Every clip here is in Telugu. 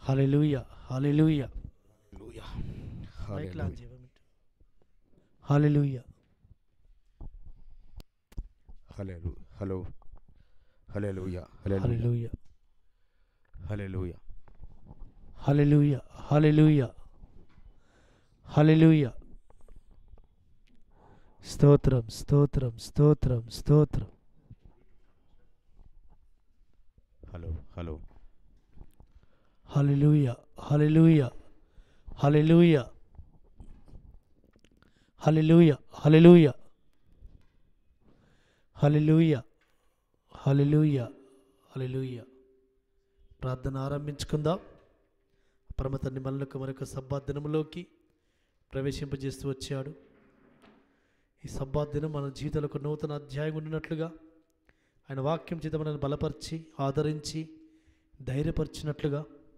హల్లెలూయా హల్లెలూయా హల్లెలూయా మైక్ లాంచ్ చేయమని హల్లెలూయా హల్లెలూ హలో హల్లెలూయా హల్లెలూయా హల్లెలూయా హల్లెలూయా హల్లెలూయా హల్లెలూయా హల్లెలూయా స్తోత్రం స్తోత్రం స్తోత్రం స్తోత్రం హలో హలో హల్లెలూయా హల్లెలూయా హల్లెలూయా హల్లెలూయా హల్లెలూయా హల్లెలూయా హల్లెలూయా హల్లెలూయా ప్రార్థన ఆరంభించుకుందాం పరమ తండ్రి మనలకు మరొక సబ్బాదినములోకి ప్రవేశింపజేస్తూ వచ్చాడు ఈ సబ్బాదినం మన జీవితంలో ఒక నూతన అధ్యాయం ఉండినట్లుగా ఆయన వాక్యం చేత మనల్ని బలపరిచి ఆదరించి ధైర్యపరిచినట్లుగా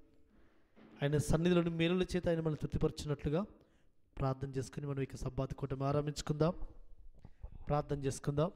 ఆయన సన్నిధిలోని మేలుల చేత ఆయన మనల్ని తృప్తిపరిచినట్లుగా ప్రార్థన చేసుకుని మనం ఇక సబ్బాతి కూటమి ఆరంభించుకుందాం ప్రార్థన చేసుకుందాం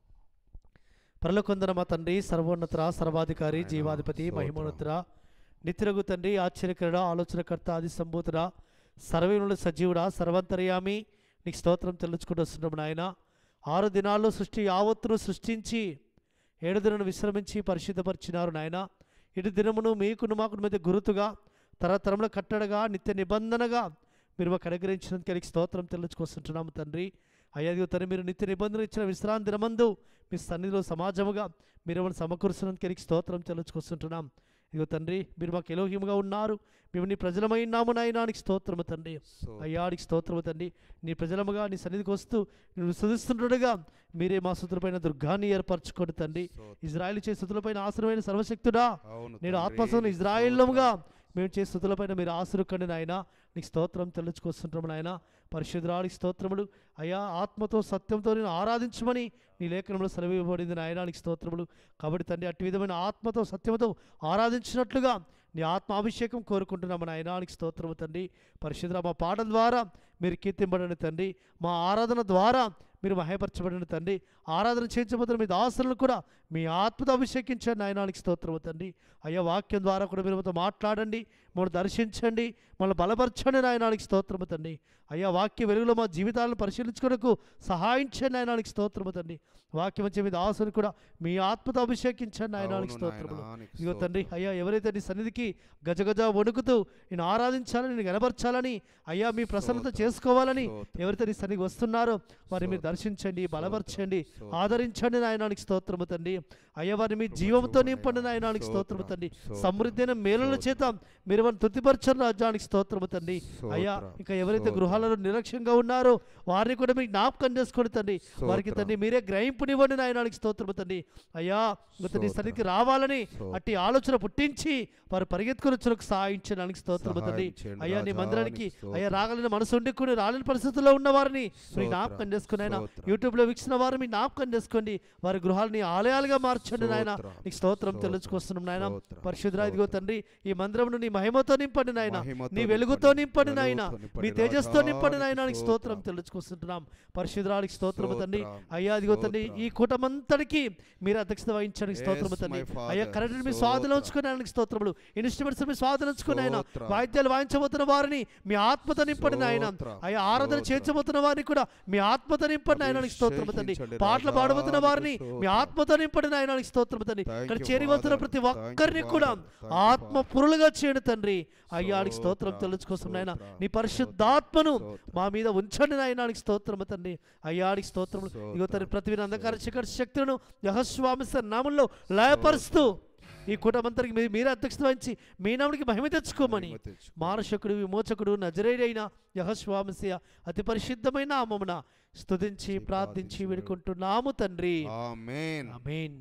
పరలోకొందన మా తండ్రి సర్వోన్నతర సర్వాధికారి ఆయన జీవాధిపతి స్తోత్రం. మహిమోన్నతర నిత్యరగు తండ్రి ఆశ్చర్యకరుడ ఆలోచనకర్త ఆది సంభూతుడ సర్వేనుల సజీవుడా సర్వంతర్యామి నీకు స్తోత్రం తెలుసుకుంటూ వస్తున్నాం నాయన ఆరు దినాల్లో సృష్టి యావత్తును సృష్టించి ఏడు దినను విశ్రమించి పరిశుద్ధపరిచినారు నాయన ఇటు దినమును మీకును మాకు మధ్య గురుతుగా తరతరముల కట్టడగా నిత్య నిబంధనగా మీరు మాకు అనుగ్రహించినందుకు నీకు స్తోత్రం తెలుసుకొస్తుంటున్నాము తండ్రి అయ్యా తండ్రి మీరు నిత్య నిబంధన ఇచ్చిన విశ్రాంతి దినమందు మీ సన్నిధిలో సమాజముగా మీరు ఏమైనా సమకూరుస్తున్నందుకు నీకు స్తోత్రం తెలుసుకొస్తుంటున్నాం ఇదిగో తండ్రి మీరు మాకు ఎలోహిముగా ఉన్నారు మేము నీ ప్రజలమైనాము నాయనానికి స్తోత్రము తండ్రి అయ్యాడికి స్తోత్రము తండ్రి నీ ప్రజలముగా నీ సన్నిధికి వస్తూ నేను సుధిస్తుండగా మీరే మా సుతులపైన దుర్గాన్ని ఏర్పరచుకోండి తండ్రి ఇజ్రాయెల్ చే సుతులపైన ఆశ్రమైన సర్వశక్తుడా అవును నేను తండ్రి. ఆత్మసం ఇజ్రాయిల్లముగా మేము చేసే స్థుతులపైన మీరు ఆశరుకండి నాయన నీకు స్తోత్రం తెలుసుకొస్తుంటాము నాయన పరిశుద్రానికి స్తోత్రములు అయ్యా ఆత్మతో సత్యంతో నేను ఆరాధించమని నీ లేఖనంలో సెలవివ్వబడింది నాయన నీకు స్తోత్రములు కాబట్టి తండ్రి అట్టి విధమైన ఆత్మతో సత్యముతో ఆరాధించినట్లుగా నీ ఆత్మాభిషేకం కోరుకుంటున్నాము నాయన నీకు స్తోత్రము తండ్రి పరిశుద్ర మా పాటల ద్వారా మీరు కీర్తింపడండి తండ్రి మా ఆరాధన ద్వారా మీరు మహయపరచబడిన తండ్రి ఆరాధన చేయించబోతున్న మీ దాసులను కూడా మీ ఆత్మతో అభిషేకించండి నాయనానికి స్తోత్రము తండ్రి అయ్యా వాక్యం ద్వారా కూడా మీరు మాతో మాట్లాడండి మమ్మల్ని దర్శించండి మమ్మల్ని బలపరచండి నాయనానికి స్తోత్రము తండ్రి అయ్యా వాక్య వెలుగులో మా జీవితాలను పరిశీలించుకునకు సహాయించండి నాయనానికి స్తోత్రము తండ్రి వాక్యం వచ్చే మీ దాసుని కూడా మీ ఆత్మతో అభిషేకించండి నాయనానికి అవును స్తోత్రములు నాయనా, నీకు ఇదిగో తండ్రి స్తోత్రం. అయ్యా ఎవరైతే నీ సన్నిధికి గజగజ వణుకుతూ నేను ఆరాధించాలని నేను గనపరచాలని అయ్యా మీ ప్రసన్నత స్తోత్రం. చేసుకోవాలని స్తోత్రం. ఎవరైతే నీ సన్నిధికి వస్తున్నారో వారిని మీరు దర్శించండి బలపరచండి స్తోత్రం. ఆదరించండి నాయనానికి స్తోత్రము తండ్రి అయ్యా వారిని మీ జీవంతో నింపండి నాయనానికి స్తోత్రము తండ్రి స్తోత్రం. సమృద్ధి అయిన మేలుల చేత మీరు వారిని తృప్తిపరచని రాజ్యానికి స్తోత్రము తండ్రి అయ్యా స్తోత్రం. ఇంకా ఎవరైతే స్తోత్రం. గృహాలలో నిర్లక్ష్యంగా ఉన్నారో వారిని కూడా మీకు జ్ఞాపకం చేసుకోండి తండ్రి వారికి స్తోత్రం. తండ్రి మీరే గ్రహింపునివ్వండి నాయనానికి స్తోత్రము తండ్రి అయ్యా ఇంకా నీ స్తోత్రం. సన్నిధికి రావాలని స్తోత్రం. అట్టి ఆలోచన పుట్టించి వారు పరిగెత్తుకుని వచ్చులకు సహాయించడానికి స్తోత్రము తండ్రి సహాయం చేయండి అయ్యా నీ రాజా, మందిరానికి నీకు అయ్యా స్తోత్రం. రాగలిగిన మనసు ఉండి కూడా రాలేని పరిస్థితుల్లో ఉన్న వారిని మీరు స్తోత్రం. జ్ఞాపకం చేసుకుని ఆయన స్తోత్రం. యూట్యూబ్లో వీక్షిన వారు మీ జ్ఞాపకం చేసుకోండి వారి గృహాలని ఆలయాలుగా మార్చండి నాయన స్తోత్రం. నీకు స్తోత్రం స్తోత్రం. తెలుసుకొస్తున్నాం నాయన స్తోత్రం. పరిశుద్ధ ఇదిగో స్తోత్రం. తండ్రి ఈ మందిరమును నీ మహిమతో నింపండి నాయన మహిమతో నీ వెలుగుతో నింపండి. నింపండి నాయన వెలుగుతో నింపండి మీ తేజస్తో రాజా, నింపండి నీకు నాయన నీకు స్తోత్రం స్తోత్రం. తెలుసుకొస్తుంటున్నాం పరిశుద్రానికి స్తోత్రము తండ్రి స్తోత్రం. అయ్యా ఇదిగో తండ్రి ఈ స్తోత్రం. కూటమంతటికి మీరు అధ్యక్షత వహించడానికి స్తోత్రము Yes, తండ్రి my Father. అయ్యా కరెంట్ మీ స్తోత్రం. స్వాధీనం ఉంచుకుని ఆయనకి స్తోత్రములు ఇన్స్ట్రుమెంట్స్ మీ స్వాధీనం ఉంచుకుని ఆయన స్తోత్రం. వాయిద్యాలు వాయించబోతున్న వారిని మీ ఆత్మతో నింపండి నాయన స్తోత్రం. అయ్యా ఆరాధన స్తోత్రం. చేర్చబోతున్న వారిని కూడా మీ ఆత్మతో నింపండి ఆయనకి స్తోత్రము తండ్రి అభిషేకించండి పాటలు రాజా, పాడబోతున్న నీకు వారిని మీ స్తోత్రం. ఆత్మతో నింపండి ఆయనకి స్తోత్రము తండ్రి Thank ఇక్కడ you, చేరి వస్తున్న Father. ప్రతి Thank you, ఒక్కరిని కూడా Father. Thank you, ఆత్మ Father. పురులుగా చేయండి తండ్రి అయ్యాడికి స్తోత్రం స్తోత్రం. తెలుసుకోసం నాయన స్తోత్రం. నీ పరిశుద్ధాత్మను స్తోత్రం. మా మీద ఉంచండి నాయనానికి స్తోత్రము తండ్రి అయ్యాడికి స్తోత్రములు ఇగో తండ్రి ప్రతి అంధకార శిఖర శక్తులను యహస్వామి నామంలో లయపరుస్తూ ఈ కుటుంబంతరికి మీ మీరే అధ్యక్షత వహించి మీ నామనికి మహిమ తెచ్చుకోమని మహిమ తెచ్చుకో. మానశకుడు విమోచకుడు నజరేడైన యహస్వామస్య అతి పరిశుద్ధమైన నామమున స్తుతించి ప్రార్థించి ప్రార్థించి వేడుకుంటున్నాము తండ్రి ఆమేన్ ఆమేన్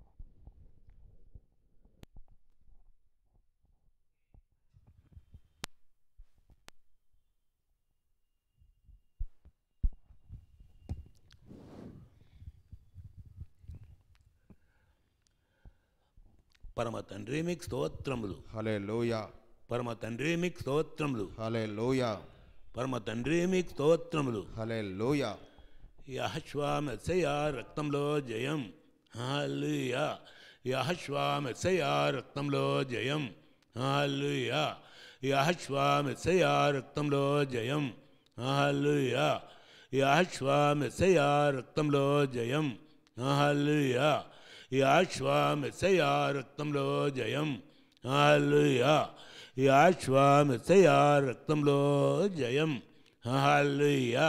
పరమ తండ్రి మీకు స్తోత్రములు హల్లెలూయా పరమ తండ్రి మీకు స్తోత్రములు హల్లెలూయా పరమ తండ్రి మీకు స్తోత్రములు హల్లెలూయా యహశ్వామెస్సయ రక్తంలో జయం హాలుయా యహశ్వామెస్సయ రక్తంలో జయం హల్లుయా యాశ్వామిసయా రక్తంలో జయం హల్లుయా యాశ్వామిసయా రక్తంలో జయం హల్లుయా యాశ్వామిసయా రక్తంలో జయం హల్లుయా యాశ్వామిసయా రక్తంలో జయం హల్లుయా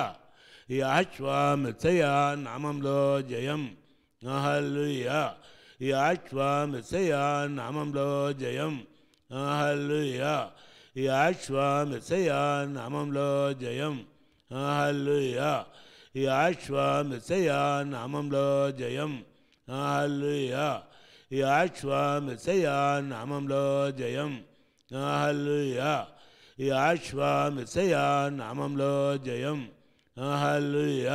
యాశ్వామిసయా నామంలో జయం హల్లుయా యాశ్వామిసయా నామంలో జయం హల్లుయా యాశ్వామిసయా నామంలో జయం హల్లుయా యాశ్వామిసయా నామంలో జయం హల్లుయా యాశ్వామిసయా నామంలో జయం హల్లుయా యాశ్వామిసయా నామంలో జయం హల్లుయా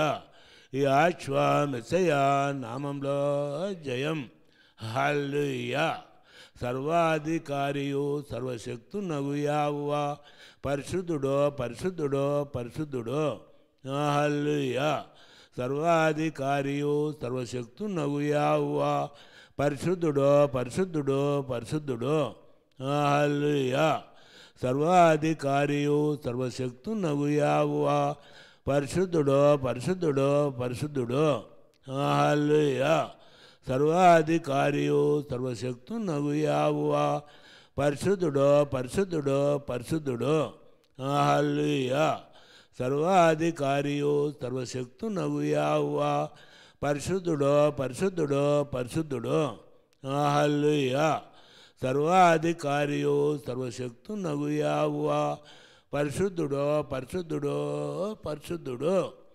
యాశ్వామిసయా నామంలో జయం హల్లుయా సర్వాధికారియు సర్వశక్తునగు యావువా పరిశుద్ధుడో పరిశుద్ధుడో పరిశుద్ధుడో హల్లుయా సర్వాధికారియు సర్వశక్తునగు యావువా పరిశుద్ధుడో పరిశుద్ధుడో పరిశుద్ధుడో హల్లుయా సర్వాధికారియు సర్వశక్తునగు యావువా పరిశుద్ధుడో పరిశుద్ధుడో పరిశుద్ధుడో హల్లుయా సర్వాధికారియు సర్వశక్తునగు యావువా పరిశుద్ధుడో పరిశుద్ధుడో పరిశుద్ధుడో హల్లుయా సర్వాధికారియు సర్వశక్తునగు యావువా పరిశుద్ధుడో పరిశుద్ధుడో పరిశుద్ధుడో హల్లుయా సర్వాధికారియు సర్వశక్తునగు యావువా పరిశుద్ధుడో పరిశుద్ధుడో పరిశుద్ధుడో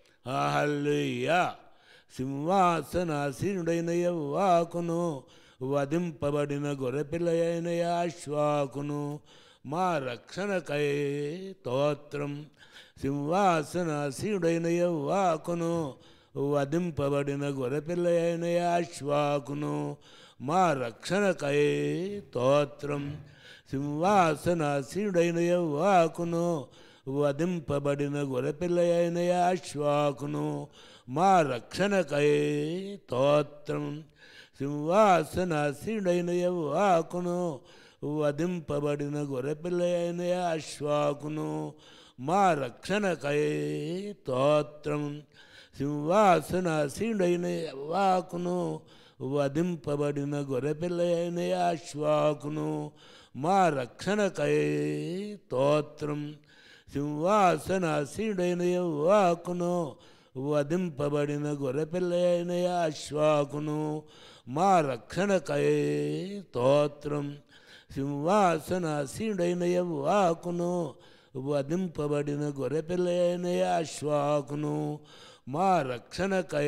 హల్లుయా సింహాసనాసీనుడైన యవ్వాకును వధింపబడిన గొర్రెపిల్లయైన యాశ్వాకును మా రక్షణకై తోత్రం సింహాసనాసీనుడైన యవ్వాకును వధింపబడిన గొర్రెపిల్లయైన యాశ్వాకును మా రక్షణకై తోత్రం సింహాసనాసీనుడైన యవ్వాకును వధింపబడిన గొర్రెపిల్లయైన యాశ్వాకును మా రక్షణకై తోత్రం సింహాసనాసీనుడైన యవ్వాకును వధింపబడిన గొర్రెపిల్లయైన యాశ్వాకును మా రక్షణకై తోత్రం సింహాసనాసీనుడైన యవ్వాకును వధింపబడిన గొర్రెపిల్లయైన యాశ్వాకును మా రక్షణకై తోత్రం సింహాసనాసీనుడైన యవ్వాకును వధింపబడిన గొర్రెపిల్లయైన యాశ్వాకును మా రక్షణకై తోత్రం సింహాసనాసీనుడైన యవ్వాకును వధింపబడిన గొర్రెపిల్లయైన యాశ్వాకును మా రక్షణకై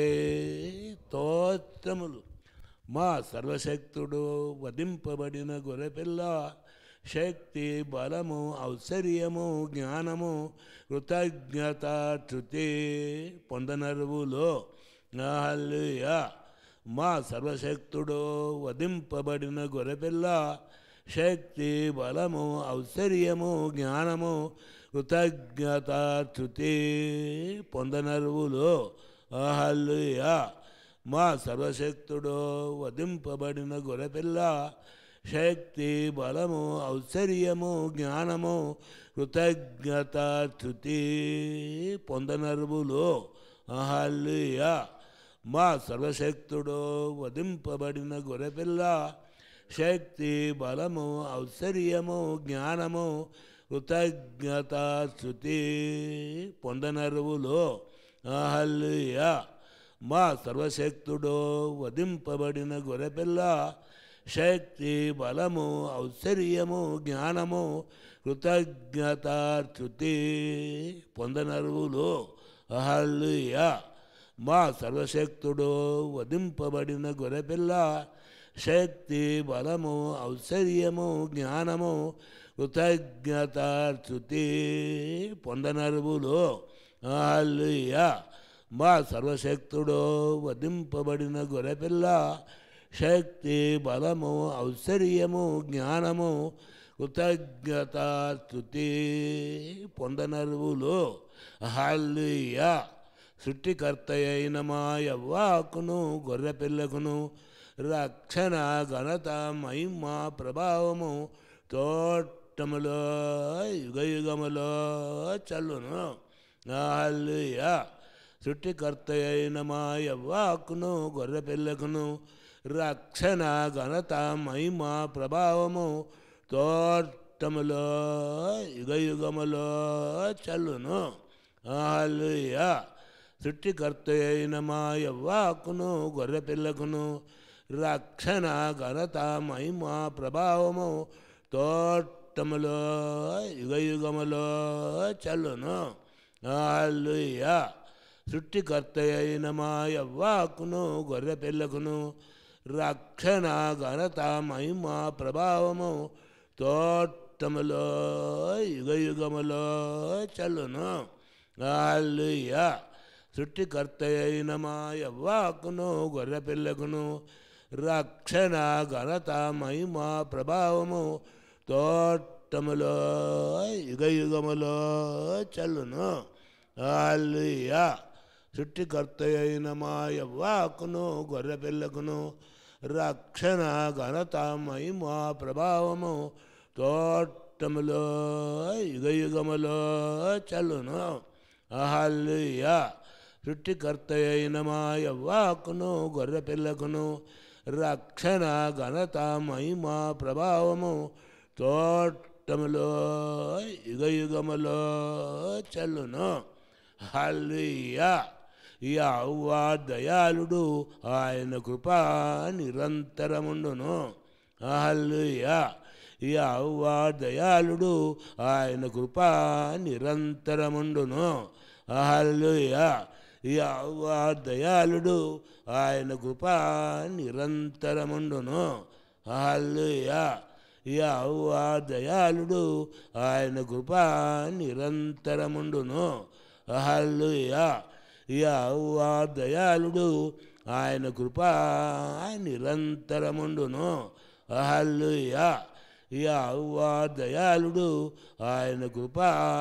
తోత్రములు మా సర్వశక్తుడు వధింపబడిన గొర్రెపిల్ల శక్తి బలము ఔశ్వర్యము జ్ఞానము కృతజ్ఞత చ్యుతి పొందనరువులో హల్లుయా మా సర్వశక్తుడు వధింపబడిన గొర్రెపిల్ల శక్తి బలము ఔశ్వర్యము జ్ఞానము కృతజ్ఞత చ్యుతి పొందనరువులో హల్లుయా మా సర్వశక్తుడు వధింపబడిన గొర్రెపిల్ల శక్తి బలము ఔశ్వర్యము జ్ఞానము కృతజ్ఞత చ్యుతి పొందనరువులో అహల్లుయా మా సర్వశక్తుడు వధింపబడిన గొర్రెపిల్ల శక్తి బలము ఔశ్వర్యము జ్ఞానము కృతజ్ఞత చ్యుతి పొందనరువులో అహల్లుయా మా సర్వశక్తుడు వధింపబడిన గొర్రెపిల్ల శక్తి బలము ఔశ్వర్యము జ్ఞానము కృతజ్ఞత చ్యుతి పొందనరువులు అహల్లుయా మా సర్వశక్తుడు వధింపబడిన గొర్రెపిల్ల శక్తి బలము ఔశ్వర్యము జ్ఞానము కృతజ్ఞత చ్యుతి పొందనరువులు అహల్లుయా మా సర్వశక్తుడు వధింపబడిన గొర్రెపిల్ల శక్తి బలము ఔశ్వర్యము జ్ఞానము కృతజ్ఞత స్థుతి పొందనరువులు హాల్లుయా సృష్టికర్త అయిన మా యవ్వాకును గొర్రెపిల్లకును రక్షణ ఘనత మహిమ ప్రభావము తోటములో యుగ యుగములో చల్లును హల్లెలూయా సృష్టికర్త అయిన మా యవ్వాకును గొర్రె పిల్లకును రక్షణ ఘనత మహిమ ప్రభావము తోటములో యుగ యుగములో చల్లును హల్లెలూయా సృష్టికర్త అయిన మా యవ్వాకును గొర్రె పిల్లకును రక్షణ ఘనత మహిమ ప్రభావము తోటములో యుగ యుగములో చల్లును హల్లెలూయా సృష్టికర్త అయిన మా యవ్వాకును గొర్రె పిల్లకును రక్షణ ఘనత మహిమ ప్రభావము తోటములో యుగ యుగములో చల్లును హల్లెలూయా సృష్టికర్త అయిన మా యవ్వాకును గొర్రె పిల్లకును రక్షణ ఘనత మహిమ ప్రభావము తోటములో యుగ యుగములో చల్లును హల్లెలూయా సృష్టికర్త అయిన మా యవ్వాకును గొర్రె పిల్లకును రక్షణ ఘనత మహిమ ప్రభావము తోటములో యుగ యుగములో చల్లును హల్లెలూయా సృష్టికర్త అయిన మా యవ్వాకును గొర్రె పిల్లకును రక్షణ ఘనత మహిమ ప్రభావము తోటములో యుగ యుగములో చల్లును హల్లెలూయా యవ్వా దయాళుడు ఆయన కృప నిరంతరముండును హల్లెలూయా యవ్వా దయాళుడు ఆయన కృప నిరంతరముండును హల్లెలూయా యవ్వా దయాళుడు ఆయన కృప నిరంతరముండును హల్లెలూయా యవ్వా దయాళుడు ఆయన కృప నిరంతరముండును హల్లెలూయా యవ్వా దయాళుడు ఆయన కృప నిరంతరముండును హల్లెలూయా యవ్వా దయాళుడు ఆయన కృప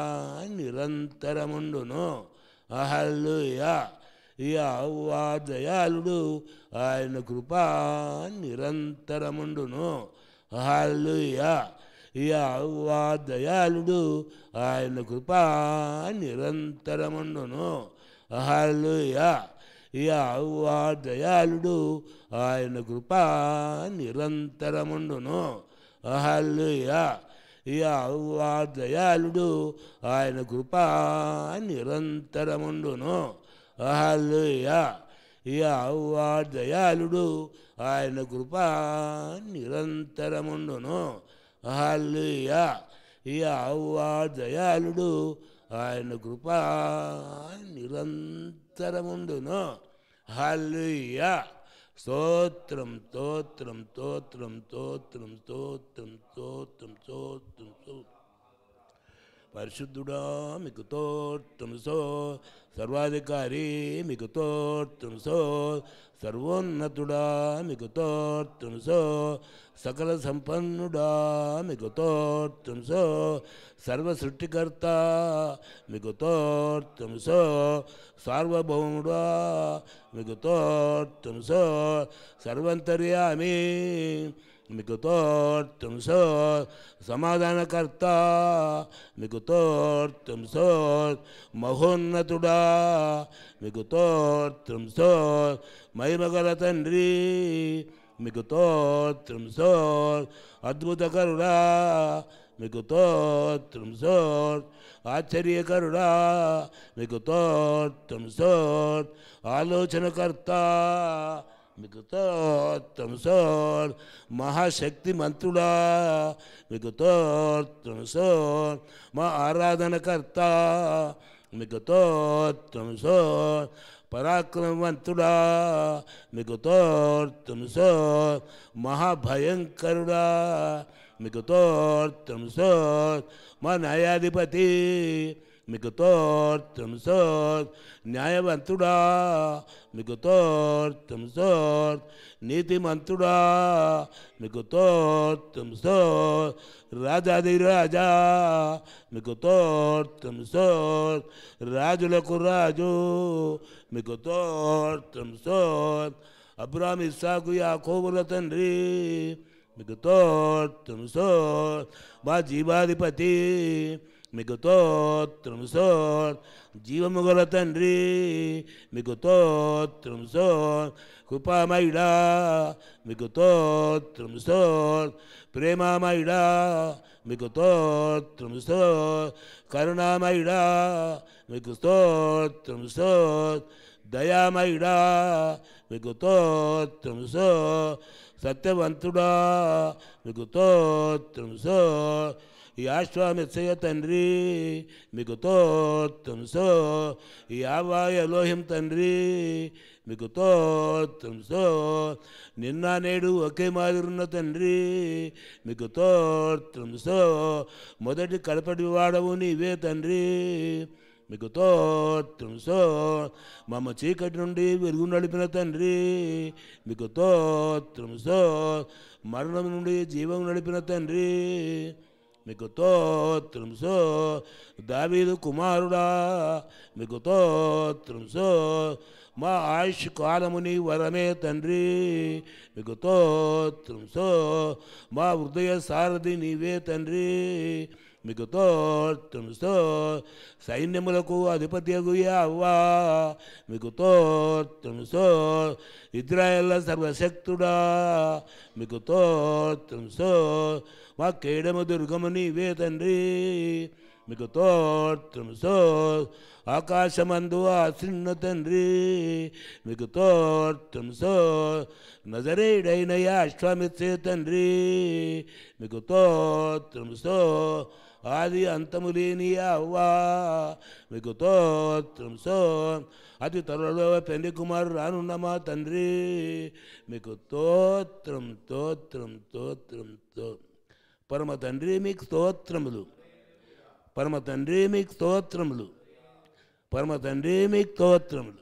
నిరంతరముండును హల్లెలూయా యవ్వా దయాళుడు ఆయన కృప నిరంతరముండును హల్లెలూయా యవ్వా దయాళుడు ఆయన కృప నిరంతరముండును హల్లెలూయా యవ్వా దయాళుడు ఆయన కృప నిరంతరముండును హల్లెలూయా యవ్వా దయాళుడు ఆయన కృప నిరంతరముండును హల్లెలూయా యవ్వా దయాళుడు ఆయన కృప నిరంతరముండును హల్లెలూయా యవ్వా దయాళుడు ఆయన కృప నిరంతరముండును హల్లెలూయా స్తోత్రం స్తోత్రం స్తోత్రం స్తోత్రం స్తోత్రం స్తోత్రం స్తోత్రం స్తోత్రం పరిశుద్ధుడా మీకు తోత్రం సో సర్వాధికారి మీకు తోత్రం సో సర్వోన్నతుడా మీకు తోత్రం సో సకల సంపన్నుడా మీకు తోత్రం సో సర్వ సృష్టికర్త మీకు తోత్రం సో సార్వభౌముడా మీకు తోత్రం సో సర్వంతర్యామి మీకు తోత్రం సో సమాధానకర్త మీకు తోత్రం సో మహోన్నతుడా మీకు తోత్రం సో మహిమగల తండ్రి మీకు తోత్రం సో అద్భుతకరుడా మీకు తోత్రం సో ఆశ్చర్యకరుడా మీకు తోత్రం సో ఆలోచనకర్త మీకు తోత్రం సోర్ మహాశక్తి మంతుడా మీకు తోత్రం సోర్ మా ఆరాధనకర్త మీకు తోత్రం సోర్ పరాక్రమవంతుడా మీకు తోర్తం సోర్ మహాభయంకరుడా మీకు తోర్తం సోర్ మా న్యాయాధిపతి మీకు తోర్తం సోర్ న్యాయవంతుడా మీకు తోర్తం సోర్ నీతిమంతుడా మీకు తోర్తం సోర్ రాజాది రాజా మీకు తోర్తం సోర్ రాజులకు రాజు మీకు తోర్తం సోర్ అబ్రామ్ ఇస్సాకు యాకోబుల తండ్రి మీకు తోత్రం సో మా జీవాధిపతి మీకు తోత్రం సో జీవము గల తండ్రి మీకు తోత్రం సో కృపామయుడా మీకు తోత్రం సో ప్రేమామయుడా మీకు స్తోత్రం సో కరుణామయుడా మీకు స్తోత్రం సో దయామయుడా మీకు స్తోత్రం సో సత్యవంతుడా మీకు స్తోత్రం సో ఈ ఆశ్వామిత్సయ తండ్రి మీకు తోత్రం సో ఈ ఆవాయ లోహిం తండ్రి మీకు తోత్రం సో నిన్న నేడు ఒకే మాదిరున్న తండ్రి మీకు తోత్రం సో మొదటి కడపటి వాడవు నీవే తండ్రి మీకు తోత్రం సో మమ్మ చీకటి నుండి వెలుగు నడిపిన తండ్రి మీకు తోత్రం సో మరణం నుండి జీవం నడిపిన తండ్రి మీకు తోత్రం సో దావీదు కుమారుడా మీకు తోత్రం సో మా ఆయుష్ కాలముని వరమే తండ్రి మీకు తోత్రం సో మా హృదయ సారథి నీవే తండ్రి మీకు తోత్రం సో సైన్యములకు అధిపతి అవ్వా మీకు తోత్రం సో ఇజ్రాయెల్ల సర్వశక్తుడా మీకు తోత్రం సో మా కేడము దుర్గము నీవే తండ్రి మీకు తోత్రం సో ఆకాశమందు ఆశ్రిన్న తండ్రి మీకు తోత్రం సో నజరేడైన అశ్వామిత్సే తండ్రి మీకు తోత్రం సో ఆది అంతము లేని అవ్వా మీకు తోత్రం సో అతి త్వరలో పెళ్లి కుమారు రానున్న మా తండ్రి మీకు తోత్రం తోత్రం తోత్రం తో పరమ తండ్రి మీకు స్తోత్రములు పరమ తండ్రి మీకు స్తోత్రములు పరమ తండ్రి మీకు స్తోత్రములు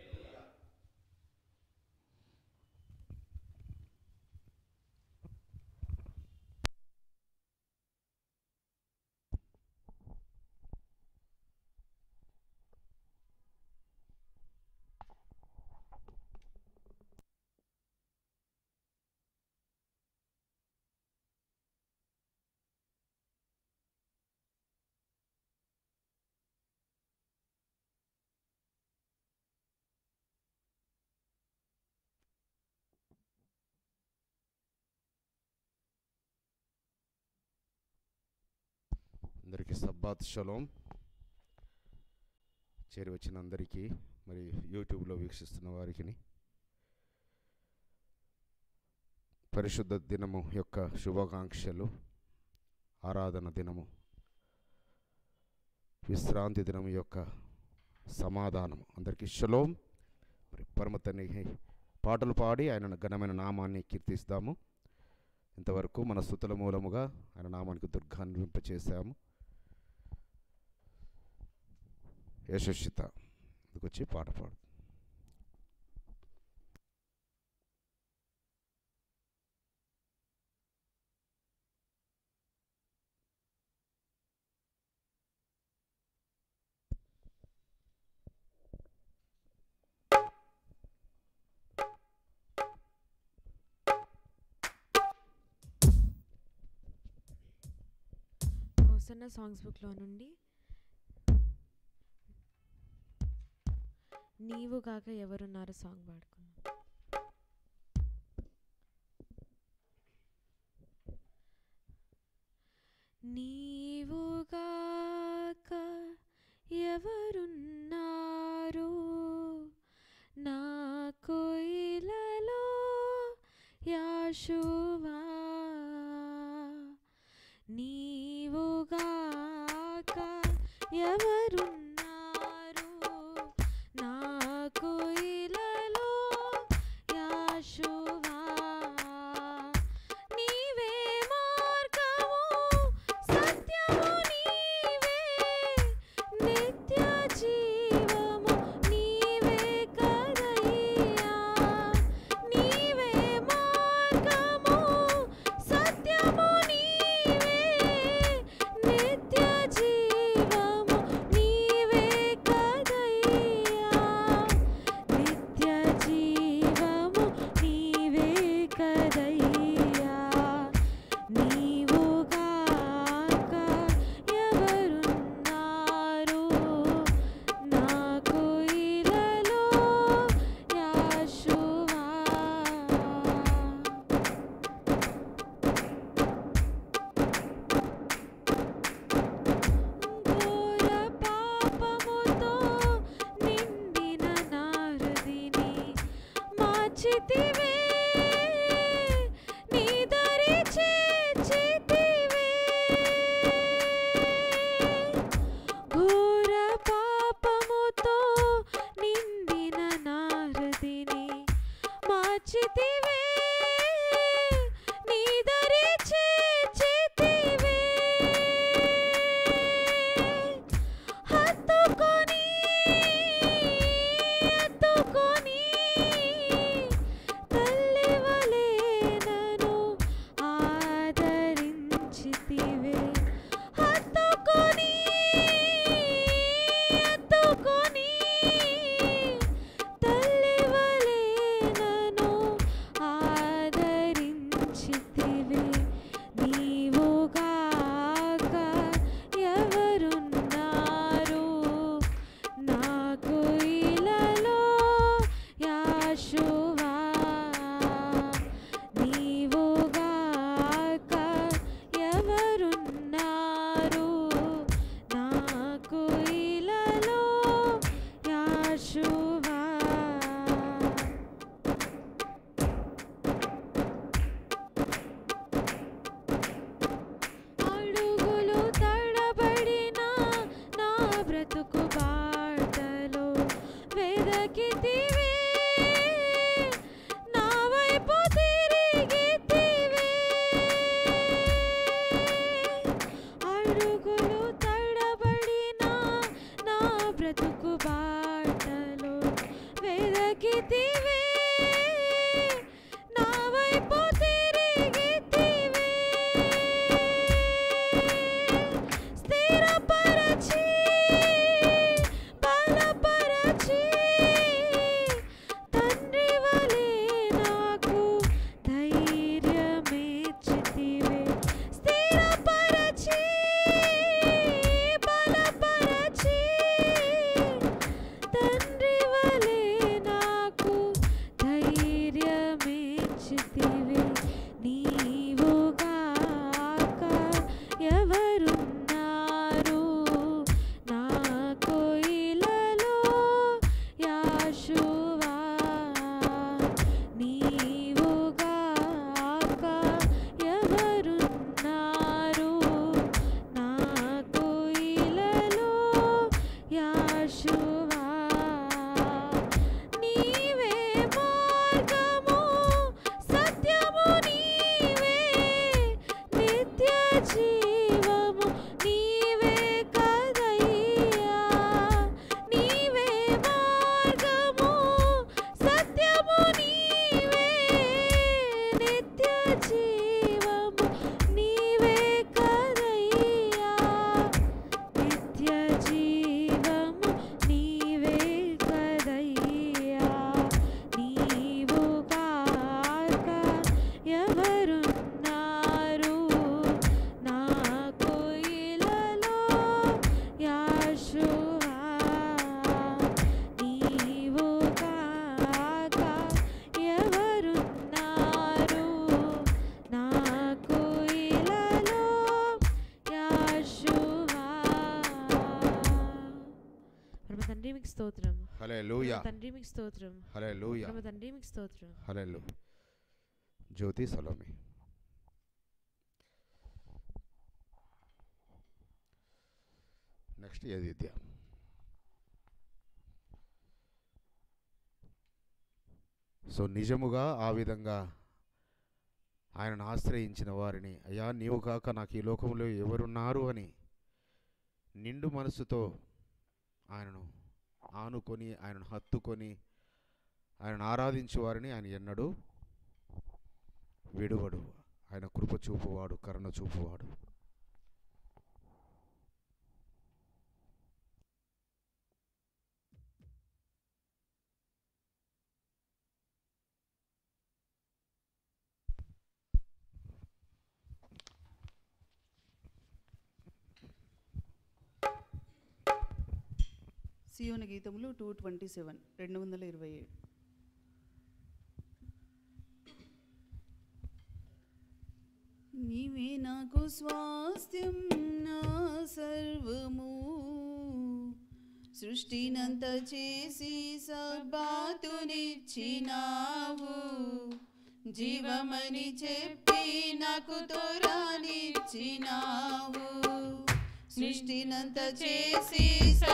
అందరికీ సబ్బాత్ షలోం చేరి వచ్చిన అందరికీ మరి యూట్యూబ్లో వీక్షిస్తున్న వారికి పరిశుద్ధ దినము యొక్క శుభాకాంక్షలు ఆరాధన దినము విశ్రాంతి దినము యొక్క సమాధానం అందరికీ షలోం మరి పరమతని పాటలు పాడి ఆయన ఘనమైన నామాన్ని కీర్తిస్తాము ఇంతవరకు మన స్థుతుల మూలముగా ఆయన నామానికి దుర్గాన్వింపచేశాము యశస్విత వచ్చి పాట పాడు హోసన్న సాంగ్స్ బుక్లో నుండి నీవు కాక ఎవరున్నారు సాంగ్ పాడుకున్నాం నీవు కాక ఎవరున్నారు నాకు ఇలలో యాశువా నీవుగాక ఎవరున్నారు నాకు ఇలలో యాశువా నీవే మార్గము సత్యము నీవే నిత్య జీవము నీవే కదయ్యా నీవే మార్గము సత్యము నీవే నిత్య జీవము బ్రతుకు బాటలో వెదకితివే నా వైపు తిరిగితివే స్థిరపరచి బలపరచి తండ్రి వలె నాకు ధైర్యమిచ్చితివే స్థిరపరచి బలపరచి తండ్రి వలె నాకు ధైర్యమిచ్చితివే నీవుగాక ఎవరున్నారు నాకు ఇలలో యాశువా నీవుగాక ఎవరున్నారు నాకు ఇలలో యాశువా నీవే మార్గము సత్యము నీవే నిత్య జీవము నీవే కదయ్యా నీవే మార్గము సత్యము నీవే నిత్య జీవము నీవే కదయ్యా నిత్య జీవము నీవే కదయ్యా నీవు కాక ఎవరున్నారు నాకు ఇలలో యాశువా నీవు కాక ఎవరున్నారు నాకు ఇలలో యాశువా పరమ తండ్రి మీకు స్తోత్రం హల్లెలూయా పరమ తండ్రి మీకు స్తోత్రం హల్లెలూయా పరమ తండ్రి మీకు స్తోత్రం హల్లెలూ జ్యోతి సలోమి నెక్స్ట్ యదిత్య సో నిజముగా ఆ విధంగా ఆయనను ఆశ్రయించిన వారిని అయ్యా నీవు కాక నాకు ఈ లోకంలో ఎవరున్నారు అని నిండు మనసుతో ఆయనను ఆనుకొని ఆయనను హత్తుకొని ఆయనను ఆరాధించు వారిని ఆయన ఎన్నడూ విడువడు ఆయన కృప చూపువాడు కరుణ చూపువాడు సియోన గీతములు టూ ట్వంటీ సెవెన్ రెండు వందల ఇరవై ఏడు నీవే నాకు స్వాస్థ్యం నా సర్వము సృష్టినంత చేసి సబాతునిచ్చినావు జీవమని చెప్పి నాకు తోరానిచ్చినావు సృష్టినంత చేసి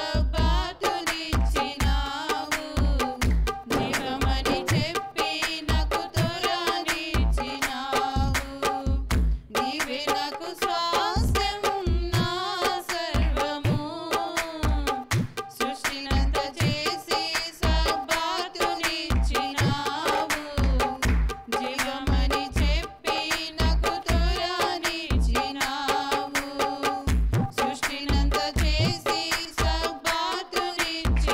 సబాతునిచ్చినావు జీవమని చెప్పి నాకు తోరానిచ్చినావు నీవే నాకు స్వాస్థ్యం నా సర్వము సృష్టినంత చేసి సబాతునిచ్చినావు జీవమని చెప్పి నాకు తోరానిచ్చినావు సృష్టినంత చేసి సబాతునిచ్చినావు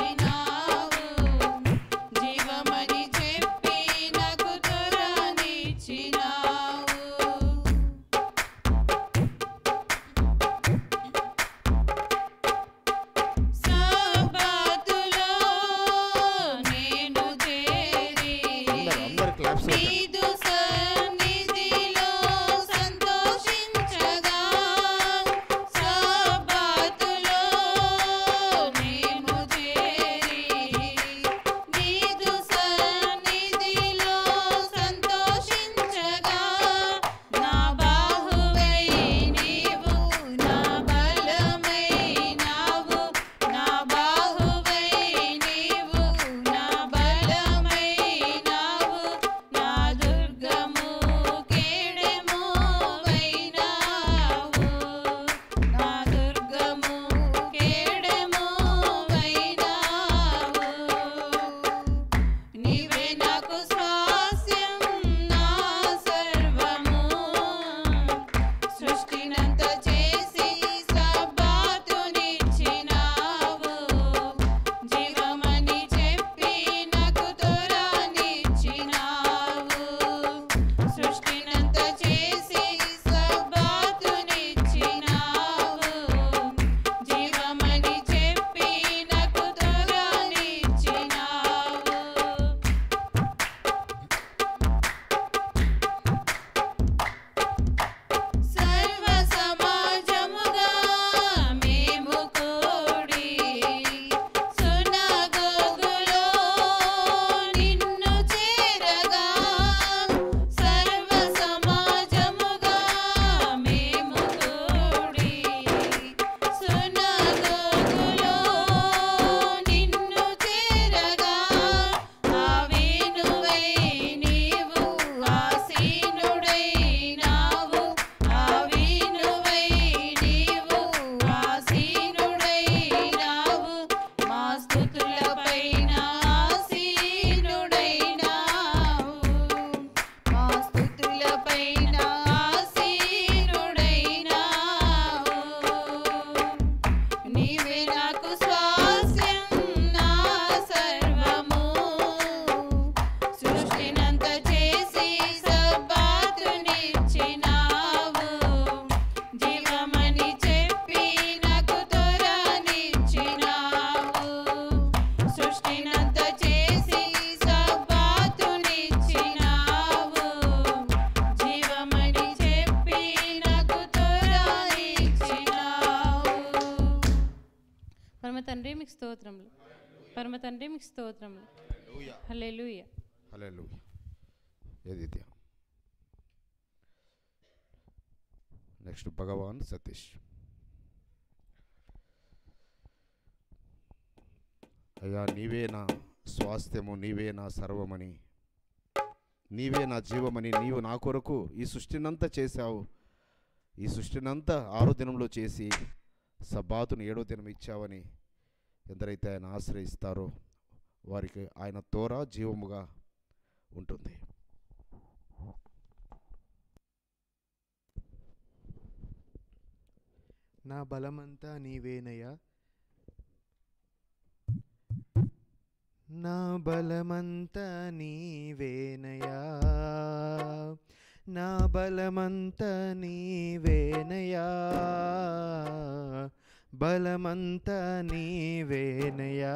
నీవే నాకు స్వాస్యం నా సర్వము సృష్టినంత చేసి సబ్బాతునిచ్చినావు జీవమని చెప్పి నాకు తోరానిచ్చినావు సృష్టినంత చేసి సబ్బాతునిచ్చినావు జీవమని చెప్పి నాకు తోరానిచ్చినావు పరమ తండ్రి మీకు స్తోత్రములు పరమ తండ్రి మీకు స్తోత్రములు హల్లెలూయా హల్లెలూయా ఏదిత్య నెక్స్ట్ భగవాన్ సతీష్ అయ్యా నీవే నా స్వాస్థ్యము నీవే నా సర్వమని నీవే నా జీవమని నీవు నా కొరకు ఈ సృష్టినంతా చేశావు ఈ సృష్టినంతా ఆరో దినంలో చేసి సబ్బాతును ఏడో దినం ఇచ్చావని ఎందరైతే ఆయన ఆశ్రయిస్తారో వారికి ఆయన తోర జీవముగా ఉంటుంది నా బలమంతా నీవేనయ్యా నా బలమంతా నీవేనయ్యా నా బలమంతా నీవేనయ్యా బలమంతా నీవేనయ్యా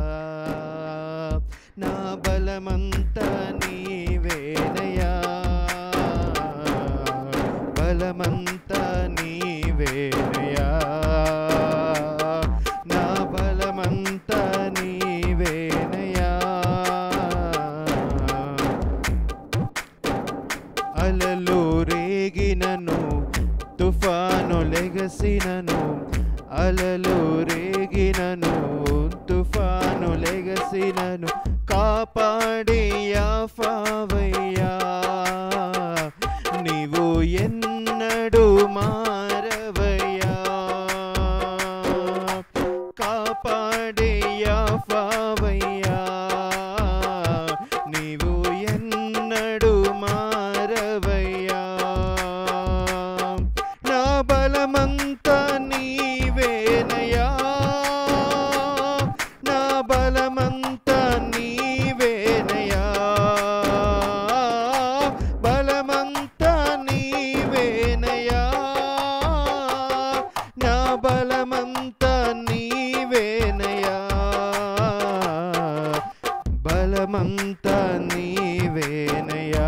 నా బలమంతా నీవేనయ్యా బలమంతా నీవేనయ్యా నా బలమంతా నీవేనయ్యా అలలు రేగినను తుఫాను లెగసినను అలలు రేగినను తుఫాను లెగసినను కాపాడే యాఫావయ్యా నీవు ఎన్నడు మారవయ్యా కాపాడే యాఫావయ్యా నీవు ఎన్నడు మారవయ్యా నా బలమంతా నీవేనయ్యా నా బలమంతా నీవేనయ్యా బలమంతా నీవేనయ్యా నా బలమంతా నీవేనయ్యా బలమంతా నీవేనయ్యా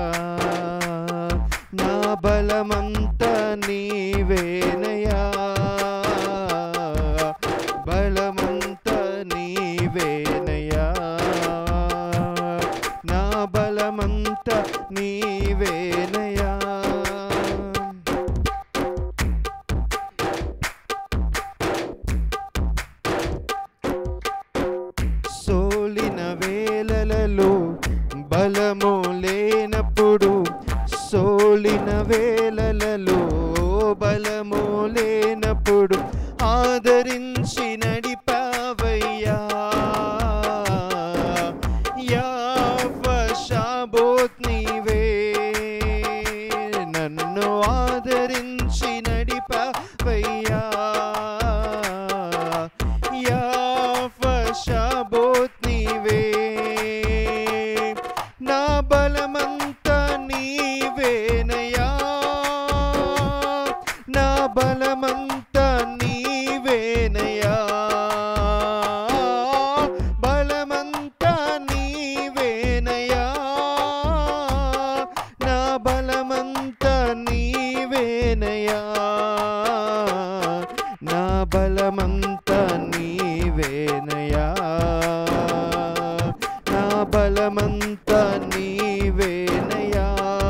నా బలమంతా నీవేనయ్యా బలమంతా నీవేనయ్యా నా బలమంతా నీవేనయ్యా సోలిన వేలలలో బలము లేనప్పుడు సోలిన వేలలలో బలము లేనప్పుడు ఆదరించి నడిపావయ్యా యాఫషాబోత్ నీవే నన్ను ఆదరించి నడిపావయ్యా యాఫషాబోత్ నీవే నా బలమంతా నీవేనయా నా బలమంతా నీవేనయా బలమంతా నీవేనయా నా బలమంతా నీవేనయా నా బలమంతా నీవేనయా నా బలమంతా నీవేనయా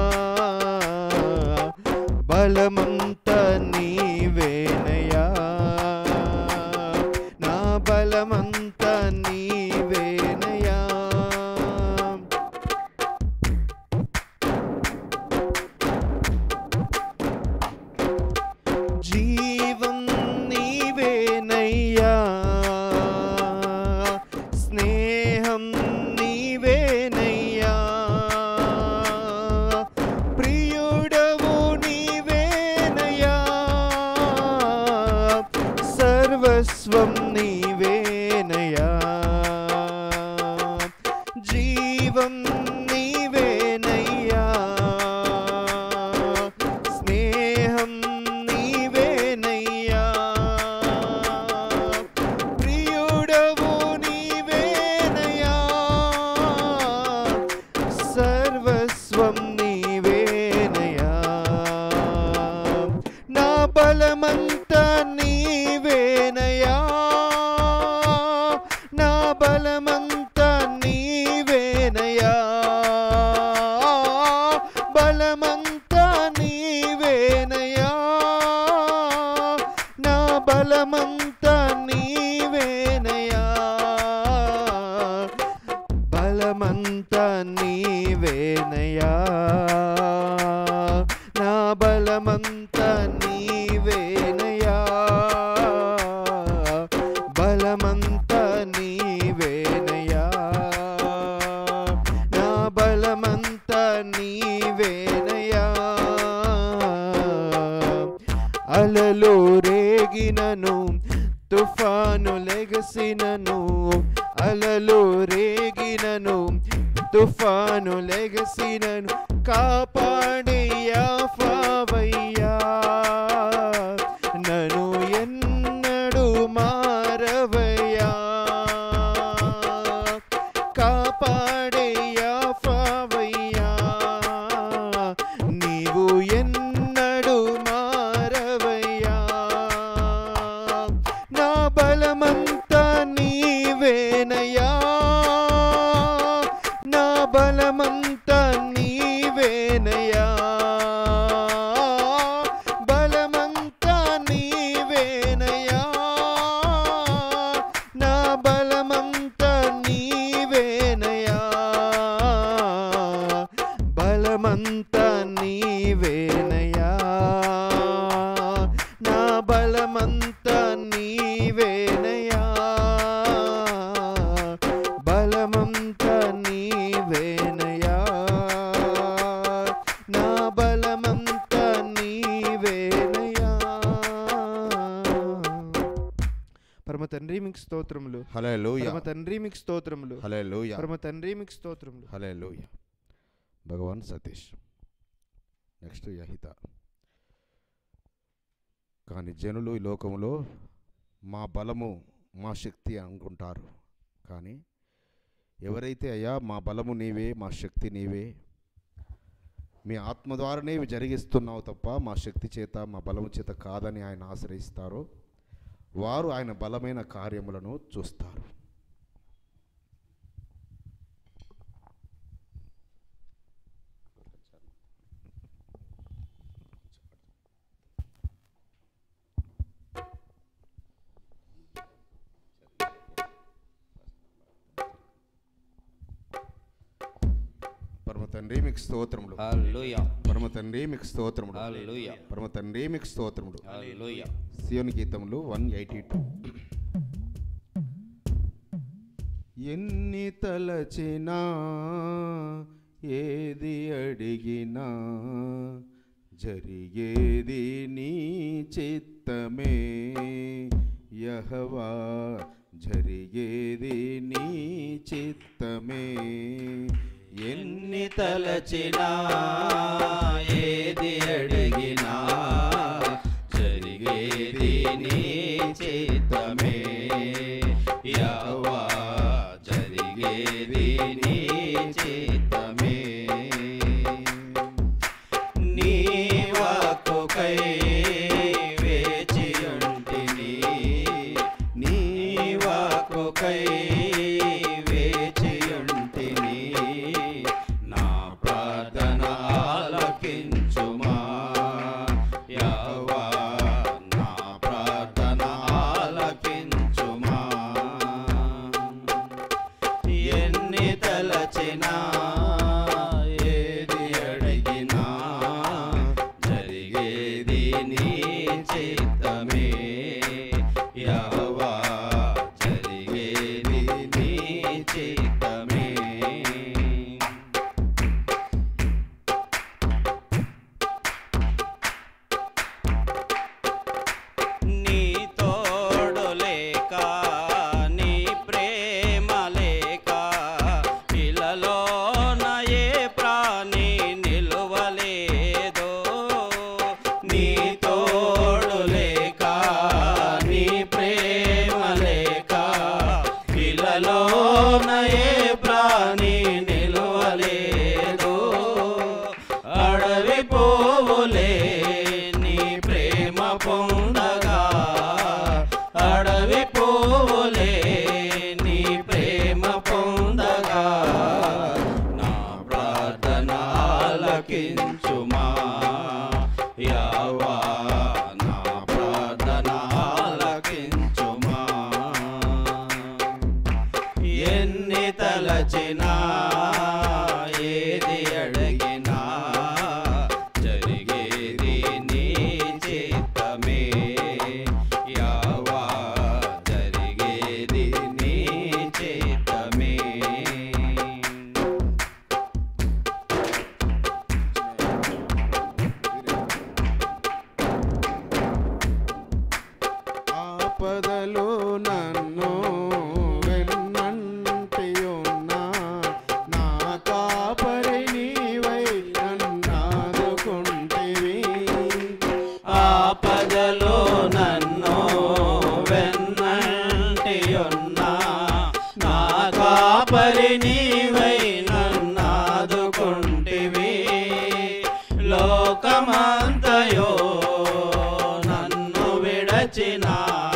బలమంతా నీవేనయా నా బలమంతా నీవేనయా జీవం నీవేనయ్యా స్నేహం నీవేనయ్యా ప్రియుడవు నీవేనయ్యా సర్వ సర్వస్వం నీవేనయా జీవం నీవేనయ్యా స్నేహం నీవేనయ్యా ప్రియుడవు నీవేనయ్యా సర్వస్వం నీవేనయ్యా నా బలమంతా నీవేనయ్యా నా బలమంతా నీవేనయ్యా బలమంతా నీవేనయ్యా నా బలమంతా నీవేనయ్యా బలమంతా నీవేనయ్యా నా బలమంతా నీవేనయ్యా బలమంతా నీవేనయ్యా నా బలమంతా నీవేనయ్యా అలలు రేగినను తుఫాను లెగసినను అలలు రేగినను తుఫాను లెగసినను కాపాడయ్యా ఫావయ్యా నన్ను ఎన్నడు మారవయ్యా కాపాడయ్యా ఫావయ్యా నీవు ఎన్నడు మారవయ్యా నా బలమంతా నీవేనయ్యా నా బలమంతా నీవేనయ్యా బలమంతా నీవేనయ్యా నా బలమంతా నీవేనయ్యా బలమంతా నీవేనయ్యా నా బలమంతా నీవేనయ్యా బలమంతా నీవేనయ్యా నా బలమంతా నీవేనయ్యా పరమ తండ్రి మీకు స్తోత్రములు హల్లెలూయా పరమ తండ్రి మీకు స్తోత్రములు హల్లెలూయా పరమ తండ్రి మీకు స్తోత్రములు హల్లెలూయా భగవాన్ సతీష్ నెక్స్ట్ యహిత కానీ జనులు ఈ లోకంలో మా బలము మా శక్తి అనుకుంటారు కానీ ఎవరైతే అయ్యా మా బలము నీవే మా శక్తి నీవే మీ ఆత్మ ద్వారానే ఇవి జరిగిస్తున్నావు తప్ప మా శక్తి చేత మా బలము చేత కాదని ఆయన ఆశ్రయిస్తారో వారు ఆయన బలమైన కార్యములను చూస్తారు పరమ తండ్రి మీకు స్తోత్రములు హల్లెలూయా పరమ తండ్రి మీకు స్తోత్రములు హల్లెలూయా పరమ తండ్రి మీకు స్తోత్రములు హల్లెలూయా సియోని గీతములు వన్ ఎయిటీ టూ ఎన్ని తలచినా ఏది అడిగినా జరిగేది నీ చిత్తమే యహవా జరిగేది నీ చిత్తమే ఎన్ని తలచినా ఏది అడిగినా జరిగేది నీ చిత్తమే యహోవా జరిగేది నీ చిత్తమే నీ వాక్కుకై వేచియుంటిని నీ వాక్కుకై వేచియుంటిని నా ప్రార్థన ఆలకించుమా యెహోవా నా ప్రార్థన ఆలకించుమా ఎన్ని తలచినా నన్ను వెన్నంటి ఉన్నా నా కాపరి నీవై నన్నాదుకుంటివి ఆపదలో నన్ను వెన్నంటి ఉన్నా నా కాపరి నీవై నన్నాదుకుంటివి లోకమంతయో నన్ను విడచిన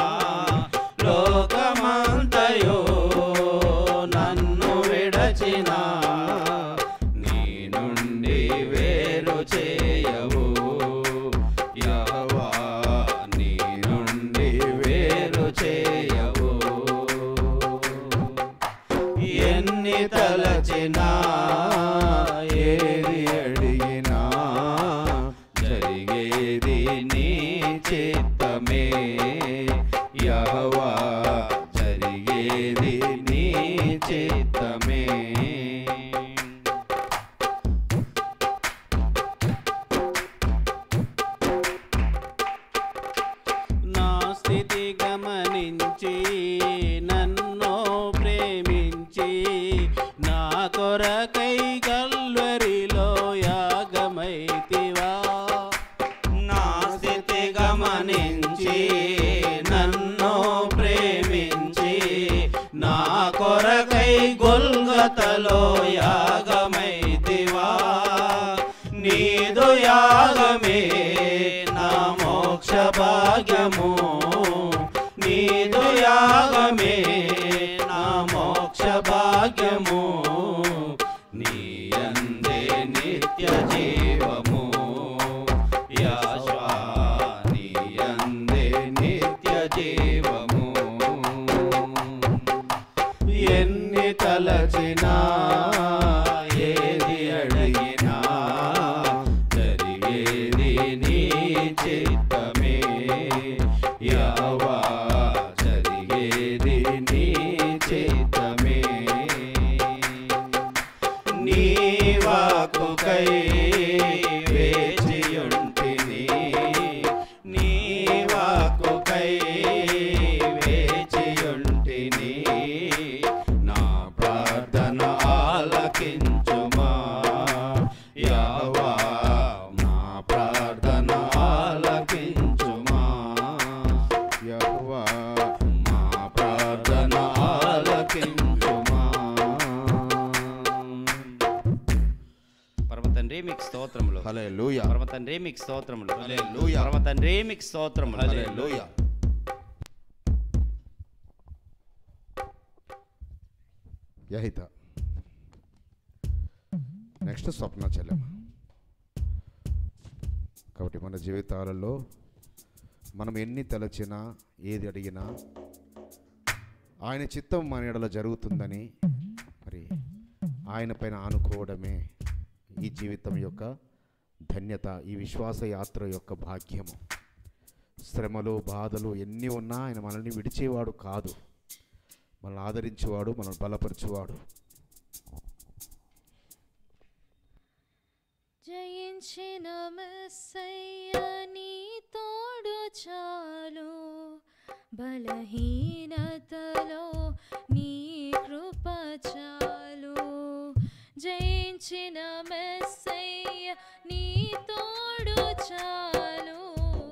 లోకమంతయో నన్ను విడచిన నీ నుండి వేరు చేయవు యహోవా నీ నుండి వేరు చేయవు ఎన్ని తలచినా ఏది అడిగినా జరిగేది నీ చిత్తమే యహోవా జరిగేది నీ చిత్తమే నా స్థితి గమనించి నన్ను ప్రేమించి నా కొరకై కల్వరిలో యాగమైతివా నా స్థితి గమనించి నన్ను ప్రేమించి నా కొరకై గొల్గతలో యాగమైతివా నీదు యాగమే నా మోక్ష భాగ్యము నీదు యాగమే నా మోక్ష భాగ్యము నీ అందే నిత్య జీవము యాశ్వా నీ అందే నిత్య జీవము ఎన్ని తలచినా ఏది అడిగినా జరిగేది నీ చిత్తమే యావా జరిగేది నీ చిత్తమే నీ వాకుకై వేచియుంటిని నీ వాకుకై వేచియుంటిని నా ప్రార్థన ఆలకించుమా యావా నా ప్రార్థన ఆలకించుమా యహోవా మా ప్రార్థన ఆలకించుమా పరమ తండ్రి మీకు స్తోత్రములు హల్లెలూయా పరమ తండ్రి మీకు స్తోత్రములు హల్లెలూయా. పరమ తండ్రి మీకు స్తోత్రములు హల్లెలూయా యహిత నెక్స్ట్ స్వప్న చెల్లెమ్మ కాబట్టి మన జీవితాలలో మనం ఎన్ని తలచినా ఏది అడిగినా ఆయన చిత్తం మన ఎడల జరుగుతుందని మరి ఆయన పైన ఆనుకోవడమే ఈ జీవితం యొక్క ధన్యత ఈ విశ్వాస యాత్ర యొక్క భాగ్యము శ్రమలు బాధలు ఎన్ని ఉన్నా ఆయన మనల్ని విడిచేవాడు కాదు మనల్ని ఆదరించేవాడు మనల్ని బలపరిచేవాడు జయించిన మెస్సయ్య నీ తోడు చాలు బలహీనతలో నీ కృప చాలు జయించిన మెస్సయ్య నీ తోడు చాలు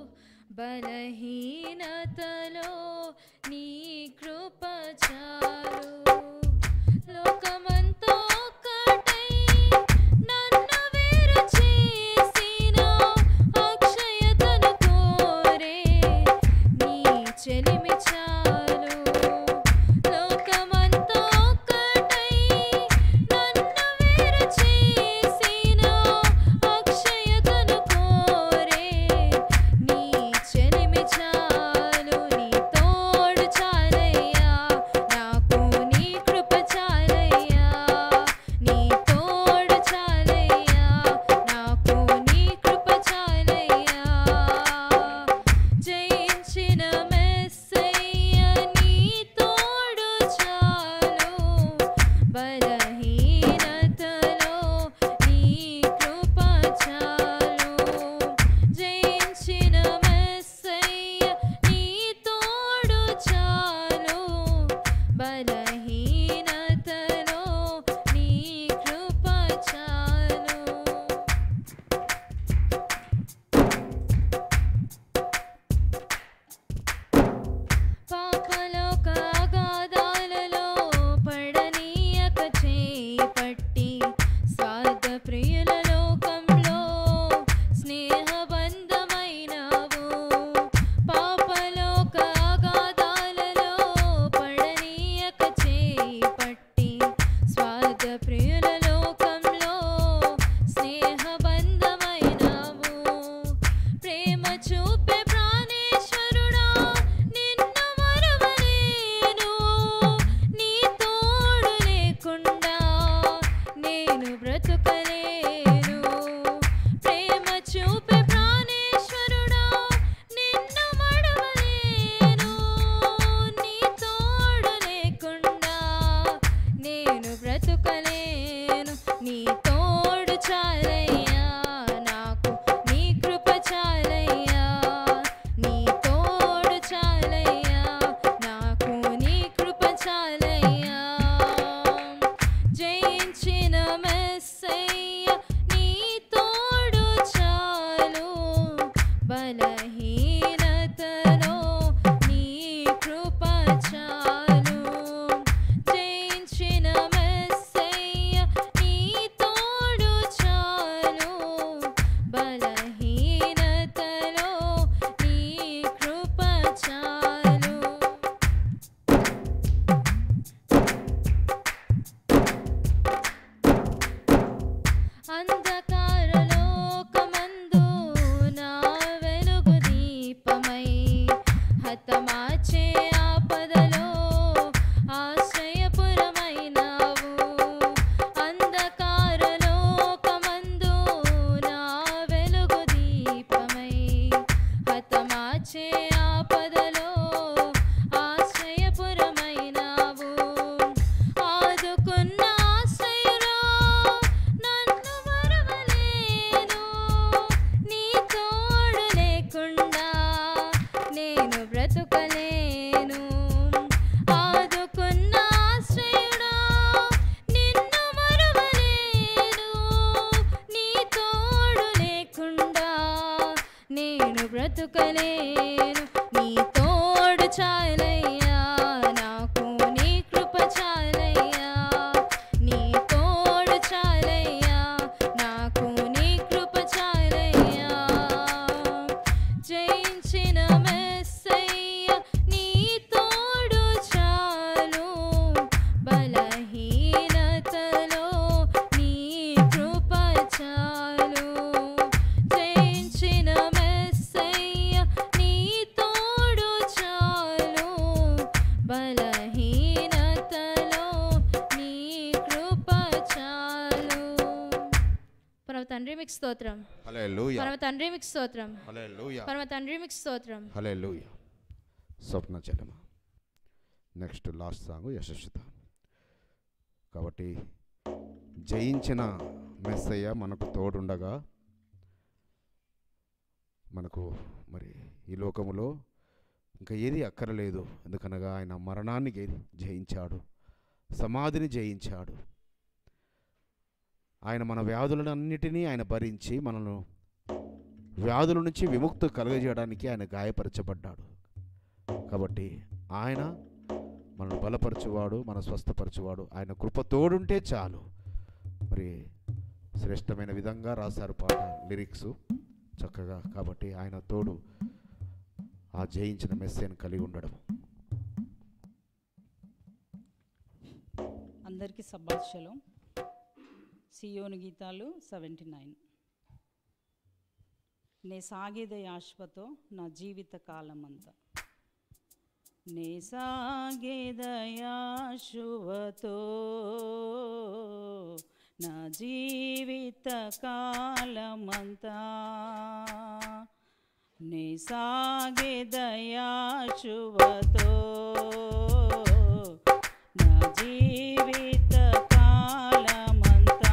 బలహీనతలో నీ కృప చాలు లోకమంతా ఒక్కటై నన్ను వేరు చేసిన అక్షయతను కోరే నీ చెలిమి చాలు లోకమంతా ఒక్కటై నన్ను వేరు చేసిన అక్షయతను కోరే నీ చెలిమి చాలు నీ తోడు చాలయ్యా నాకు నీ కృప చాలయ్యా నీ తోడు చాలయ్యా నాకు నీ కృప చాలయ్యా జయించిన మెస్సయ్య మీకు స్తోత్రం హల్లెలూయా పరమ తండ్రి మీకు స్తోత్రం హల్లెలూయా పరమ తండ్రి మీకు స్తోత్రం హల్లెలూయా స్వప్న చలమ నెక్స్ట్ లాస్ట్ సాంగ్ యశస్సుత కాబట్టి జయించిన మెస్సయ్య మనకు తోడుండగా మనకు మరి ఈ లోకములో ఇంకా ఏది అక్కరలేదు ఎందుకనగా ఆయన మరణాన్ని గె- జయించాడు సమాధిని జయించాడు ఆయన మన వ్యాధులన్నిటినీ ఆయన భరించి మనను వ్యాధుల నుంచి విముక్తి కలుగజేయడానికి ఆయన గాయపరచబడ్డాడు కాబట్టి ఆయన మనల్ని బలపరచువాడు మన స్వస్థపరచువాడు ఆయన కృప తోడుంటే చాలు మరి శ్రేష్టమైన విధంగా రాశారు పాట లిరిక్స్ చక్కగా కాబట్టి ఆయన తోడు ఆ జయించిన మెస్సేను కలిగి ఉండడం అందరికీ సభాషలో సియోను గీతాలు సెవెంటీ నైన్ నే సాగేదే ఆశ్వతో నా జీవిత కాలమంతా నే సాగేదయాశువతో నా జీవిత కాలమంతా నే సాగేదయాశువతో నా జీవిత కాలమంతా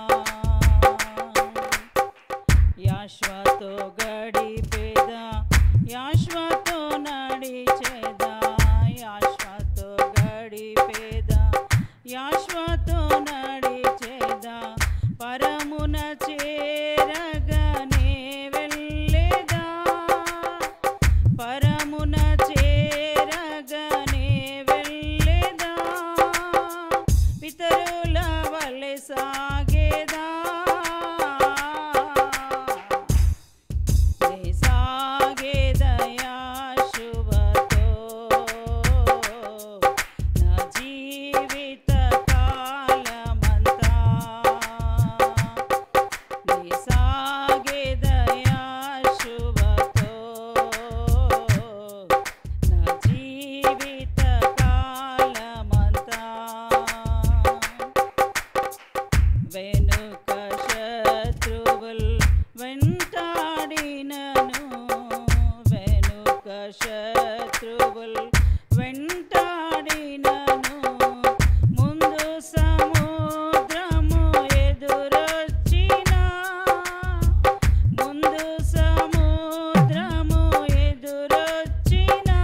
యాశ్వతో గడిపేద యాశ్వతో నడిచేదా యాశ్వతో గడిపేద యాశ్వతో నడిచేదా పరమున చేరగనే వెళ్ళేదా పరమున చేరగనే వెళ్ళేదా పితరుల వలె సాగేదా నే సాగేదయా శుభతో నా జీవిత కాలమంతా నే సాగేదయా శుభతో నా జీవిత కాలమంతా వెనుక శత్రువుల్ వెంటాడినను వెనుక శత్రువుల్ వెంటాడినను ముందు సముద్రము ఎదురొచ్చినా ముందు సముద్రము ఎదురొచ్చినా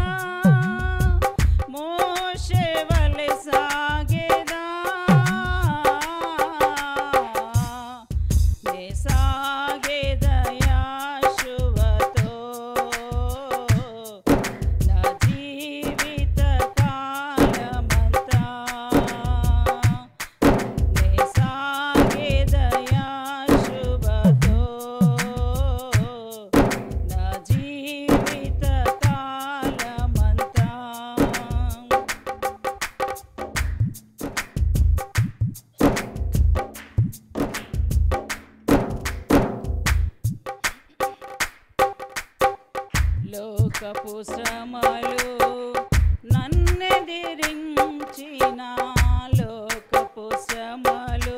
మోషే వలె సాగేదా నే సాగేదయా శుభతో నా జీవిత కాలమంతా నే సాగేదయా శుభతో నా జీవిత కాలమంతా లోకపు శ్రమలు నన్నెదిరించిన లోకపు శ్రమలు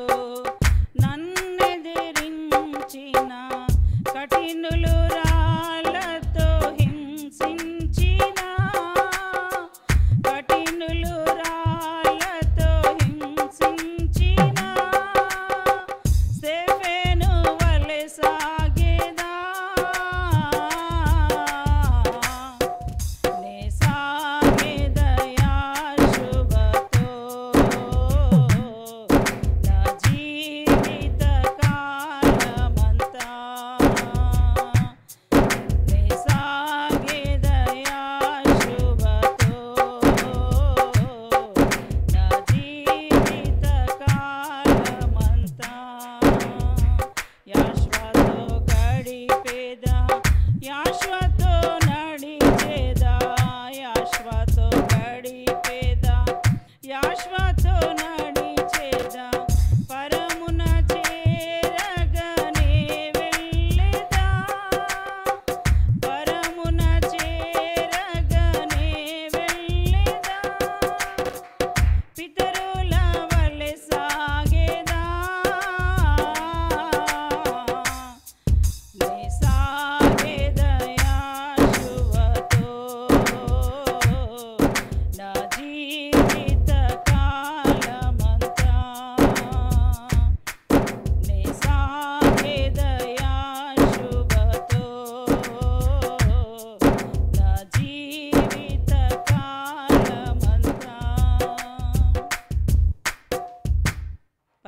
నన్నెదిరించిన కఠినులు రాళ్ళతో హింసించిన కఠినులు రాళ్ళతో హింసించిన స్టెఫెను వలె సాగేదా నే సాగేదయా శుభతో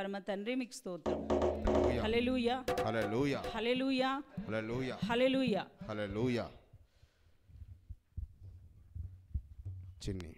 పరమ తండ్రి మీకు స్తోత్రం హల్లెలూయా హల్లెలూయా హల్లెలూయా హల్లెలూయా హల్లెలూయా హల్లెలూయా చిన్ని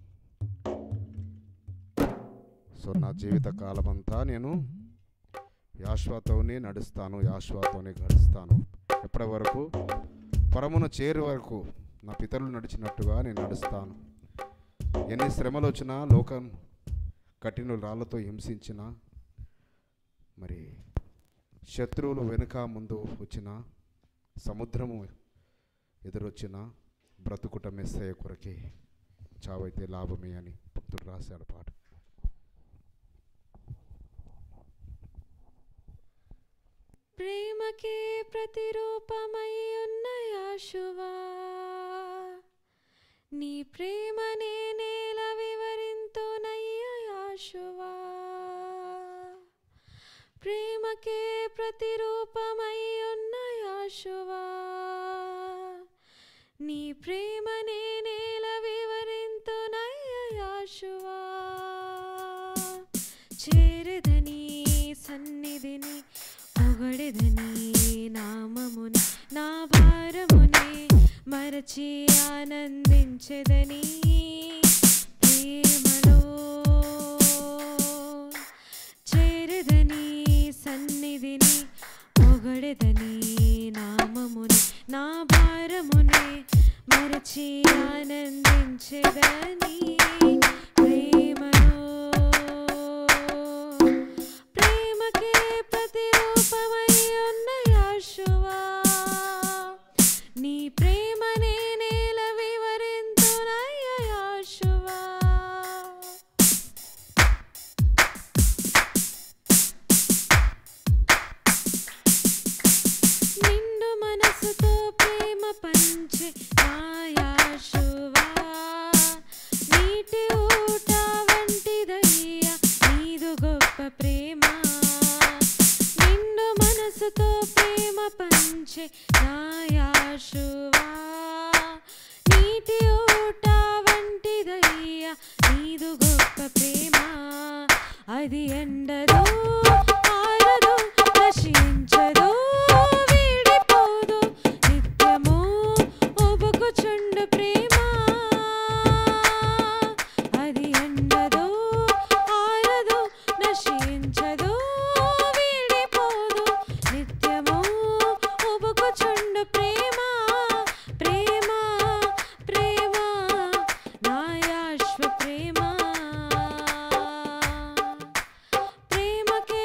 సో నా జీవిత కాలమంతా నేను యాశ్వాతోనే నడుస్తాను యాశ్వాతోనే గడుస్తాను ఎప్పటి వరకు పరమును చేరు వరకు నా పితరులు నడిచినట్టుగా నేను నడుస్తాను ఎన్ని శ్రమలు వచ్చినా లోకం కఠిన రాళ్ళతో హింసించిన మరి శత్రువులు వెనుక ముందు వచ్చిన సముద్రము ఎదురొచ్చిన బ్రతుకుట మెస్సయ్య కొరకే చావైతే లాభమే అని భక్తుడు రాశాడు పాట ప్రేమకే ప్రతిరూపమై ఉన్న యాశువా నీ ప్రేమ నేనేల వివరింతునయ్య యాశువా ప్రేమకే ప్రతిరూపమై ఉన్న యాశువా నీ ప్రేమ నేనేల వివరింతునయ్య యాశువా చేరదని సన్నిధిని పొగడదని నామముని నా భారమునే మరచి ఆనందించదని ప్రేమలో చేరదని సన్నిధిని పొగడదని నామముని నా భారమునే మరచి ఆనందించదని ప్రేమలో ప్రేమకే ప్రతిరూపమై ఉన్న యాశువా నీ ప్రేమ నేనేల వివరింతునయ్య యాశువా నిండు మనసుతో ప్రేమ పంచే నా యాశువా నీటి ఊట వంటిదయ్యా నీదు గొప్ప ప్రేమ నిండు మనసుతో ప్రేమ పంచే నా యాశువా నీటి ఊట వంటిదయ్యా నీదు గొప్ప ప్రేమ అది ఎండదు ఆరదు నశించదు వీడిపోదు నిత్యము ఒబుకుచుండు ప్రేమ అది ఎండదు ఆరదు నశించదు వీడిపోదు నిత్యము ఒబుకుచుండు ప్రేమ ప్రేమ ప్రేమ నాయాశ్వ ప్రేమ ప్రేమకే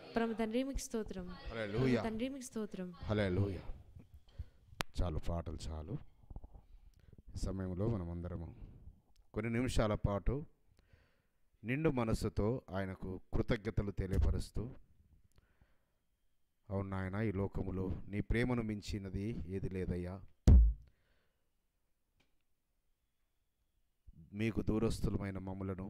పరమ తండ్రి మీకు స్తోత్రం హల్లెలూయా. తండ్రి మీకు స్తోత్రం హలోయ చాలు పాటలు చాలు ఈ సమయంలో మనమందరము కొన్ని నిమిషాల పాటు నిండు మనస్సుతో ఆయనకు కృతజ్ఞతలు తెలియపరుస్తూ అవును నాయన ఈ లోకములో నీ ప్రేమను మించినది ఏది లేదయ్యా మీకు దూరస్తులమైన మమ్ములను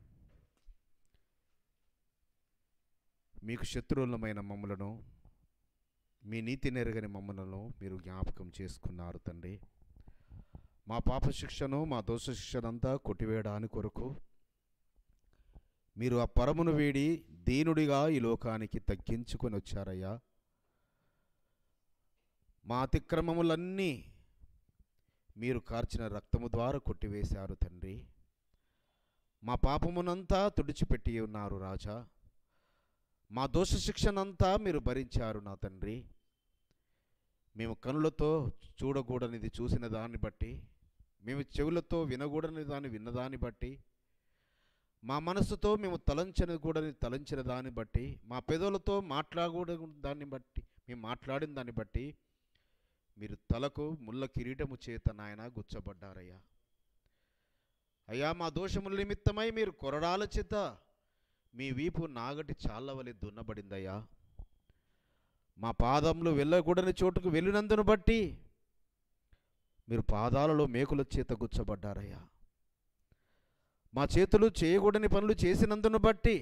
మీకు శత్రువులమైన మమ్ములను మీ నీతి నెరగని మమ్మలను మీరు జ్ఞాపకం చేసుకున్నారు తండ్రి మా పాప శిక్షను మా దోష శిక్షనంతా కొట్టివేయడానికి కొరకు మీరు ఆ పరమును వేడి దీనుడిగా ఈ లోకానికి తగ్గించుకొని వచ్చారయ్యా మా అతిక్రమములన్నీ మీరు కార్చిన రక్తము ద్వారా కొట్టివేశారు తండ్రి మా పాపమునంతా తుడిచిపెట్టి ఉన్నారు రాజా మా దోష శిక్షనంతా మీరు భరించారు నా తండ్రి మేము కనులతో చూడకూడనిది చూసిన దాన్ని బట్టి మేము చెవులతో వినకూడని దాన్ని విన్నదాన్ని బట్టి మా మనసుతో మేము తలంచని కూడని తలంచిన దాన్ని బట్టి మా పెదవులతో మాట్లాడకూడని దాన్ని బట్టి మేము మాట్లాడిన దాన్ని బట్టి మీరు తలకు ముళ్ళ కిరీటము చేత నాయన గుచ్చబడ్డారయ్యా అయ్యా మా దోషముల నిమిత్తమై మీరు కొరడాల చేత మీ వీపు నాగటి చాళ్ళవలి దున్నబడిందయ్యా మా పాదములు వెళ్ళకూడని చోటుకు వెళ్ళినందును బట్టి మీరు పాదాలలో మేకుల చేత గుచ్చబడ్డారయ్యా మా చేతులు చేయకూడని పనులు చేసినందును బట్టి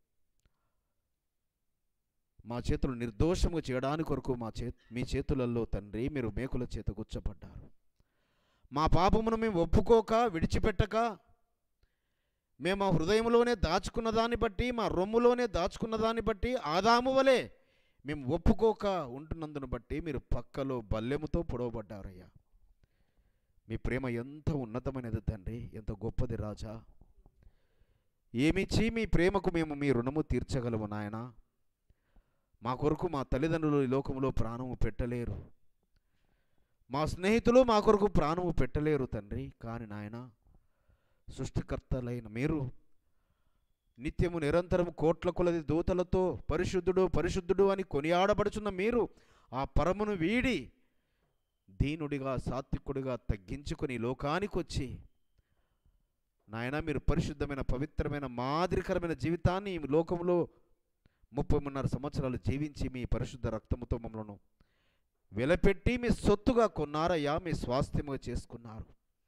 మా చేతులు నిర్దోషముగా చేయడానికి కొరకు మా చే మీ చేతులలో తండ్రి మీరు మేకుల చేత గుచ్చబడ్డారు మా పాపమును మేము ఒప్పుకోక విడిచిపెట్టక మేము మా హృదయంలోనే దాచుకున్న దాన్ని బట్టి మా రొమ్ములోనే దాచుకున్న దాన్ని బట్టి ఆదాము వలె మేము ఒప్పుకోక ఉంటున్నందును బట్టి మీరు పక్కలో బల్లెముతో పొడవబడ్డారయ్యా మీ ప్రేమ ఎంత ఉన్నతమైనది తండ్రి ఎంత గొప్పది రాజా ఏమిచ్చి మీ ప్రేమకు మేము మీ రుణము తీర్చగలము నాయన మా కొరకు మా తల్లిదండ్రులు ఈ లోకంలో ప్రాణము పెట్టలేరు మా స్నేహితులు మా కొరకు ప్రాణము పెట్టలేరు తండ్రి కానీ నాయన సృష్టికర్తలైన మీరు నిత్యము నిరంతరము కోట్ల కొలది దూతలతో పరిశుద్ధుడు పరిశుద్ధుడు అని కొనియాడబడుచున్న మీరు ఆ పరమును వీడి దీనుడిగా సాత్వికుడిగా తగ్గించుకొని ఈ లోకానికి వచ్చి నాయన మీరు పరిశుద్ధమైన పవిత్రమైన మాదిరికరమైన జీవితాన్ని ఈ లోకంలో ముప్పై మూడున్నర సంవత్సరాలు జీవించి మీ పరిశుద్ధ రక్తముతో మమ్మలను వెలపెట్టి మీ సొత్తుగా కొన్నారయ్యా మీ స్వాస్థ్యముగా చేసుకున్నారు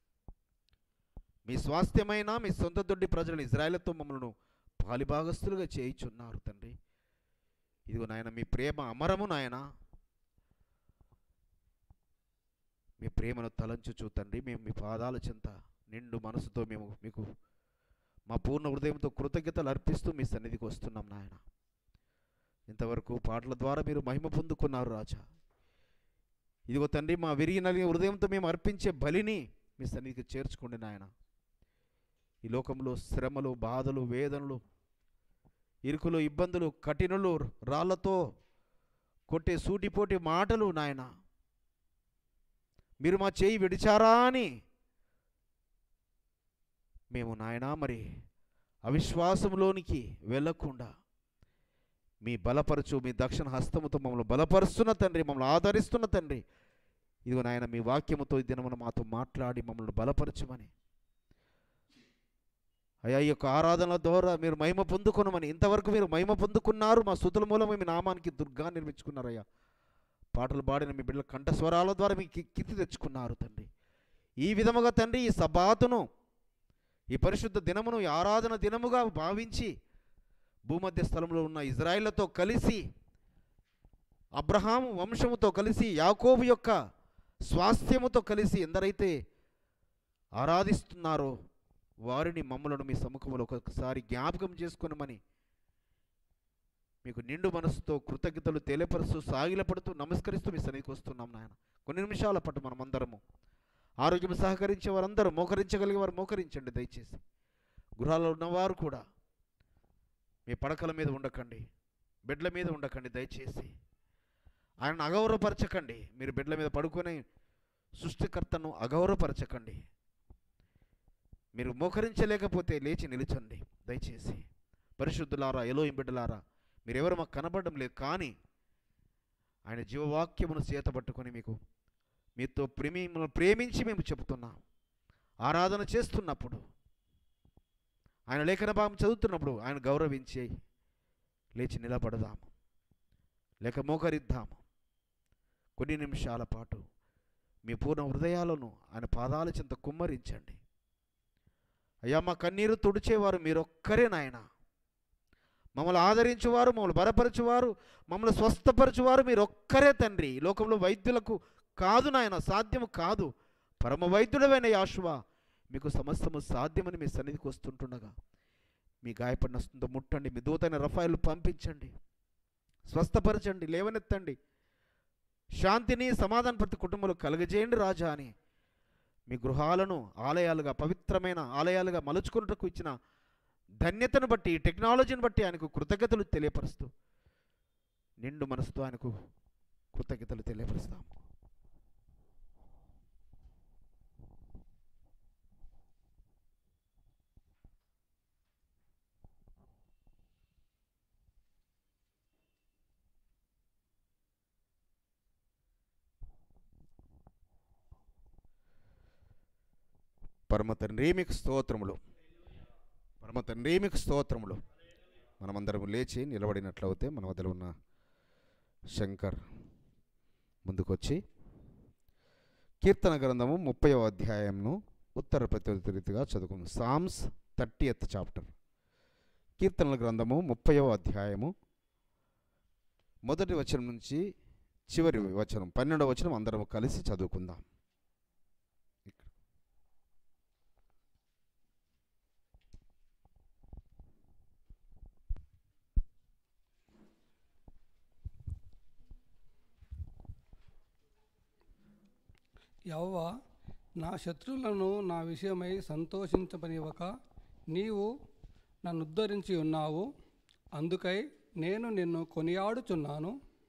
మీ స్వాస్థ్యమైన మీ సొంత దొడ్డి ప్రజలు ఇజ్రాయెల్తో మమ్మల్ని పాలిభాగస్తులుగా చేయిచున్నారు తండ్రి ఇదిగో నాయన మీ ప్రేమ అమరము నాయన మీ ప్రేమను తలంచుచు తండ్రి మేము మీ పాదాల చెంత నిండు మనసుతో మేము మీకు మా పూర్ణ హృదయంతో కృతజ్ఞతలు అర్పిస్తూ మీ సన్నిధికి వస్తున్నాం నాయన ఇంతవరకు పాటల ద్వారా మీరు మహిమ పొందుకున్నారు రాజా ఇదిగో తండ్రి మా విరిగి నలిగిన హృదయంతో మేము అర్పించే బలిని మీ సన్నిధికి చేర్చుకోండి నాయన ఈ లోకంలో శ్రమలు బాధలు వేదనలు ఇరుకులు ఇబ్బందులు కఠినలు రాళ్లతో కొట్టే సూటిపోటి మాటలు నాయన మీరు మా చేయి విడిచారా అని మేము నాయనా మరి అవిశ్వాసంలోనికి వెళ్ళకుండా మీ బలపరచు మీ దక్షిణ హస్తముతో మమ్మల్ని బలపరుస్తున్న తండ్రి మమ్మల్ని ఆదరిస్తున్న తండ్రి ఇదిగో నాయన మీ వాక్యముతో ఈ దినమున మాతో మాట్లాడి మమ్మల్ని బలపరచమని అయ్యా ఈ యొక్క ఆరాధనల ద్వారా మీరు మహిమ పొందుకునమని ఇంతవరకు మీరు మహిమ పొందుకున్నారు మా స్థుతుల మూలమే మీ నామానికి దుర్గా నిర్మించుకున్నారయ్యా పాటలు పాడిన మీ బిడ్డల కంఠస్వరాల ద్వారా మీకు కీర్తి తెచ్చుకున్నారు తండ్రి ఈ విధముగా తండ్రి ఈ సబాతును ఈ పరిశుద్ధ దినమును ఈ ఆరాధన దినముగా భావించి భూమధ్య స్థలంలో ఉన్న ఇజ్రాయిళ్లతో కలిసి అబ్రహాము వంశముతో కలిసి యాకోబు యొక్క స్వాస్థ్యముతో కలిసి ఎందరైతే ఆరాధిస్తున్నారో వారిని మమ్మలను మీ సముఖంలో ఒకసారి జ్ఞాపకం చేసుకునమని మీకు నిండు మనసుతో కృతజ్ఞతలు తెలియపరుస్తూ సాగిలపడుతూ నమస్కరిస్తూ మీ సన్నిధికి వస్తున్నాం నాయన కొన్ని నిమిషాల పాటు మనమందరము ఆరోగ్యం సహకరించే వారందరూ మోకరించగలిగే వారు మోకరించండి దయచేసి గృహాల్లో ఉన్నవారు కూడా మీ పడకల మీద ఉండకండి బెడ్ల మీద ఉండకండి దయచేసి ఆయన అగౌరవపరచకండి మీరు బెడ్ల మీద పడుకొని సృష్టికర్తను అగౌరవపరచకండి మీరు మోకరించలేకపోతే లేచి నిలిచండి దయచేసి పరిశుద్ధులారా ఎలోయిం బిడ్డలారా మీరెవరు మాకు కనబడడం లేదు కానీ ఆయన జీవవాక్యమును చేతబట్టుకొని మీకు మీతో ప్రేమి మిమ్మల్ని ప్రేమించి మేము చెబుతున్నాం ఆరాధన చేస్తున్నప్పుడు ఆయన లేఖన భాగం చదువుతున్నప్పుడు ఆయన గౌరవించి లేచి నిలబడదాము లేక మోకరిద్దాము కొన్ని నిమిషాల పాటు మీ పూర్ణ హృదయాలను ఆయన పాదాల చెంత కుమ్మరించండి అయ్యా మా కన్నీరు తుడిచేవారు మీరొక్కరే నాయన మమ్మల్ని ఆదరించువారు మమ్మల్ని బలపరచువారు మమ్మల్ని స్వస్థపరచువారు మీరు ఒక్కరే తండ్రి ఈ లోకంలో వైద్యులకు కాదు నాయన సాధ్యము కాదు పరమ వైద్యుడమైన యాశువ మీకు సమస్తము సాధ్యమని మీ సన్నిధికి వస్తుంటుండగా మీ గాయపడిన స్థుత ముట్టండి మీ దూతైన రఫాయిలు పంపించండి స్వస్థపరచండి లేవనెత్తండి శాంతిని సమాధాన ప్రతి కుటుంబంలో కలుగజేయండి రాజా అని మీ గృహాలను ఆలయాలుగా పవిత్రమైన ఆలయాలుగా మలుచుకున్నటకు ఇచ్చిన ధన్యతను బట్టి ఈ టెక్నాలజీని బట్టి ఆయనకు కృతజ్ఞతలు తెలియపరుస్తూ నిండు మనసుతో ఆయనకు కృతజ్ఞతలు తెలియపరుస్తాము పరమ తండ్రి మీకు స్తోత్రములు పరమ తండ్రి మీకు స్తోత్రములు మనమందరం లేచి నిలబడినట్లయితే మన వద్దలో ఉన్న శంకర్ ముందుకొచ్చి కీర్తన గ్రంథము ముప్పై అధ్యాయంను ఉత్తర ప్రత్యుత్తరీతిగా చదువుకుందాం సామ్స్ థర్టీ ఎత్ చాప్టర్ కీర్తనల గ్రంథము ముప్పైవ అధ్యాయము మొదటి వచనం నుంచి చివరి వచనం పన్నెండవ వచనం అందరం కలిసి చదువుకుందాం యవ్వ నా శత్రువులను నా విషయమై సంతోషించబనివ్వక నీవు నన్ను ఉద్ధరించి ఉన్నావు అందుకై నేను నిన్ను కొనియాడుచున్నాను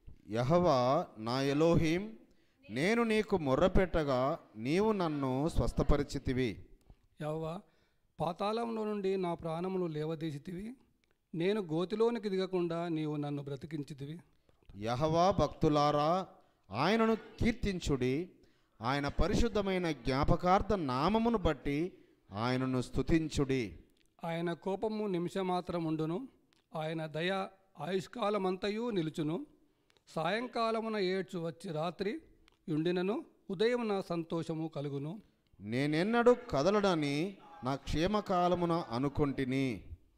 యహవా నా ఎలోహిం నేను నీకు మొర్రపెట్టగా నీవు నన్ను స్వస్థపరిచితివి యవ్వ పాతాళంలో నుండి నా ప్రాణములు లేవదీసితివి నేను గోతిలోనికి దిగకుండా నీవు నన్ను బ్రతికించితివి యహవా భక్తులారా ఆయనను కీర్తించుడి ఆయన పరిశుద్ధమైన జ్ఞాపకార్థ నామమును బట్టి ఆయనను స్తుతించుడి ఆయన కోపము నిమిషమాత్రం ఉండును ఆయన దయ ఆయుష్కాలమంతయు నిలుచును సాయంకాలమున ఏడ్చు వచ్చి రాత్రి యుండినను ఉదయమున సంతోషము కలుగును నేనెన్నడూ కదలడని నా క్షేమకాలమున అనుకొంటిని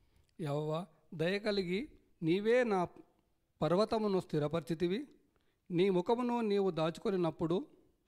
యవ్వ దయ కలిగి నీవే నా పర్వతమును స్థిరపరిచితివి నీ ముఖమును నీవు దాచుకొనినప్పుడు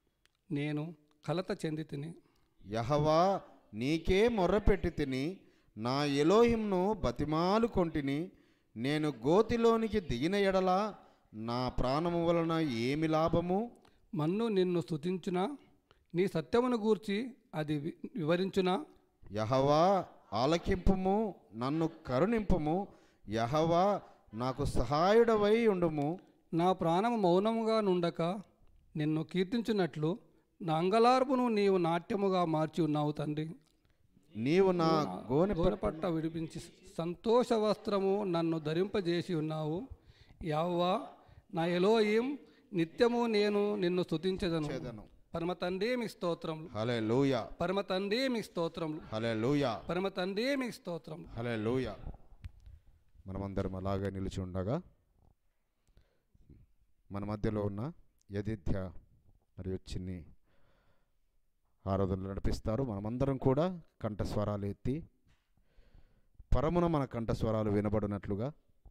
నేను కలత చెంది తిని యహవా నీకే మొర్రపెట్టి తిని నా ఎలోహింను బతిమాలు కొంటిని నేను గోతిలోనికి దిగిన ఎడల నా ప్రాణము వలన ఏమి లాభము మన్ను నిన్ను స్తుతించునా నీ సత్యమును గూర్చి అది వి- వివరించునా యహవా ఆలకింపుము నన్ను కరుణింపుము యహవా నాకు సహాయుడవై ఉండుము నా ప్రాణము మౌనముగా నుండక నిన్ను కీర్తించున్నట్లు నా అంగలార్పును నీవు నాట్యముగా మార్చి ఉన్నావు తండ్రి నీవు నా గోనె గోనెపట్ట విడిపించి సంతోష వస్త్రము నన్ను ధరింపజేసి ఉన్నావు యవ్వా నా ఎలోయిం నిత్యము నేను నిన్ను స్తుతించదను పరమ తండ్రి మీ స్తోత్రములు హలే లూయ పరమ తండ్రి మీ స్తోత్రములు హలే లూయ పరమ తండ్రి మీ స్తోత్రములు హలే లూయ మనమందరం అలాగే నిలిచి ఉండగా మన మధ్యలో ఉన్న యదిథ్య మరియు చిన్ని ఆరాధనలు నడిపిస్తారు మనమందరం కూడా కంఠస్వరాలు ఎత్తి పరమున మన కంఠస్వరాలు వినబడినట్లుగా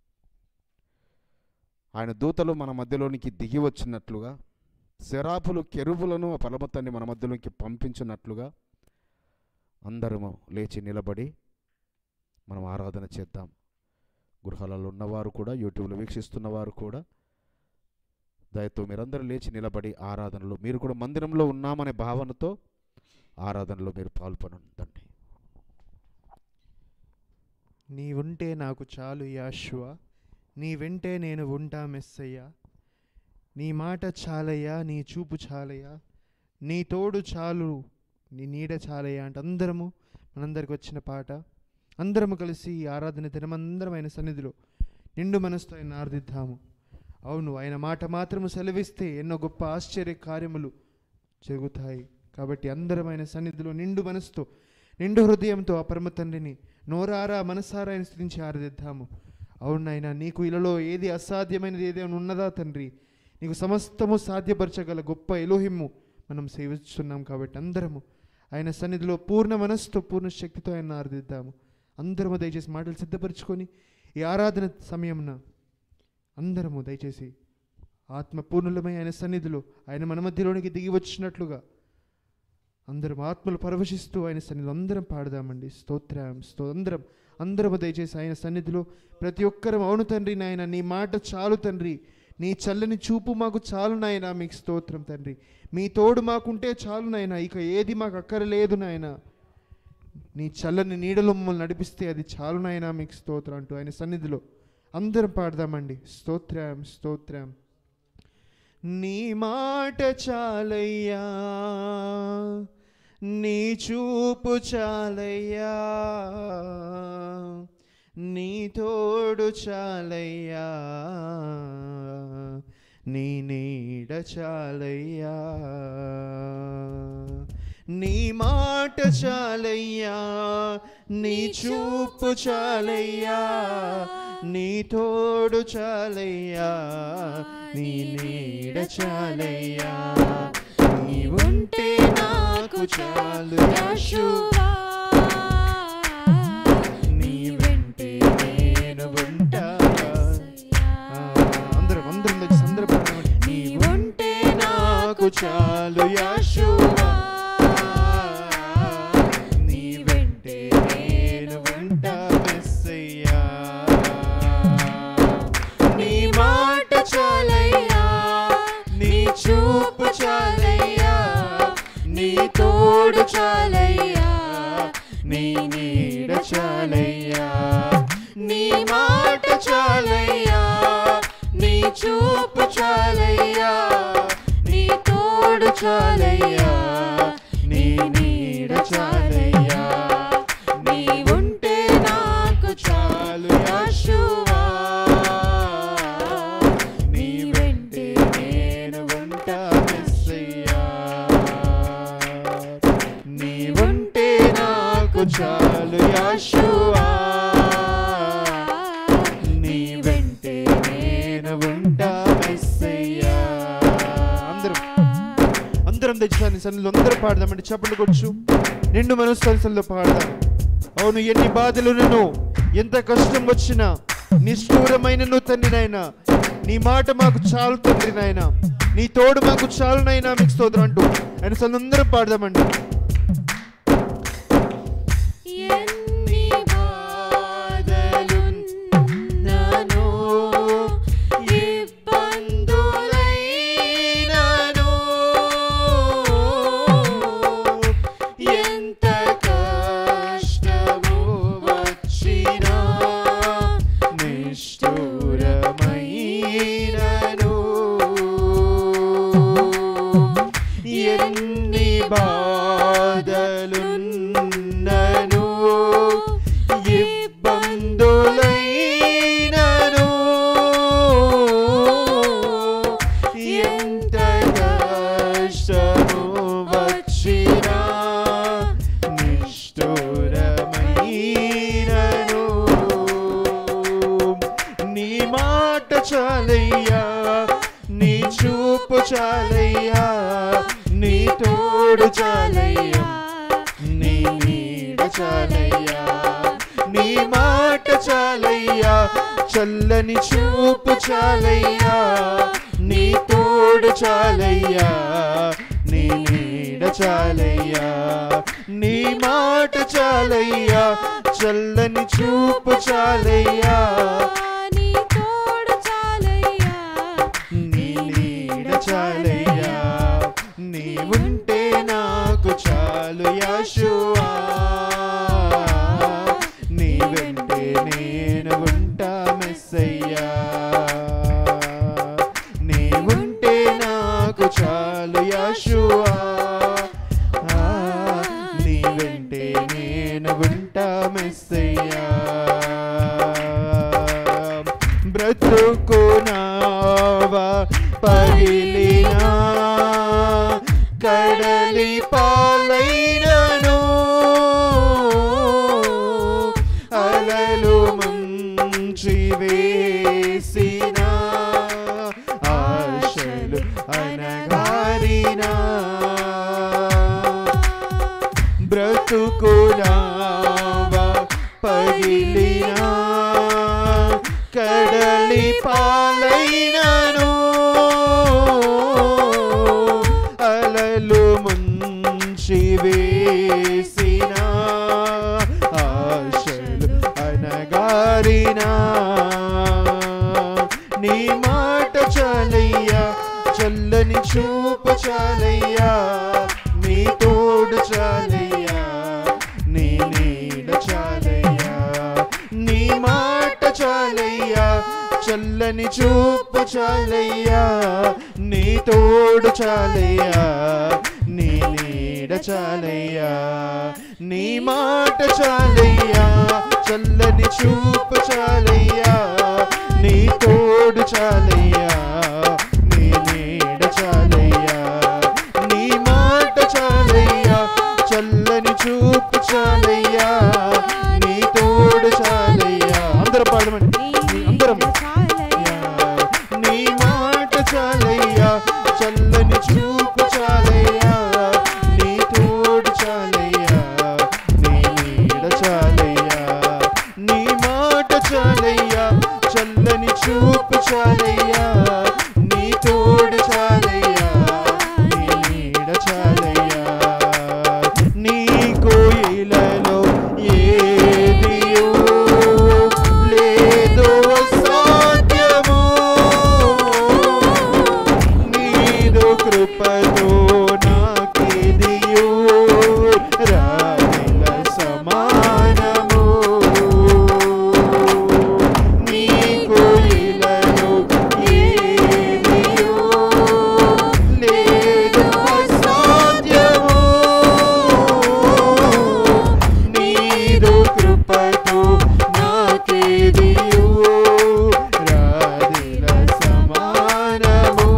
ఆయన దూతలు మన మధ్యలోనికి దిగి వచ్చినట్లుగా శరాపులు కెరువులను ఆ పరమతాన్ని మన మధ్యలోకి పంపించినట్లుగా అందరము లేచి నిలబడి మనం ఆరాధన చేద్దాం గృహాలలో ఉన్నవారు కూడా యూట్యూబ్లో వీక్షిస్తున్నవారు కూడా దయతో మీరందరూ లేచి నిలబడి ఆరాధనలో మీరు కూడా మందిరంలో ఉన్నామనే భావనతో ఆరాధనలో మీరు పాల్పొనందండి నీవుంటే నాకు చాలు యాశ్వ నీ వెంటే నేను ఉంటా మెస్సయ్యా నీ మాట చాలయ్యా నీ చూపు చాలయ్యా నీ తోడు చాలు నీ నీడ చాలయ్యా అంటే అందరము మనందరికి వచ్చిన పాట అందరము కలిసి ఈ ఆరాధన దినమందరం ఆయన సన్నిధిలో నిండు మనసుతో ఆయన ఆరాధిద్దాము అవును ఆయన మాట మాత్రము సెలవిస్తే ఎన్నో గొప్ప ఆశ్చర్య కార్యములు జరుగుతాయి కాబట్టి అందరం ఆయన సన్నిధిలో నిండు మనసుతో నిండు హృదయంతో ఆ పరమ తండ్రిని నోరారా మనసారా ఆయన స్థితించి ఆరాధిద్దాము అవును నాయన నీకు ఇలలో ఏది అసాధ్యమైనది ఏదైనా ఉన్నదా తండ్రి నీకు సమస్తము సాధ్యపరచగల గొప్ప ఎలోహిమ్ము మనం సేవిస్తున్నాం కాబట్టి అందరము ఆయన సన్నిధిలో పూర్ణ మనస్సుతో పూర్ణ శక్తితో ఆయన ఆరాధిద్దాము అందరము దయచేసి మాటలు సిద్ధపరచుకొని ఈ ఆరాధన సమయమున అందరము దయచేసి ఆత్మపూర్ణులమై ఆయన సన్నిధిలో ఆయన మన మధ్యలోనికి దిగి వచ్చినట్లుగా అందరం ఆత్మలు పరవశిస్తూ ఆయన సన్నిధిలో అందరం పాడదామండి స్తోత్రం స్తో అందరం అందరము దయచేసి ఆయన సన్నిధిలో ప్రతి ఒక్కరం అవును తండ్రి నాయన నీ మాట చాలు తండ్రి నీ చల్లని చూపు మాకు చాలు నాయన మీకు స్తోత్రం తండ్రి మీ తోడు మాకుంటే చాలు నాయన ఇక ఏది మాకు అక్కరలేదు నాయన నీ చల్లని నీడలో మమ్మల్ని నడిపిస్తే అది చాలు నాయన మీకు స్తోత్రం అంటూ ఆయన సన్నిధిలో అందరం పాడదామండి స్తోత్రం స్తోత్రం నీ మాట చాలయ్యా నీ చూపు చాలయ్యా నీ తోడు చాలయ్యా నీ నీడ చాలయ్యా నీ మాట చాలయ్యా నీ చూపు చాలయ్యా నీ తోడు చాలయ్యా నీ నీడ చాలయ్యా నీ ఉంటే నాకు చాలు యెహోవా. నీ వెంటే నేను ఉంటా ఆ, అందరం అందరం లేచి అందరం పాడదామండి. నీ ఉంటే నాకు చాలు యాశువా నీ వెంటే నేను ఉంటా మెస్సయ్యా నీ మాట చాలయ్యా నీ చూపు చాలయ్యా నీ తోడు చాలయ్యా నీ నీడ చాలయ్యా నీ మాట చాలయ్యా నీ చూపు చాలయ్యా నీ తోడు చాలయ్యా నీ నీడ చాలయ్యా నీ ఉంటే నాకు చాలు యాశువా నీ వెంటే నేను ఉంటా మెస్సయ్యా నీ ఉంటే నాకు చాలు యాశువా నీ వెంటే నేను ఉంటా మెస్సయ్యా అందరం అందరం తెచ్చాను సన్నిలో అందరూ పాడదామండి చప్పట్లు కొచ్చు నిండు మనసు సన్నిలో పాడదాం అవును ఎన్ని బాధలునను ఎంత కష్టం వచ్చినా నిష్ఠూరమైనను తండ్రి నాయన నీ మాట మాకు చాలు తండ్రి నాయన నీ తోడు మాకు చాలు నాయనా మీకు స్తోత్రం అంటూ ఆయన సన్నిలో అందరం పాడదామండి ఎన్ని బాధలున్నను ఇబ్బందులైనను ఎంత కష్టము వచ్చినా నిష్ఠూరమైనను ఎన్ని బాధలున్నను ఇబ్బందులైనను ఎంత కష్టము వచ్చినా నిష్ఠూరమైనను నీ మాట చాలయ్యా నీ చూపు చాలయ్యా నీ తోడు చాలయ్యా నీ నీడ చాలయ్యా నీ మాట చాలయ్యా చల్లని చూపు చాలయ్యా నీ తోడు చాలయ్యా నీ నీడ చాలయ్యా నీ మాట చాలయ్యా చల్లని చూపు చాలయ్యా నీ తోడు చాలయ్యా నీ నీడ చాలయ్యా నీ ఉంటే నాకు చాలు యాశువా నీ వెంటే నేను ఉంటా మెస్సయ్యా నీ ఉంటే నాకు చాలు యాశువా ఆ, నీ వెంటే నేను ఉంటా మెస్సయ్యా పగిలిన కడలి పాలైనను అలలు మంచి వేసిన ఆశలు అనగారిన బ్రతుకులావ పగిలిన కడలి పాలైనను అలలు ముంచి వేసిన ఆశలు అనగారిన నీ మాట చాలయ్యా చల్లని చూపు చాలయ్యా నీ తోడు చాలయ్యా నీ నీడ చాలయ్యా నీ మాట చాలయ్యా చల్లని చూపు చాలయ్యా నీ తోడు చాలయ్యా నీ నీడ చాలయ్యా నీ మాట చాలయ్యా చల్లని చూపు చాలయ్యా నీ తోడు చాలయ్యా నీ నీడ చాలయ్యా నీ మాట చాలయ్యా చల్లని చూపు చాలయ్యా నీ తోడు చాలయ్యా అందరం పాడమండి నీ అందరం నీ మాట చాలయ్యా చల్లని చూపు చాలయ్యా నీ తోడు చాలయ్యా నీ నీడ చాలయ్యా నీ మాట చాలయ్యా చల్లని చూపు చాలయ్యా నీ తోడు చాలయ్యా నీ నీడ చాలయ్యా నీ కోయిలలో ఏదియో లేదో అసాధ్యము నీదు కృపతో నాకిదియో రాజుల సమానము నీ కోయిలలో ఏదియో లేదు అసాధ్యము నీదు కృపతో నాకేదియో రాధిల సమానము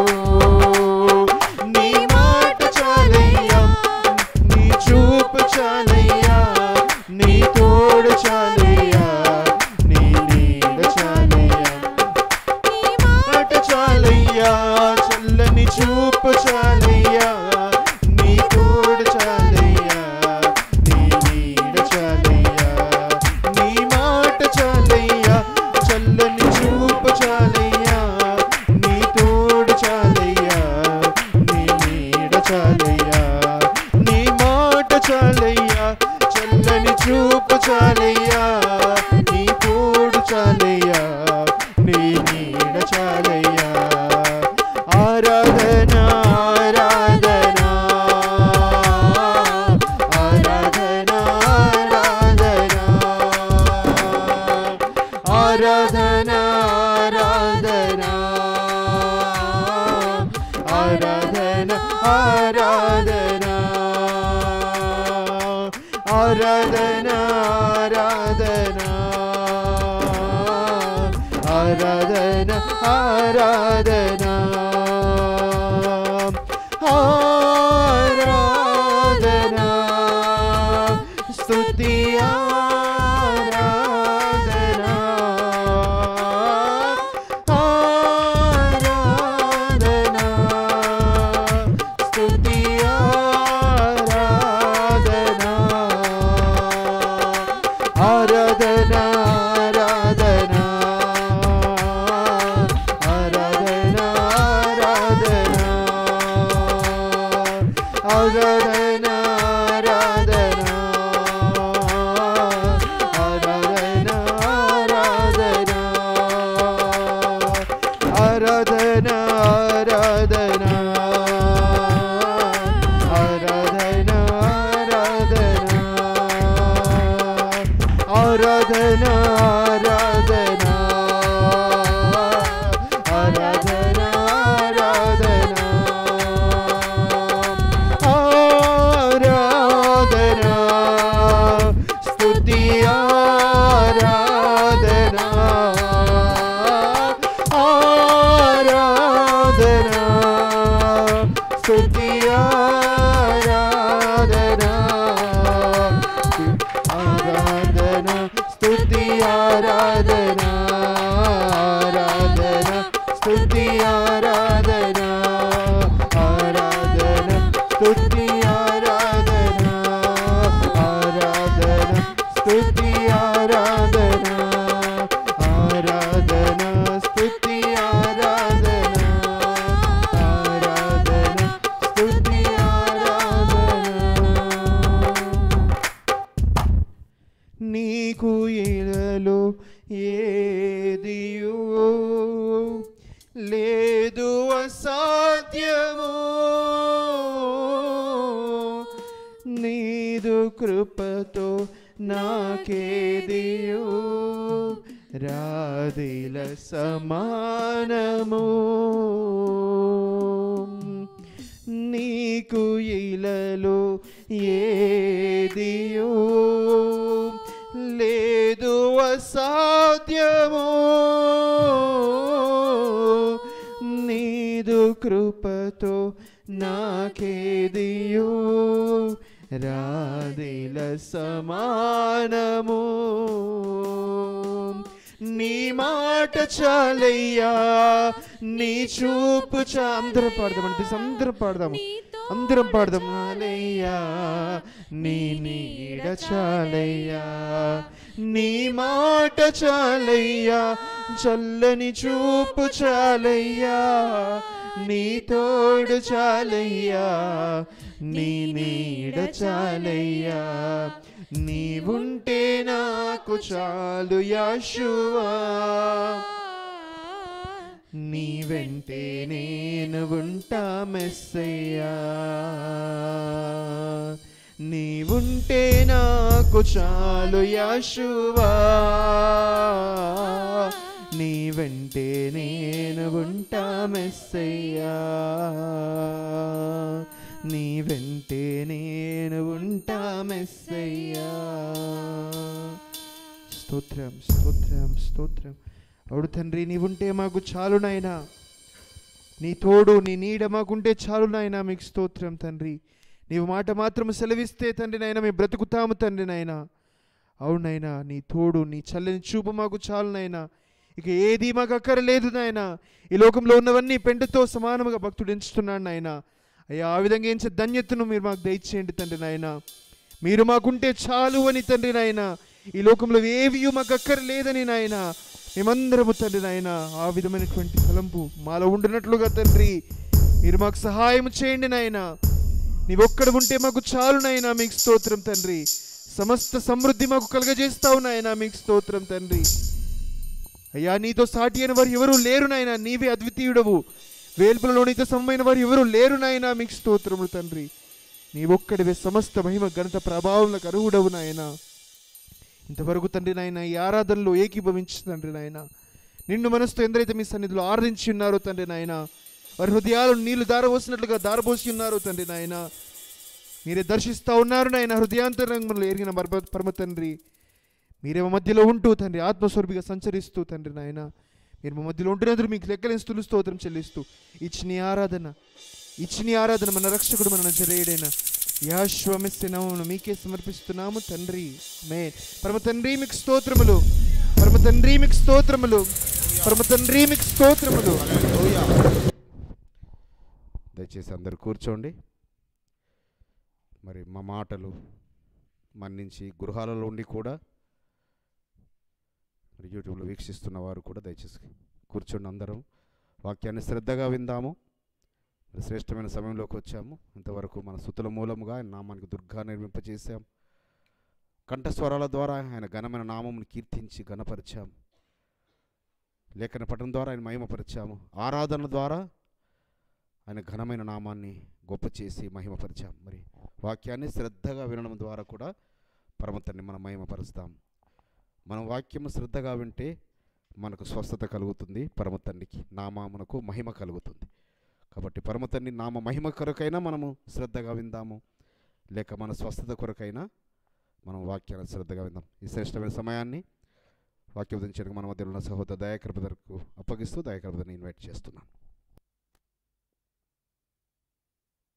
నీ మాట చాలయ్యా నీ చూపు చాలయ్యా నీ తోడు చాలయ్యా నీ నీడ చాలయ్యా మాట చాలయ్యా చల్లని చూపు చాలయ్యా నీ తోడు చాలయ్యా నీ నీడ చాలయ్యా నీ మాట చాలయ్యా చల్లని చూపు చాలయ్యా నీ తోడు చాలయ్యా నీ నీడ చాలయ్యా నీ మాట చాలయ్యా చల్లని చూపు చాలయ్యా నీ తోడు చాలయ్యా నీ నీడ చాలయ్యా ఆరాధన ఆరాధన ఆరాధన ఆరాధన ఆరాధన ఆరాధన ఆరాధన ఆరాధన ఆరాధన ఆరాధన ఆరాధన ఆరాధన స్తుతి ఆరాధన ఆరాధన స్తుతి ఆరాధన ఆరాధన ఆరాధన ఆరాధన ఆరాధన ఆరాధన ఆరాధన ఆరాధన ఆరాధన ఆరాధన ఆరాధన ఆరాధన ఆరాధన ఆరాధన ఆరాధన స్తుతి ఆరాధన ఆరాధన స్తుతి ఆరాధన ఆరాధన స్తుతి ఆరాధన ఆరాధన స్తుతి ఆరాధన ఆరాధన స్తుతి ఆరాధన ఆరాధన స్తుతి ఆరాధన ఆరాధన స్తుతి ఆరాధన ఆరాధన స్తుతి ఆరాధన నీకు ఇలలో ఏదియు లేదు అసాధ్యము నీదు కృపతో నాకేదియు రాదిల సమానము నీకు ఇలలో ఏదియు లేదు అసాధ్యము నీదు కృపతో నాకేదియు రాదిల సమానము నీ మాట చాలయ్యా నీ చూపు చా అందరం పాడదాం అంటే అందరం పాడదాం అందరం పాడదాం చాలయ్యా నీ నీడ చాలయ్యా నీ మాట చాలయ్యా చల్లని చూపు చాలయ్యా నీ తోడు చాలయ్యా నీ నీడ చాలయ్యా నీవుంటే నాకు చాలు యాశువా నీ వెంటే నేను ఉంటా మెస్సయ్యా నీవుంటే నాకు చాలు యాశువా నీ వెంటే నేను ఉంటా మెస్సయ్యా నీ వెంటే నేను ఉంటా మెస్సయ్యా స్తోత్రం స్తోత్రం స్తోత్రం అవుడు తండ్రి నీవుంటే మాకు చాలు నాయనా నీ తోడు నీ నీడ మాకుంటే చాలు నాయనా మీకు స్తోత్రం తండ్రి నీవు మాట మాత్రం సెలవిస్తే తండ్రి నాయన మేము బ్రతుకుతాము తండ్రి నాయన అవునైనా నీ తోడు నీ చల్లని చూపు మాకు చాలు నాయనా ఇక ఏది మాకు అక్కరలేదు నాయన ఈ లోకంలో ఉన్నవన్నీ పెంటతో సమానముగా భక్తుడు ఎంచుతున్నాడు నాయన అయ్యా ఆ విధంగా ఎంచే ధన్యతను మీరు మాకు దయచేయండి తండ్రి నాయన మీరు మాకుంటే చాలు అని తండ్రి నాయన ఈ లోకంలో ఏవి మాకు అక్కర్లేదని నాయన మేమందరము తండ్రి నాయన ఆ విధమైనటువంటి తలంపు మాలో ఉండినట్లుగా తండ్రి మీరు మాకు సహాయం చేయండి నాయన నీవొక్కడ ఉంటే మాకు చాలు నాయన మీకు స్తోత్రం తండ్రి సమస్త సమృద్ధి మాకు కలగజేస్తావు నాయన మీకు స్తోత్రం తండ్రి అయ్యా నీతో సాటి అయిన వారు ఎవరు లేరు నాయన నీవే అద్వితీయుడవు వేల్పులలో నీతో సమమైన వారు ఎవరు లేరు నాయన మీకు స్తోత్రములు తండ్రి నీవొక్కడివే సమస్త మహిమ ఘనత ప్రభావంలకు అర్హుడవు నాయన ఇంతవరకు తండ్రి నాయన ఈ ఆరాధనలో ఏకీభవించి తండ్రి నాయన నిన్ను మనసుతో ఎందరైతే మీ సన్నిధిలో ఆరాధించి ఉన్నారో తండ్రి నాయన వారి హృదయాలు నీళ్లు దారబోసినట్లుగా దారబోసి ఉన్నారో తండ్రి నాయన మీరే దర్శిస్తూ ఉన్నారు నాయన హృదయాంతరంగంలో ఎరిగిన పరమ పరమ తండ్రి మీరే మా మధ్యలో ఉంటూ తండ్రి ఆత్మస్వరూపిగా సంచరిస్తూ తండ్రి నాయన మీరు మా మధ్యలో ఉంటున్నందుకు మీకు లెక్కలేస్తులు స్తోత్రం చెల్లిస్తూ ఇచ్చిన ఈ ఆరాధన ఇచ్చిన ఈ ఆరాధన మన రక్షకుడు మన జరేయుడైన యాశ్వమెస్సి నామమును మీకే సమర్పిస్తున్నాము తండ్రి మే పరమ తండ్రి మీకు స్తోత్రములు పరమ తండ్రి మీకు స్తోత్రములు పరమ తండ్రి మీకు స్తోత్రములు దయచేసి అందరు కూర్చోండి మరి మా మాటలు మన్నించి గృహాలలో ఉండి కూడా మరి యూట్యూబ్లో వీక్షిస్తున్న వారు కూడా దయచేసి కూర్చోండి అందరం వాక్యాన్ని శ్రద్ధగా విందాము మరి శ్రేష్టమైన సమయంలోకి వచ్చాము ఇంతవరకు మన సుతుల మూలముగా ఆయన నామానికి దుర్గా నిర్మింపచేశాం కంఠస్వరాల ద్వారా ఆయన ఘనమైన నామమును కీర్తించి ఘనపరిచాం లేఖన పఠనం ద్వారా ఆయన మహిమపరిచాము ఆరాధన ద్వారా ఆయన ఘనమైన నామాన్ని గొప్ప చేసి మహిమపరిచాం మరి వాక్యాన్ని శ్రద్ధగా వినడం ద్వారా కూడా పరమతన్ని మనం మహిమపరుస్తాం మనం వాక్యము శ్రద్ధగా వింటే మనకు స్వస్థత కలుగుతుంది పరమతండ్రికి నామామునకు మహిమ కలుగుతుంది కాబట్టి పరమతండ్రి నామ మహిమ కొరకైనా మనము శ్రద్ధగా విందాము లేక మన స్వస్థత కొరకైనా మనం వాక్యాన్ని శ్రద్ధగా విందాం ఈ శ్రేష్టమైన సమయాన్ని వాక్య ఉదించడానికి మన మధ్యలో ఉన్న సహోదర దయాకర్ బ్రదర్కు అప్పగిస్తూ దయాకర్ బ్రదర్ని ఇన్వైట్ చేస్తున్నాను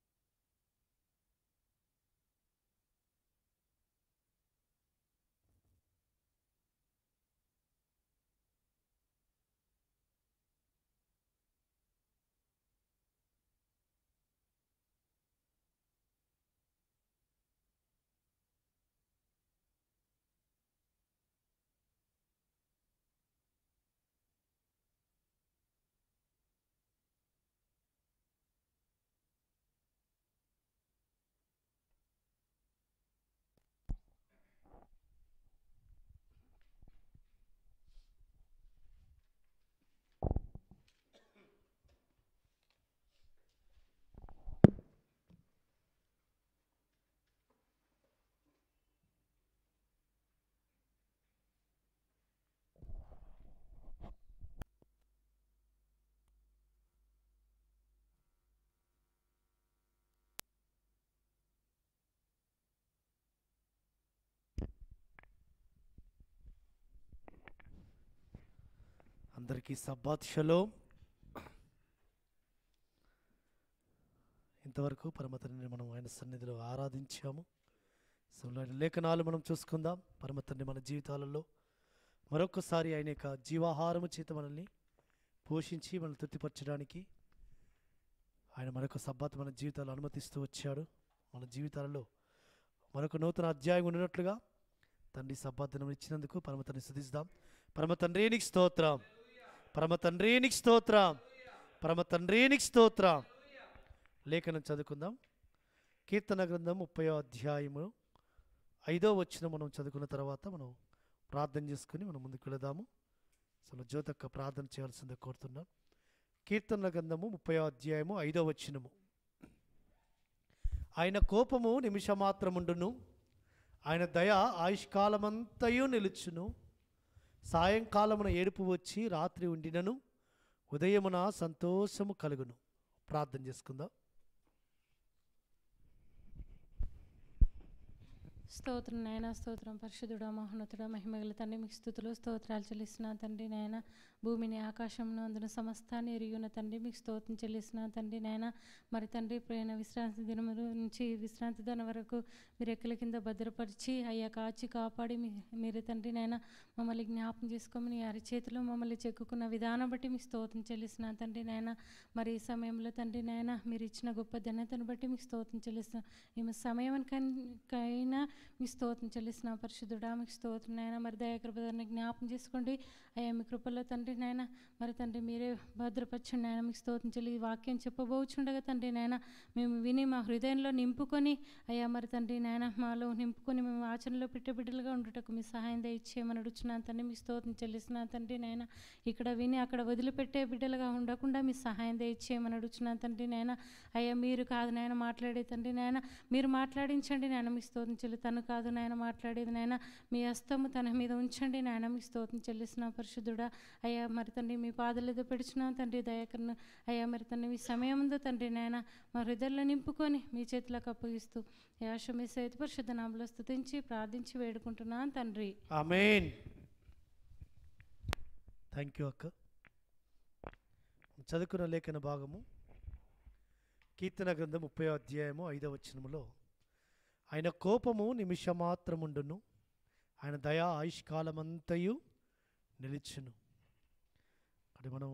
అందరికీ సబ్బాత్ షలోం ఇంతవరకు పరమతండ్రిని మనం ఆయన సన్నిధిలో ఆరాధించాము సో ఇలాంటి లేఖనాలు మనం చూసుకుందాం పరమతండ్రి మన జీవితాలలో మరొకసారి ఆయన యొక్క జీవాహారము చేత మనల్ని పోషించి మనల్ని తృప్తిపరచడానికి ఆయన మరొక సబ్బాత్ మన జీవితాలు అనుమతిస్తూ వచ్చాడు మన జీవితాలలో మరొక నూతన అధ్యాయం ఉండినట్లుగా తండ్రి సబ్బాతనం ఇచ్చినందుకు పరమ తండ్రి స్థుతిస్తాం పరమ తండ్రి నీకు స్తోత్రం పరమ తండ్రి నీకు స్తోత్రం పరమ తండ్రి నీకు స్తోత్రం లేఖనం చదువుకుందాం కీర్తన గ్రంథం ముప్పై అధ్యాయము ఐదో వచ్చిన మనం చదువుకున్న తర్వాత మనం ప్రార్థన చేసుకుని మనం ముందుకు వెళదాము అసలు జ్యోతక్క ప్రార్థన చేయాల్సిందే కోరుతున్నాను కీర్తన గ్రంథము ముప్పై అధ్యాయము ఐదో వచ్చినము ఆయన కోపము నిమిషమాత్రముండును ఆయన దయ ఆయుష్కాలమంతయు నిలుచును సాయంకాలమున ఏడుపు వచ్చి రాత్రి ఉండినను ఉదయమున సంతోషము కలుగును ప్రార్థన చేసుకుందాం స్తోత్రం నాయన స్తోత్రం పరిశుద్ధుడా మహోన్నతుడా మహిమగల తండ్రి మీకు స్థుతులు స్తోత్రాలు చెల్లిస్తున్నా తండ్రి నాయన భూమిని ఆకాశంను అందున సమస్తాన్ని ఎరిగిన తండ్రి మీకు స్తోత్రం చెల్లిస్తున్నా తండ్రి నాయన మరి తండ్రి ప్రయాణ విశ్రాంతి దినం నుంచి విశ్రాంతి దినం వరకు మీరు ఎక్కల కింద భద్రపరిచి అయ్యా కాచి కాపాడి మీ మీరే తండ్రి నాయన మమ్మల్ని జ్ఞాపం చేసుకోమని అరిచేతిలో మమ్మల్ని చెక్కుకున్న విధానం బట్టి మీకు స్తోత్రం చెల్లిస్తున్నా తండ్రి నాయన మరి ఈ సమయంలో తండ్రి నాయన మీరు ఇచ్చిన గొప్ప ధన్యతను బట్టి మీకు స్తోత్రం చెల్లిస్తున్నాం ఈ సమయానికైనా మీ స్తోత్రం చెల్లిస్తున్నా పరిశుద్ధుడా మీకు స్తోత్రం నాయన మరి దయాకృపదాన్ని జ్ఞాపం చేసుకోండి అయ్యా మీ కృపల్లో తండ్రి నాయన మరి తండ్రి మీరే భద్రపరచండి నాయన మీకు స్తోత్రం చెల్లి ఈ వాక్యం చెప్పబోచుండగా తండ్రి నాయన మేము విని మా హృదయంలో నింపుకొని అయ్యా మరి తండ్రి నాయన మాలో నింపుకొని మేము ఆచరణలో పెట్టే బిడ్డలుగా ఉండుటకు మీ సహాయం దయచేయమని అడుగుచున్నాను తండ్రి మీకు స్తోత్రం చెల్లిస్తున్నాను తండ్రి నాయన ఇక్కడ విని అక్కడ వదిలిపెట్టే బిడ్డలుగా ఉండకుండా మీ సహాయం దయచేయమని అడుగుచున్నాను తండ్రి నాయన అయ్యా మీరు కాదు నాయన మాట్లాడే తండ్రి నాయన మీరు మాట్లాడించండి నాయన మీ స్తోత్రం చెల్లి తను కాదు నాయన మాట్లాడేది నాయన మీ హస్తము తన మీద ఉంచండి నాయన మీ స్తోత్రం చెల్లిస్తున్నా పరిశుద్ధుడా అయ్యా మరి తండ్రి మీ పాదలు ఏదో పెడుచున్నాం తండ్రి దయాకరణ అయ్యా మరి తండ్రి మీ సమయం ఉందో తండ్రి నాయన మా హృదయంలో నింపుకొని మీ చేతులకు అప్పగిస్తూ యాష మీ సైత పరిశుద్ధ నామలో స్తుతించి ప్రార్థించి వేడుకుంటున్నాను తండ్రి ఆమెన్ థ్యాంక్ యూ అక్క చదువుకున్న లేఖన భాగము కీర్తన గ్రంథం ముప్పై అధ్యాయము ఐదవ వచనములో ఆయన కోపము నిమిషమాత్రముండును ఆయన దయా ఆయుష్కాలమంతయు నిలిచును అది మనం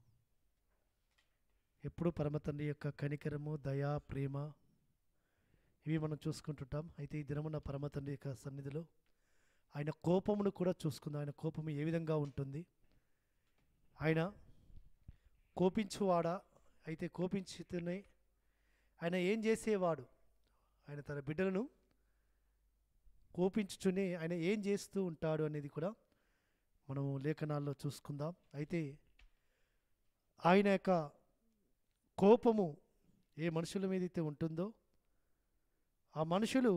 ఎప్పుడు పరమతండ్రి యొక్క కనికరము దయా ప్రేమ ఇవి మనం చూసుకుంటుంటాం అయితే ఈ దినమున పరమతండ్రి యొక్క సన్నిధిలో ఆయన కోపమును కూడా చూసుకుందాం ఆయన కోపము ఏ విధంగా ఉంటుంది ఆయన కోపించువాడా అయితే కోపించుతూనే ఆయన ఏం చేసేవాడు ఆయన తన బిడ్డలను కోపించుచునే ఆయన ఏం చేస్తూ ఉంటాడు అనేది కూడా మనం లేఖనాల్లో చూసుకుందాం అయితే ఆయన యొక్క కోపము ఏ మనుషుల మీద అయితే ఉంటుందో ఆ మనుషులు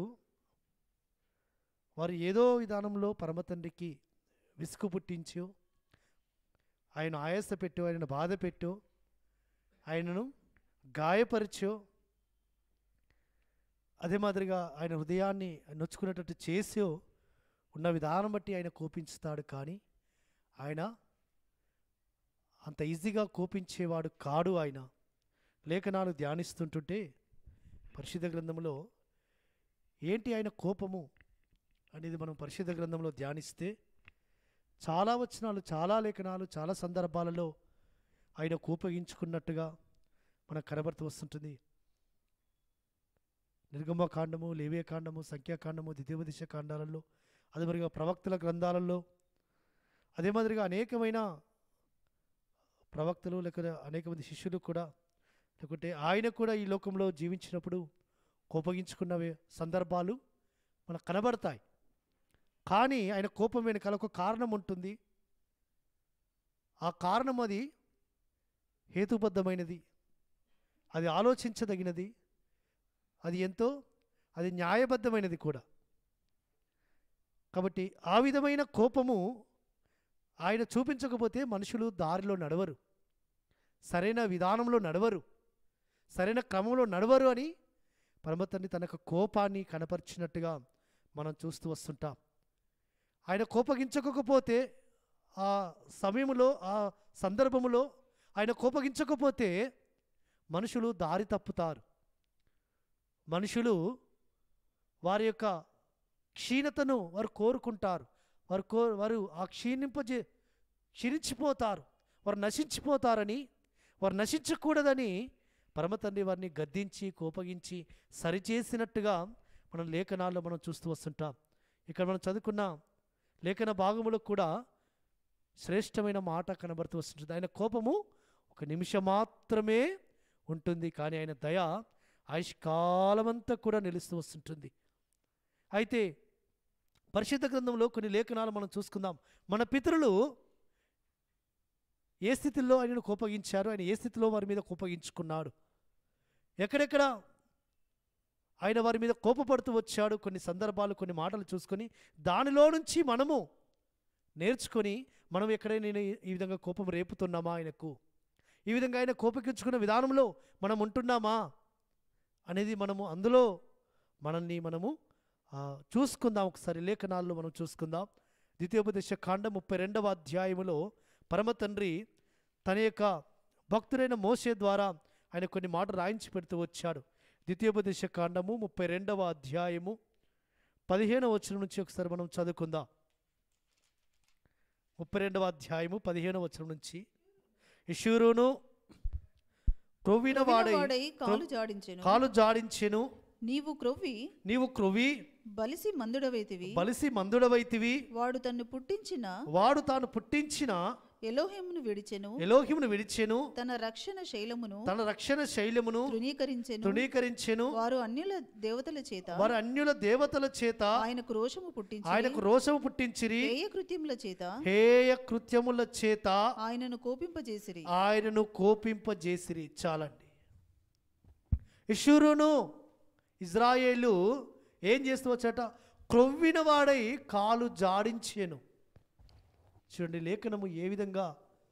వారు ఏదో విధానంలో పరమతండ్రికి విసుగు పుట్టించో ఆయన ఆయాస పెట్టో ఆయనను బాధ పెట్టో ఆయనను గాయపరచో అదే మాదిరిగా ఆయన హృదయాన్ని నొచ్చుకునేటట్టు చేసో ఉన్న విధానం బట్టి ఆయన కోపించుతాడు కానీ ఆయన అంత ఈజీగా కోపించేవాడు కాడు ఆయన లేఖనాలు ధ్యానిస్తుంటుంటే పరిశుద్ధ గ్రంథంలో ఏంటి ఆయన కోపము అనేది మనం పరిశుద్ధ గ్రంథంలో ధ్యానిస్తే చాలా వచనాలు చాలా లేఖనాలు చాలా సందర్భాలలో ఆయన కోపగించుకున్నట్టుగా మనకు కనబడుతూ వస్తుంటుంది నిర్గమకాండము లేవేకాండము సంఖ్యాకాండము ద్వితీయోపదిశ కాండాలలో అదే మరిగా ప్రవక్తల గ్రంథాలలో అదే మాదిరిగా అనేకమైన ప్రవక్తలు లేక అనేక మంది శిష్యులు కూడా లేకుంటే ఆయన కూడా ఈ లోకంలో జీవించినప్పుడు కోపగించుకున్న వే- సందర్భాలు మనకు కనబడతాయి కానీ ఆయన కోపం వెనకాల ఒక కారణం ఉంటుంది ఆ కారణం అది హేతుబద్ధమైనది అది ఆలోచించదగినది అది ఎంతో అది న్యాయబద్ధమైనది కూడా కాబట్టి ఆ విధమైన కోపము ఆయన చూపించకపోతే మనుషులు దారిలో నడవరు సరైన విధానంలో నడవరు సరైన క్రమంలో నడవరు అని పరమతండ్రి తన యొక్క కోపాన్ని కనపరిచినట్టుగా మనం చూస్తూ వస్తుంటాం ఆయన కోపగించకపోతే ఆ సమయంలో ఆ సందర్భములో ఆయన కోపగించకపోతే మనుషులు దారి తప్పుతారు మనుషులు వారి యొక్క క్షీణతను వారు కోరుకుంటారు వారు కో వారు ఆ క్షీణింపజే క్షీణించిపోతారు వారు నశించిపోతారని వారు నశించకూడదని పరమతండ్రి వారిని గద్దించి కోపగించి సరిచేసినట్టుగా మనం లేఖనాల్లో మనం చూస్తూ వస్తుంటాం ఇక్కడ మనం చదువుకున్న లేఖన భాగములో కూడా శ్రేష్టమైన మాట కనబడుతూ వస్తుంటుంది ఆయన కోపము ఒక నిమిషం మాత్రమే ఉంటుంది కానీ ఆయన దయ ఆయుష్కాలమంతా కూడా నిలుస్తూ వస్తుంటుంది అయితే పరిశుద్ధ గ్రంథంలో కొన్ని లేఖనాలు మనం చూసుకుందాం మన పితరులు ఏ స్థితిలో ఆయనను కోపగించారు ఆయన ఏ స్థితిలో వారి మీద కోపగించుకున్నాడు ఎక్కడెక్కడ ఆయన వారి మీద కోపపడుతూ వచ్చాడు కొన్ని సందర్భాలు కొన్ని మాటలు చూసుకొని దానిలో నుంచి మనము నేర్చుకొని మనం ఎక్కడైనా నేను ఈ విధంగా కోపం రేపుతున్నామా ఆయనకు ఈ విధంగా ఆయన కోపగించుకున్న విధానంలో మనం ఉంటున్నామా అనేది మనము అందులో మనల్ని మనము ఆ, చూసుకుందాం ఒకసారి లేఖనాల్లో మనం చూసుకుందాం ద్వితీయోపదేశ కాండ ముప్పై రెండవ అధ్యాయములో పరమ తండ్రి తన యొక్క భక్తుడైన మోసే ద్వారా ఆయన కొన్ని మాటలు రాయించి పెడుతూ వచ్చాడు ద్వితీయోపదేశ కాండము ముప్పై రెండవ అధ్యాయము పదిహేనవ వచనం నుంచి ఒకసారి మనం చదువుకుందాం ముప్పై రెండవ అధ్యాయము పదిహేనవ వచనం నుంచి ఇషూరును క్రొవ్విన వాడై వాడై కాలు జాడించెను కాలు జాడించెను నీవు క్రొవ్వి నీవు క్రొవ్వి బలిసి మందుడవైతివి బలిసి మందుడవైతివి వాడు తన్ను పుట్టించిన వాడు తాను పుట్టించిన ఎలోహెమును విడిచెను ఎలోహిమును విడిచెను తన రక్షణ శైలమును తన రక్షణ శైలమును తృణీకరించెను తృణీకరించెను వారు అన్యుల దేవతల చేత వారి అన్యుల దేవతల చేత ఆయనకు రోషము పుట్టించి ఆయనకు రోషము పుట్టించిరి హేయ కృత్యముల చేత హేయ కృత్యముల చేత ఆయనను కోపింపజేసిరి ఆయనను కోపింపజేసిరి చాలండి ఇషురును ఇజ్రాయేలు ఏం చేస్తూ వచ్చాట క్రొవ్విన వాడై కాలు జాడించాను చూడండి లేఖనము ఏ విధంగా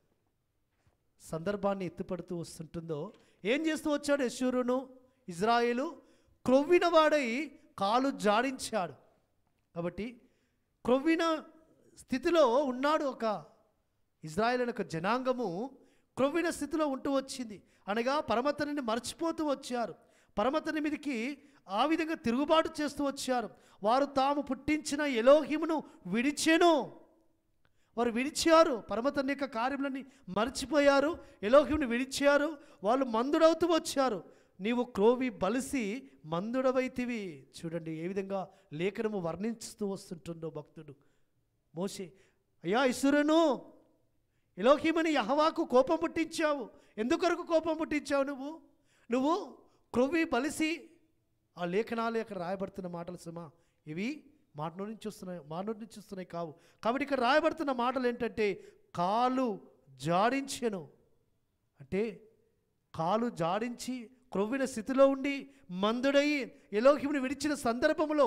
సందర్భాన్ని ఎత్తుపడుతూ వస్తుంటుందో ఏం చేస్తూ వచ్చాడు యశూరును ఇజ్రాయేలు క్రొవ్విన వాడై కాలు జాడించాడు కాబట్టి క్రొవ్విన స్థితిలో ఉన్నాడు ఒక ఇజ్రాయేల్ అనే ఒక జనాంగము క్రొవ్విన స్థితిలో ఉంటూ వచ్చింది అనగా పరమతని మర్చిపోతూ వచ్చారు పరమతని మీదకి ఆ విధంగా తిరుగుబాటు చేస్తూ వచ్చారు వారు తాము పుట్టించిన ఎలోహిమును విడిచెను వారు విడిచారు పరమతండ్రి యొక్క కార్యములని మర్చిపోయారు ఎలోహిముని విడిచారు వాళ్ళు మందుడవుతూ వచ్చారు నీవు క్రోవి బలిసి మందుడవైతివి చూడండి ఏ విధంగా లేఖనము వర్ణించుతూ వస్తుంటుందో భక్తుడు మోసే అయ్యా ఇసురును ఎలోహిమని యహవాకు కోపం పుట్టించావు ఎందుకొరకు కోపం పుట్టించావు నువ్వు నువ్వు క్రొవ్వి బలిసి ఆ లేఖనాలు ఇక్కడ రాయబడుతున్న మాటలు సుమా ఇవి మాట నుంచి వస్తున్నాయి మాట నుంచి వస్తున్నాయి కావు కాబట్టి ఇక్కడ రాయబడుతున్న మాటలు ఏంటంటే కాలు జాడించెను అంటే కాలు జాడించి క్రొవ్విన స్థితిలో ఉండి మందుడయి ఎలోహిముని విడిచిన సందర్భంలో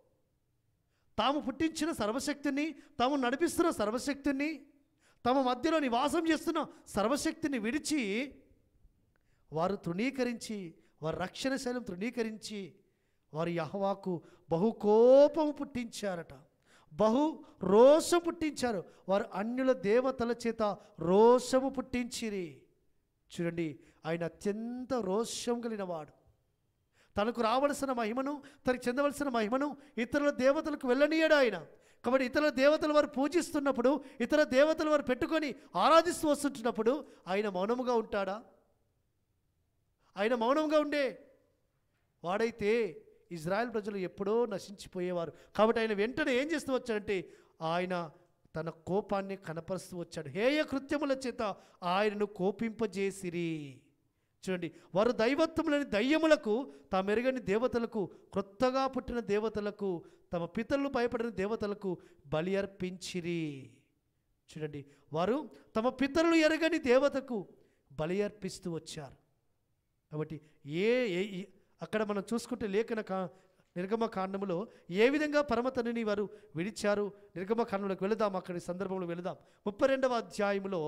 తాము పుట్టించిన సర్వశక్తిని తాము నడిపిస్తున్న సర్వశక్తిని తమ మధ్యలో నివాసం చేస్తున్న సర్వశక్తిని విడిచి వారు తృణీకరించి వారి రక్షణ శైలం తృణీకరించి వారి యహవాకు బహు కోపం పుట్టించారట బహు రోషం పుట్టించారు వారు అన్యుల దేవతల చేత రోషము పుట్టించిరి చూడండి ఆయన అత్యంత రోషం కలిగిన వాడు తనకు రావలసిన మహిమను తనకు చెందవలసిన మహిమను ఇతరుల దేవతలకు వెళ్ళనీయడు ఆయన కాబట్టి ఇతరుల దేవతలు వారు పూజిస్తున్నప్పుడు ఇతర దేవతలు వారు పెట్టుకొని ఆరాధిస్తూ వస్తుంటున్నప్పుడు ఆయన మౌనముగా ఉంటాడా ఆయన మౌనంగా ఉండే వాడైతే ఇజ్రాయెల్ ప్రజలు ఎప్పుడో నశించిపోయేవారు కాబట్టి ఆయన వెంటనే ఏం చేస్తూ వచ్చాడంటే ఆయన తన కోపాన్ని కనపరుస్తూ వచ్చాడు హేయ కృత్యముల చేత ఆయనను కోపింపజేసిరి చూడండి వారు దైవత్వములని దయ్యములకు తామెరుగని దేవతలకు క్రొత్తగా పుట్టిన దేవతలకు తమ పితరులు భయపడిన దేవతలకు బలి అర్పించిరి చూడండి వారు తమ పితరులు ఎరగని దేవతకు బలి అర్పిస్తూ వచ్చారు కాబట్టి ఏ ఏ- ఈ- అక్కడ మనం చూసుకుంటే లేఖన కా నిర్గమ కాండములో ఏ విధంగా పరమతనిని వారు విడిచారు నిర్గమ కాండంలోకి వెళదాం అక్కడి సందర్భంలో వెళదాం ముప్పై రెండవ అధ్యాయములో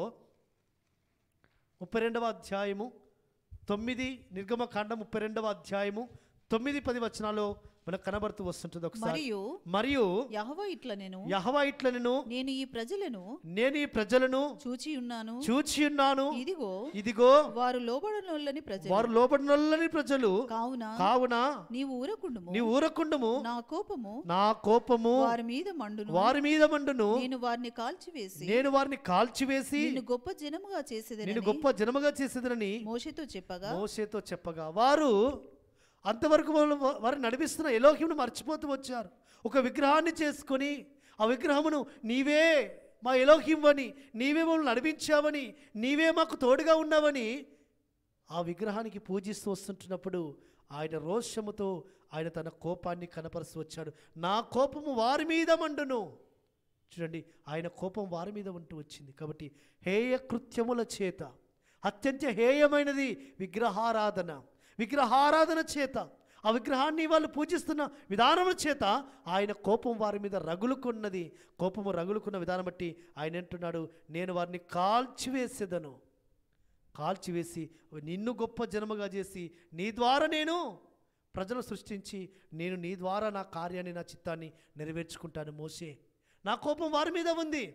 ముప్పై రెండవ అధ్యాయము తొమ్మిది నిర్గమ కాండం ముప్పై రెండవ అధ్యాయము తొమ్మిది పది వచనాలు మనకు కనబడుతూ వస్తుంటుంది ఒకసారి మరియు మరియు యహోవా ఇట్లా నేను యహవా ఇట్లనెను నేను ఈ ప్రజలను నేను ఈ ప్రజలను చూచి ఉన్నాను చూచి ఉన్నాను ఇదిగో ఇదిగో వారు లోబడనోళ్ళని ప్రజలు వారు లోబడినొల్లని ప్రజలు కావున కావున నీవు ఊరకుండుము నీ ఊరకుండము నా కోపము నా కోపము వారి మీద మండును వారి మీద మండును నేను వారిని కాల్చివేసి నేను వారిని కాల్చివేసి నిన్ను గొప్ప జనముగా నేను చేసేదని గొప్ప జనముగా చేసేదనని మోషేతో చెప్పగా మోసేతో చెప్పగా వారు అంతవరకు వాళ్ళు వా- వారు నడిపిస్తున్న ఎలోహింను మర్చిపోతూ వచ్చారు ఒక విగ్రహాన్ని చేసుకొని ఆ విగ్రహమును నీవే మా ఎలోహిం అని నీవే మమ్మల్ని నడిపించావని నీవే మాకు తోడుగా ఉన్నావని ఆ విగ్రహానికి పూజిస్తూ వస్తుంటున్నప్పుడు ఆయన రోషముతో ఆయన తన కోపాన్ని కనపరుస్తూ వచ్చాడు నా కోపము వారి మీద మండును చూడండి ఆయన కోపం వారి మీద ఉంటూ వచ్చింది కాబట్టి హేయ కృత్యముల చేత అత్యంత హేయమైనది విగ్రహారాధన విగ్రహారాధన చేత ఆ విగ్రహాన్ని వాళ్ళు పూజిస్తున్న విధానముల చేత ఆయన కోపం వారి మీద రగులుకున్నది కోపము రగులుకున్న విధానం బట్టి ఆయన అంటున్నాడు నేను వారిని కాల్చివేసేదను కాల్చివేసి నిన్ను గొప్ప జన్మగా చేసి నీ ద్వారా నేను ప్రజలు సృష్టించి నేను నీ ద్వారా నా కార్యాన్ని నా చిత్తాన్ని నెరవేర్చుకుంటాను మోసే నా కోపం వారి మీద ఉంది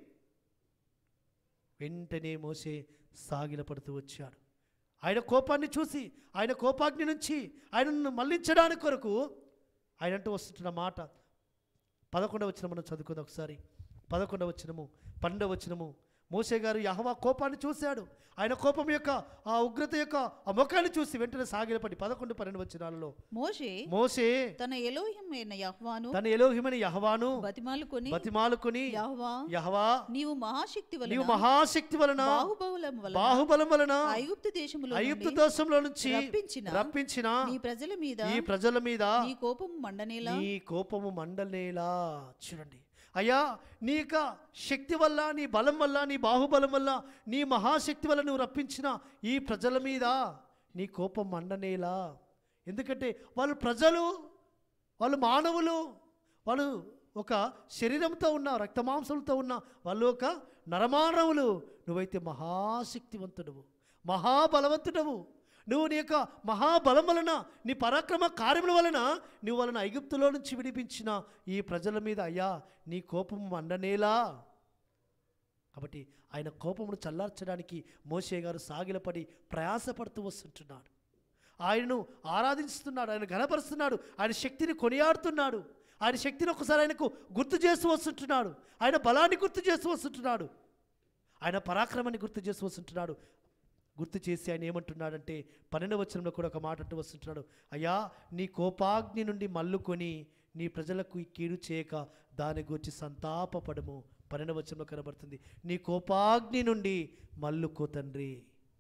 వెంటనే మోసే సాగిలపడుతూ వచ్చాడు ఆయన కోపాన్ని చూసి ఆయన కోపాగ్ని నుంచి ఆయనను మళ్లించడానికి కొరకు ఆయన అంటూ వస్తుంటున్న మాట పదకొండవ వచ్చిన మనం చదువుకుందాం ఒకసారి పదకొండవ వచ్చినము పన్నెండవ వచ్చినము మోసే గారు యహవా కోపాన్ని చూశాడు ఆయన కోపం యొక్క ఆ ఉగ్రత యొక్క ఆ ముఖాన్ని చూసి వెంటనే సాగిలపడి పదకొండు పన్నెండు వచ్చినాలలో మోషే మోసే తన ఎలోహిం అయిన యహ్వాను తన ఎలోహిమని యహవాను బతిమాలుకొని బతిమాలుకొని యహ్వా యహవా నీవు మహాశక్తి నీవు వలన మహాశక్తి వలన బాహుబలం వలన బాహుబలం వలన ఐగుప్తు దేశములో ఐగుప్తు నుండి దేశంలో నుంచి రప్పించిన రప్పించిన నీ ప్రజల మీద ఈ ప్రజల మీద నీ కోపం మండనేలా నీ కోపము మండలేలా చూడండి అయ్యా నీ యొక్క శక్తి వల్ల నీ బలం వల్ల నీ బాహుబలం వల్ల నీ మహాశక్తి వల్ల నువ్వు రప్పించిన ఈ ప్రజల మీద నీ కోపం మండనేలా ఎందుకంటే వాళ్ళు ప్రజలు వాళ్ళు మానవులు వాళ్ళు ఒక శరీరంతో ఉన్న రక్తమాంసలతో ఉన్న వాళ్ళు ఒక నరమానవులు నువ్వైతే మహాశక్తివంతుడవు మహాబలవంతుడవు నువ్వు నీ యొక్క మహాబలం వలన నీ పరాక్రమ కార్యముల వలన నువ్వు వాళ్ళని ఐగుప్తులో నుంచి విడిపించిన ఈ ప్రజల మీద అయ్యా నీ కోపం మండనేలా కాబట్టి ఆయన కోపమును చల్లార్చడానికి మోసే గారు సాగిలపడి ప్రయాసపడుతూ వస్తుంటున్నాడు ఆయనను ఆరాధిస్తున్నాడు ఆయన గణపరుస్తున్నాడు ఆయన శక్తిని కొనియాడుతున్నాడు ఆయన శక్తిని ఒకసారి ఆయనకు గుర్తు చేస్తూ వస్తుంటున్నాడు ఆయన బలాన్ని గుర్తు చేస్తూ వస్తుంటున్నాడు ఆయన పరాక్రమాన్ని గుర్తు చేస్తూ వస్తుంటున్నాడు గుర్తు చేసి ఆయన ఏమంటున్నాడంటే పన్నెండు వచనంలో కూడా ఒక మాట అంటూ వస్తుంటున్నాడు అయ్యా నీ కోపాగ్ని నుండి మల్లుకొని నీ ప్రజలకు ఈ కీడు చేయక దాని గురించి సంతాపపడము పన్నెండు వచనంలో కనబడుతుంది నీ కోపాగ్ని నుండి మల్లుకో తండ్రి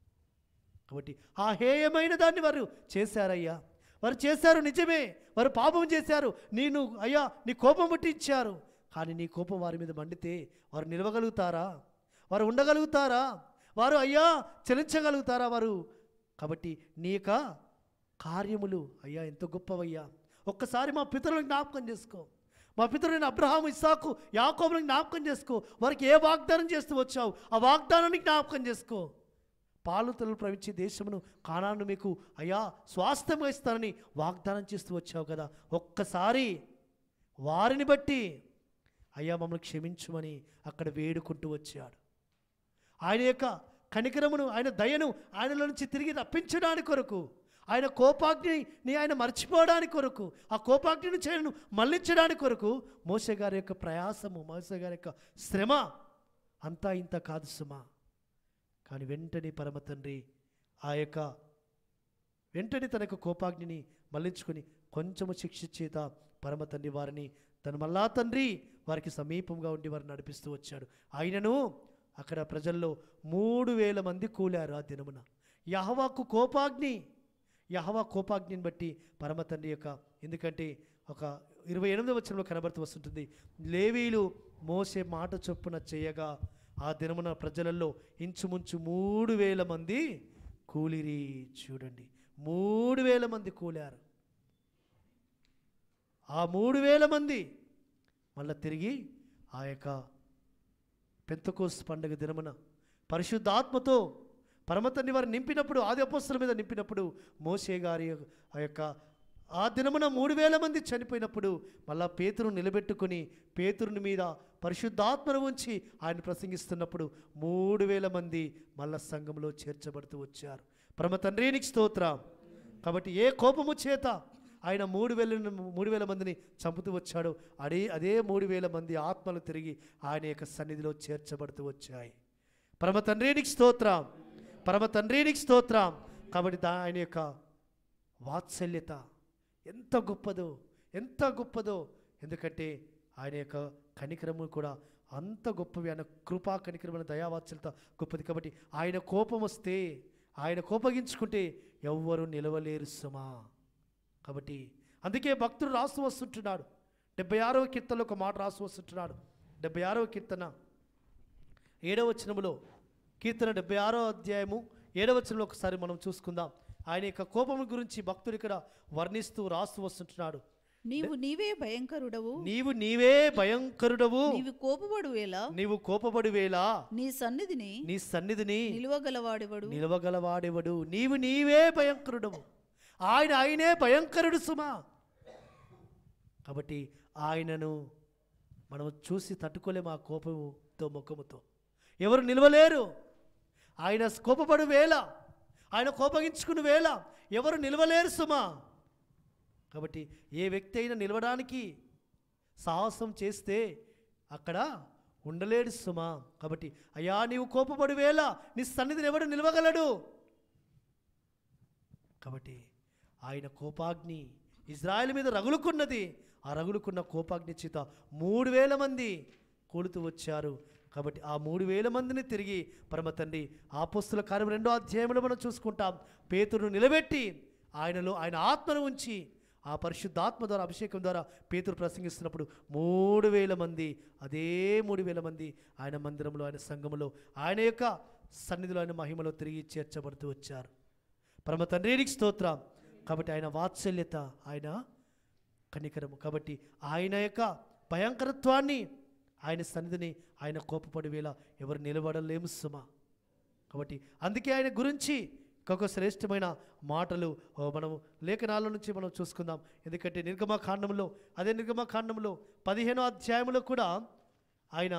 కాబట్టి ఆ హేయమైన దాన్ని వారు చేశారయ్యా వారు చేశారు నిజమే వారు పాపం చేశారు నేను అయ్యా నీ కోపం పుట్టించారు కానీ నీ కోపం వారి మీద మండితే వారు నిలవగలుగుతారా వారు ఉండగలుగుతారా వారు అయ్యా చలించగలుగుతారా వారు కాబట్టి నీ యొక్క కార్యములు అయ్యా ఎంత గొప్పవయ్యా ఒక్కసారి మా పితరులను జ్ఞాపకం చేసుకో మా పితరులైన అబ్రహాం ఇస్సాకు యాకోబులను జ్ఞాపకం చేసుకో వారికి ఏ వాగ్దానం చేస్తూ వచ్చావు ఆ వాగ్దానాన్ని జ్ఞాపకం చేసుకో పాలు తల్లు ప్రవహించే దేశమును కానాను మీకు అయ్యా స్వాస్థ్యంగా ఇస్తానని వాగ్దానం చేస్తూ వచ్చావు కదా ఒక్కసారి వారిని బట్టి అయ్యా మమ్మల్ని క్షమించుమని అక్కడ వేడుకుంటూ వచ్చాడు ఆయన యొక్క కనికరమును ఆయన దయను ఆయనలో నుంచి తిరిగి రప్పించడానికి కొరకు ఆయన కోపాగ్ని ఆయన మర్చిపోవడానికి కొరకు ఆ కోపాగ్ని నుంచి ఆయనను మళ్లించడానికి కొరకు మోసే గారి యొక్క ప్రయాసము మోసే గారి యొక్క శ్రమ అంతా ఇంత కాదు సుమా కానీ వెంటనే పరమ తండ్రి ఆ యొక్క వెంటనే తన యొక్క కోపాగ్నిని మళ్లించుకొని కొంచెము శిక్ష చేత పరమ తండ్రి వారిని తన మళ్ళా తండ్రి వారికి సమీపంగా ఉండి వారిని నడిపిస్తూ వచ్చాడు ఆయనను అక్కడ ప్రజల్లో మూడు వేల మంది కూలారు ఆ దినమున యహవాకు కోపాగ్ని యహవా కోపాగ్నిని బట్టి పరమ తండ్రి యొక్క ఎందుకంటే ఒక ఇరవై ఎనిమిది వచనంలో కనబడుతూ వస్తుంటుంది లేవీలు మోసే మాట చొప్పున చేయగా ఆ దినమున ప్రజలలో ఇంచుముంచు మూడు వేల మంది కూలిరి చూడండి మూడు వేల మంది కూలారు ఆ మూడు వేల మంది మళ్ళా తిరిగి ఆ యొక్క పెంతకోస్ పండుగ దినమున పరిశుద్ధాత్మతో పరమతన్ని వారు నింపినప్పుడు ఆది అపోస్తుల మీద నింపినప్పుడు మోసే గారి ఆ యొక్క ఆ దినమున మూడు వేల మంది చనిపోయినప్పుడు మళ్ళా పేతురు నిలబెట్టుకొని పేతురుని మీద పరిశుద్ధాత్మను ఉంచి ఆయన ప్రసంగిస్తున్నప్పుడు మూడు వేల మంది మళ్ళా సంఘంలో చేర్చబడుతూ వచ్చారు పరమ తండ్రికి స్తోత్రం కాబట్టి ఏ కోపము చేత ఆయన మూడు వేల మూడు వేల మందిని చంపుతూ వచ్చాడు అదే అదే మూడు వేల మంది ఆత్మలు తిరిగి ఆయన యొక్క సన్నిధిలో చేర్చబడుతూ వచ్చాయి పరమ తండ్రికి స్తోత్రం పరమ తండ్రికి స్తోత్రం కాబట్టి దా ఆయన యొక్క వాత్సల్యత ఎంత గొప్పదో ఎంత గొప్పదో ఎందుకంటే ఆయన యొక్క కనికరము కూడా అంత గొప్పవి ఆయన కృపా కనికరమైన దయావాత్సల్యత గొప్పది కాబట్టి ఆయన కోపం వస్తే ఆయన కోపగించుకుంటే ఎవ్వరు నిలవలేరు సుమా కాబట్టి అందుకే భక్తుడు రాస్తూ వస్తుంటున్నాడు డెబ్బై ఆరవ కీర్తనలో ఒక మాట రాస్తూ వస్తుంటున్నాడు డెబ్బై ఆరవ కీర్తన ఏడవ వచనములో కీర్తన డెబ్బై ఆరో అధ్యాయము ఏడవ వచనంలో ఒకసారి మనం చూసుకుందాం ఆయన యొక్క కోపము గురించి భక్తుడు ఇక్కడ వర్ణిస్తూ రాస్తూ వస్తుంటున్నాడు నీవు నీవే భయంకరుడవు నీవు నీవే భయంకరుడవు నీవు కోపపడు వేళ నీవు కోపపడు వేళ నీ సన్నిధిని నీ సన్నిధిని నిలువగలవాడెవడు నిలవగలవాడెవడు నీవు నీవే భయంకరుడవు ఆయన ఆయనే భయంకరుడు సుమా కాబట్టి ఆయనను మనం చూసి తట్టుకోలేము ఆ కోపముతో ముఖముతో ఎవరు నిలవలేరు ఆయన కోపపడు వేళ ఆయన కోపగించుకుని వేళ ఎవరు నిలవలేరు సుమా కాబట్టి ఏ వ్యక్తి అయినా నిలవడానికి సాహసం చేస్తే అక్కడ ఉండలేడు సుమా కాబట్టి అయ్యా నీవు కోపపడు వేళ నీ సన్నిధిని ఎవడు నిలవగలడు కాబట్టి ఆయన కోపాగ్ని ఇజ్రాయెల్ మీద రగులుకున్నది ఆ రగులుకున్న కోపాగ్ని చేత మూడు వేల మంది కూలుతూ వచ్చారు కాబట్టి ఆ మూడు వేల మందిని తిరిగి పరమ తండ్రి ఆపోస్తుల కార్యం రెండో అధ్యాయంలో మనం చూసుకుంటాం పేతురును నిలబెట్టి ఆయనలో ఆయన ఆత్మను ఉంచి ఆ పరిశుద్ధాత్మ ద్వారా అభిషేకం ద్వారా పేతురు ప్రసంగిస్తున్నప్పుడు మూడు వేల మంది అదే మూడు వేల మంది ఆయన మందిరంలో ఆయన సంఘములో ఆయన యొక్క సన్నిధిలో ఆయన మహిమలో తిరిగి చేర్చబడుతూ వచ్చారు పరమ తండ్రికి స్తోత్రం కాబట్టి ఆయన వాత్సల్యత ఆయన కనికరము కాబట్టి ఆయన యొక్క భయంకరత్వాన్ని ఆయన సన్నిధిని ఆయన కోపపడి వేళ ఎవరు నిలబడలేము సుమా కాబట్టి అందుకే ఆయన గురించి ఇంకొక శ్రేష్టమైన మాటలు ఓ, మనము లేఖనాల నుంచి మనం చూసుకుందాం ఎందుకంటే నిర్గమకాండంలో అదే నిర్గమకాండంలో పదిహేనో అధ్యాయంలో కూడా ఆయన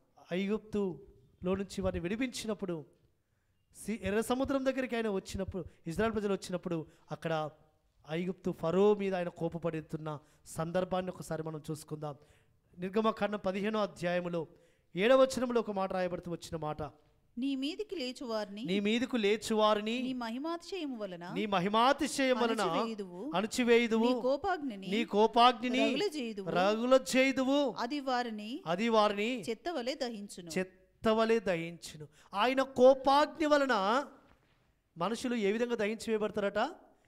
ఐగుప్తులో నుంచి వారిని విడిపించినప్పుడు సి ఎర్ర సముద్రం దగ్గరికి ఆయన వచ్చినప్పుడు ఇజ్రాయల్ ప్రజలు వచ్చినప్పుడు అక్కడ ఐగుప్తు ఫరో మీద ఆయన కోపపడుతున్న సందర్భాన్ని ఒకసారి మనం చూసుకుందాం నిర్గమకాండం పదిహేనో అధ్యాయములో ఏడవ వచనంలో ఒక మాట రాయబడుతూ వచ్చిన మాట నీ మీదికి లేచు వారిని నీ మీదకు లేచువారిని నీ మహిమాతిశయము వలన నీ మహిమాతిశయం వలన అణచివేయుదువు. అణచివేయుదువు నీ కోపాగ్నిని నీ కోపాగ్నిని రగులజేయుదువు. రగుల చేయుదువు అది వారిని అది వారిని చెత్తవలే దహించును చెత్తవలే దహించును ఆయన కోపాగ్ని వలన మనుషులు ఏ విధంగా దహించి వేయబడతారట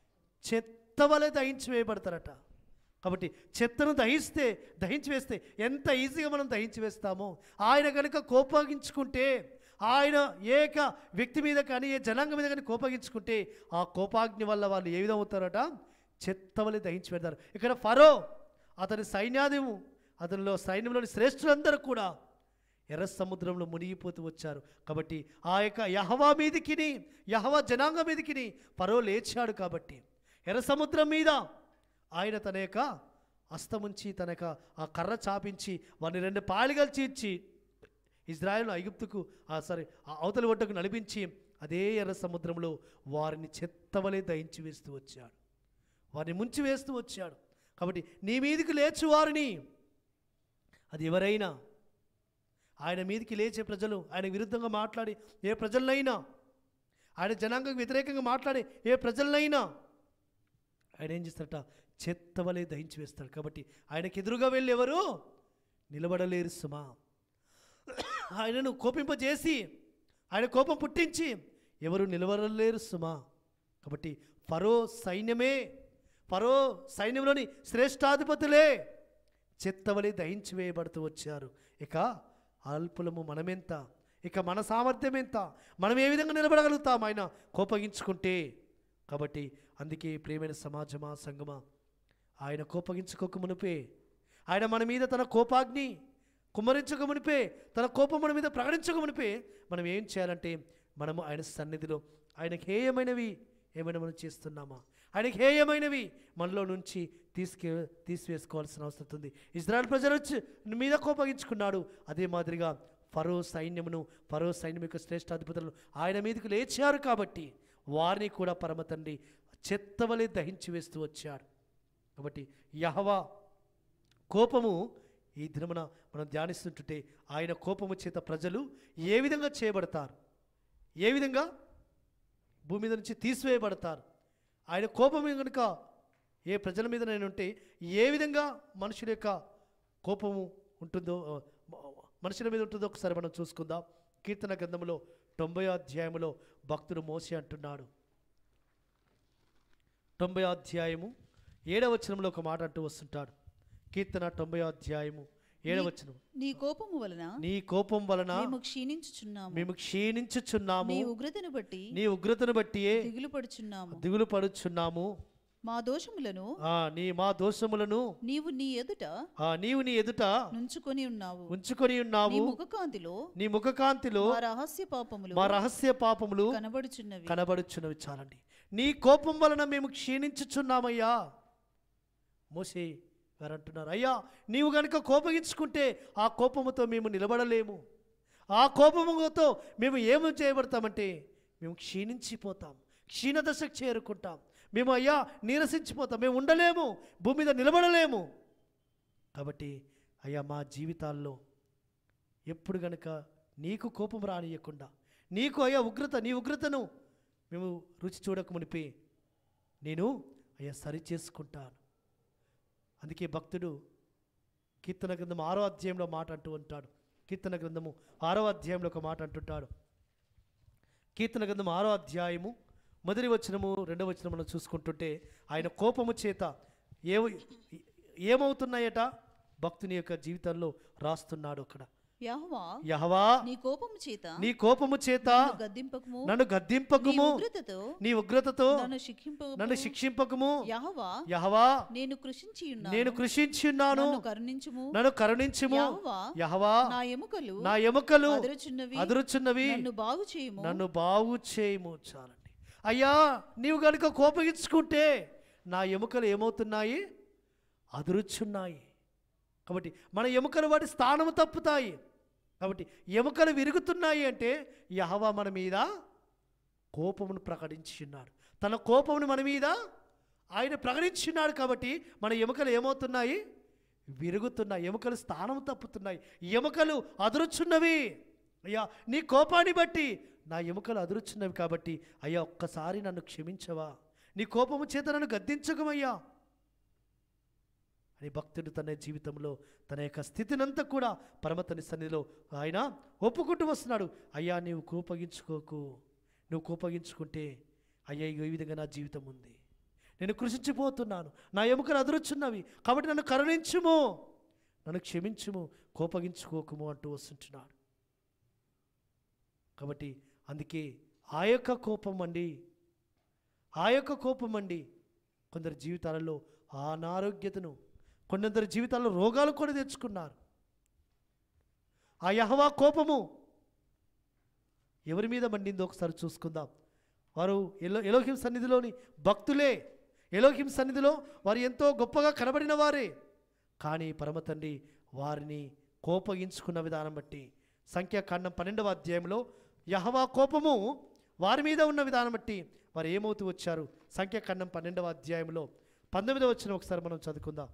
చెత్తవలే దహించి వేయబడతారట కాబట్టి చెత్తను దహిస్తే దహించి వేస్తే ఎంత ఈజీగా మనం దహించి వేస్తామో ఆయన కనుక కోపగించుకుంటే ఆయన ఏక వ్యక్తి మీద కానీ ఏ జనాంగం మీద కానీ కోపగించుకుంటే ఆ కోపాగ్ని వల్ల వాళ్ళు ఏ విధంగా అవుతారట చెత్తవలే దహించి పెడతారు ఇక్కడ ఫరో అతని సైన్యాధిము అతనిలో సైన్యంలోని శ్రేష్ఠులందరూ కూడా ఎర్ర సముద్రంలో మునిగిపోతూ వచ్చారు కాబట్టి ఆ యొక్క యహవా మీదికిని యహవా జనాంగం మీదికిని పరో లేచాడు కాబట్టి ఎర్ర సముద్రం మీద ఆయన తన యొక్క అస్తముంచి తన యొక్క ఆ కర్ర చాపించి వారిని రెండు పాలిగా చీర్చి ఇజ్రాయెల్ ఐగుప్తుకు ఆ సారీ ఆ అవతలి ఒడ్డుకు నడిపించి అదే ఎర్ర సముద్రంలో వారిని చెత్తవలే దహించి వేస్తూ వచ్చాడు వారిని ముంచి వేస్తూ వచ్చాడు కాబట్టి నీ మీదికి లేచు వారిని అది ఎవరైనా ఆయన మీదికి లేచే ప్రజలు ఆయన విరుద్ధంగా మాట్లాడి ఏ ప్రజలనైనా ఆయన జనాంగకు వ్యతిరేకంగా మాట్లాడి ఏ ప్రజలనైనా ఆయన ఏం చేస్తాడట చెత్తవలే దహించి వేస్తాడు కాబట్టి ఆయనకి ఎదురుగా వెళ్ళి ఎవరు నిలబడలేరు సుమా ఆయనను కోపింపజేసి ఆయన కోపం పుట్టించి ఎవరు నిలబడలేరు సుమా కాబట్టి ఫరో సైన్యమే ఫరో సైన్యంలోని శ్రేష్టాధిపతులే చెత్తవలే దహించి వేయబడుతూ వచ్చారు ఇక అల్పులము మనమెంత ఇక మన సామర్థ్యం ఎంత మనం ఏ విధంగా నిలబడగలుగుతాం ఆయన కోపగించుకుంటే కాబట్టి అందుకే ప్రియమైన సమాజమా సంగమా ఆయన కోపగించుకోక మునిపే ఆయన మన మీద తన కోపాగ్ని కుమ్మరించక మునిపే తన కోపం మన మీద ప్రకటించక మునిపే మనం ఏం చేయాలంటే మనము ఆయన సన్నిధిలో ఆయనకి హేయమైనవి ఏమైనా మనం చేస్తున్నామా ఆయనకి హేయమైనవి మనలో నుంచి తీసుకే తీసివేసుకోవాల్సిన అవసరం ఉంది ఇజ్రాయల్ ప్రజలు వచ్చి మీద కోపగించుకున్నాడు అదే మాదిరిగా ఫరో సైన్యమును ఫరో సైన్యం యొక్క శ్రేష్ఠాధిపతులను ఆయన మీదకు లేచారు కాబట్టి వారిని కూడా పరమ తండ్రి చెత్తవలే దహించి వేస్తూ వచ్చాడు కాబట్టి యహవా కోపము ఈ దినమున మనం ధ్యానిస్తుంటుంటే ఆయన కోపము చేత ప్రజలు ఏ విధంగా చేయబడతారు ఏ విధంగా భూమి మీద నుంచి తీసివేయబడతారు ఆయన కోపం కనుక ఏ ప్రజల మీద నేను ఉంటే ఏ విధంగా మనుషుల యొక్క కోపము ఉంటుందో ఆ, మ- మనుషుల మీద ఉంటుందో ఒకసారి మనం చూసుకుందాం కీర్తన గ్రంథంలో తొంభై అధ్యాయములో భక్తుడు మోసి అంటున్నాడు తొంభై అధ్యాయము ఏడవ వచనంలో ఒక మాట అంటూ వస్తుంటాడు కీర్తన తొంభై అధ్యాయము ఏడవ వచనం నీ కోపము వలన నీ కోపం వలన మేము క్షీణించుచున్నాము మేము క్షీణించుచున్నాము నీ ఉగ్రతను బట్టి నీ ఉగ్రతను బట్టియే దిగులు పడుచున్నాము దిగులు పడుచున్నాము మా దోషములను ఆ నీ మా దోషములను నీవు నీ ఎదుట ఆ నీవు నీ ఎదుట నుంచుకొని ఉన్నావు ఉంచుకొని నీ ఉన్నావు ముఖకాంతిలో నీ ముఖకాంతిలో మా రహస్య పాపములు మా రహస్య పాపములు కనబడుచున్నవి కనబడుచున్నవి చాలండి నీ కోపం వలన మేము క్షీణించుచున్నామయ్యా మోసే గారు అంటున్నారు అయ్యా నీవు గనుక కోపగించుకుంటే ఆ కోపముతో మేము నిలబడలేము ఆ కోపముతో మేము ఏమి చేయబడతామంటే మేము క్షీణించిపోతాం క్షీణదశకు చేరుకుంటాం మేము అయ్యా నీరసించిపోతాం మేము ఉండలేము భూమి మీద నిలబడలేము కాబట్టి అయ్యా మా జీవితాల్లో ఎప్పుడు గనుక నీకు కోపం రానియకుండా నీకు అయ్యా ఉగ్రత నీ ఉగ్రతను మేము రుచి చూడక మునిపి నేను అయ్యా సరి చేసుకుంటాను అందుకే భక్తుడు కీర్తన గ్రంథం ఆరో అధ్యాయంలో మాట అంటూ ఉంటాడు కీర్తన గ్రంథము ఆరో అధ్యాయంలో ఒక మాట అంటుంటాడు కీర్తన గ్రంథం ఆరో అధ్యాయము మొదటి వచనము రెండవ వచనం మనం చూసుకుంటుంటే ఆయన కోపము చేత ఏ ఏమవుతున్నాయట భక్తుని యొక్క జీవితంలో రాస్తున్నాడు అక్కడ యహోవా యహవా నీ కోపము చేత నీ కోపము చేత నన్ను గద్దింపకము నన్ను గద్దింపకము నీ ఉగ్రతతో నీ ఉగ్రతతో నన్ను శిక్షింపకము నన్ను శిక్షింపకము యహోవా యహవా నేను కృషించి ఉన్నాను నేను కృషించున్నాను నన్ను కరుణించుము నన్ను కరుణించుము యెహోవా, యహవా నా ఎముకలు నా ఎముకలు అదురుచున్నవి, అదురుచున్నవి నన్ను బాగు చేయుము నన్ను బాగు చేయము చాలండి అయ్యా నీవు కనుక కోపగించుకుంటే నా ఎముకలు ఏమవుతున్నాయి అదురుచున్నాయి కాబట్టి మన ఎముకలు వాటి స్థానము తప్పుతాయి కాబట్టి ఎముకలు విరుగుతున్నాయి అంటే యహవా మన మీద కోపమును ప్రకటించున్నాడు తన కోపమును మన మీద ఆయన ప్రకటించున్నాడు కాబట్టి మన ఎముకలు ఏమవుతున్నాయి విరుగుతున్నాయి ఎముకలు స్థానం తప్పుతున్నాయి ఎముకలు అదురుచున్నవి అయ్యా నీ కోపాన్ని బట్టి నా ఎముకలు అదురుచున్నవి కాబట్టి అయ్యా ఒక్కసారి నన్ను క్షమించవా నీ కోపము చేత నన్ను గద్దించకమయ్యా అని భక్తుడు తన జీవితంలో తన యొక్క స్థితినంతా కూడా పరమతని సన్నిధిలో ఆయన ఒప్పుకుంటూ వస్తున్నాడు అయ్యా నీవు కోపగించుకోకు నువ్వు కోపగించుకుంటే అయ్యా ఇగో ఈ విధంగా నా జీవితం ఉంది నేను కృషించిపోతున్నాను నా ఎముకలు అదురుచున్నవి కాబట్టి నన్ను కరుణించుము నన్ను క్షమించుము కోపగించుకోకుము అంటూ వస్తుంటున్నాడు కాబట్టి అందుకే ఆ యొక్క కోపం అండి ఆ యొక్క కోపం అండి కొందరి జీవితాలలో అనారోగ్యతను కొందరి జీవితాల్లో రోగాలు కూడా తెచ్చుకున్నారు ఆ యహవా కోపము ఎవరి మీద మండిందో ఒకసారి చూసుకుందాం వారు ఎలో ఎలోహిం సన్నిధిలోని భక్తులే ఎలోహిం సన్నిధిలో వారు ఎంతో గొప్పగా కనబడిన వారే కానీ పరమ తండ్రి వారిని కోపగించుకున్న విధానం బట్టి సంఖ్యాకాండం పన్నెండవ అధ్యాయంలో యహవా కోపము వారి మీద ఉన్న విధానం బట్టి వారు ఏమవుతూ వచ్చారు సంఖ్యాకాండం పన్నెండవ అధ్యాయంలో పంతొమ్మిదవ వచ్చిన ఒకసారి మనం చదువుకుందాం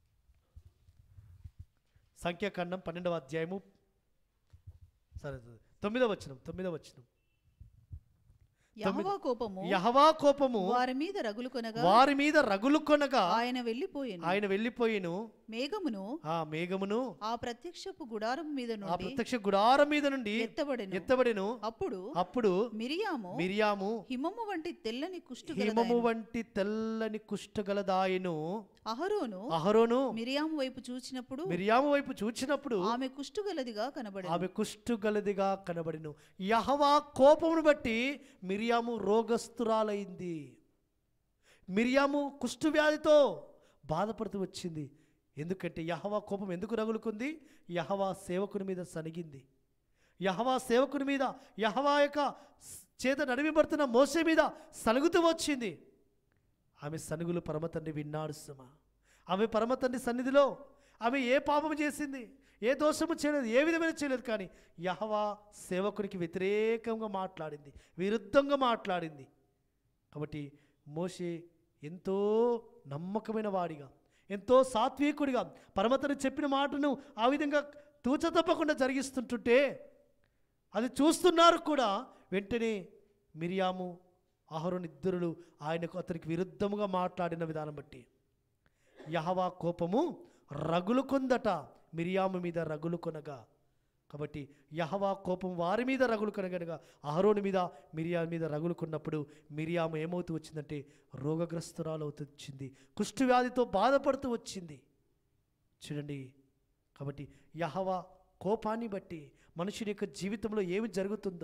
సంఖ్యాకాండం పన్నెండవ అధ్యాయము సరే సరే. తొమ్మిదవ వచనం తొమ్మిదవ వచనం యహోవా కోపము యహవా కోపము వారి మీద రగులు కొనగా వారి మీద రగులు కొనగా ఆయన వెళ్ళిపోయాను ఆయన వెళ్ళిపోయిను మేఘమును ఆ మేఘమును ఆ ప్రత్యక్షపు గుడారం మీద ఆ నుండి ప్రత్యక్ష గుడారం మీద నుండి ఎత్తబడెను ఎత్తబడెను అప్పుడు అప్పుడు మిరియాము మిరియాము హిమము వంటి తెల్లని కుష్టు హిమము వంటి తెల్లని కుష్ఠగలదాయను అహరోను అహరోను మిరియాము వైపు చూచినప్పుడు మిరియాము వైపు చూచినప్పుడు ఆమె కుష్టు గలదిగా కనబడి ఆమె కుష్ఠుగలదిగా కనబడిను యహవా కోపమును బట్టి మిరియాము రోగస్తురాలైంది మిరియాము కుష్టు వ్యాధితో బాధపడుతూ వచ్చింది ఎందుకంటే యహవా కోపం ఎందుకు రగులుకుంది యహవా సేవకుని మీద సనిగింది యహవా సేవకుని మీద యహవా యొక్క స్- చేత నడిమిబడుతున్న మోసే మీద సలుగుతూ వచ్చింది ఆమె సనుగులు పరమతండ్రి విన్నాడు సుమ ఆమె పరమతండ్రి సన్నిధిలో ఆమె ఏ పాపము చేసింది ఏ దోషము చేయలేదు ఏ విధమైన చేయలేదు కానీ యహవా సేవకునికి వ్యతిరేకంగా మాట్లాడింది విరుద్ధంగా మాట్లాడింది కాబట్టి మోషే ఎంతో నమ్మకమైన వాడిగా ఎంతో సాత్వికుడిగా పరమతను చెప్పిన మాటను ఆ విధంగా తూచ తప్పకుండా జరిగిస్తుంటుంటే అది చూస్తున్నారు కూడా వెంటనే మిరియాము అహరోన్ ఇద్దరులు ఆయనకు అతనికి విరుద్ధముగా మాట్లాడిన విధానం బట్టి యహవా కోపము రగులు కొందట మిరియాము మీద రగులు కొనగా కాబట్టి యహవా కోపం వారి మీద రగులు కొనగనగా అహరోని మీద మిరియా మీద రగులు కొన్నప్పుడు మిరియాము ఏమవుతూ వచ్చిందంటే రోగగ్రస్తురాలు అవుతూ వచ్చింది కుష్ఠవ్యాధితో బాధపడుతూ వచ్చింది చూడండి కాబట్టి యహవా కోపాన్ని బట్టి మనుషుని యొక్క జీవితంలో ఏమి జరుగుతుందో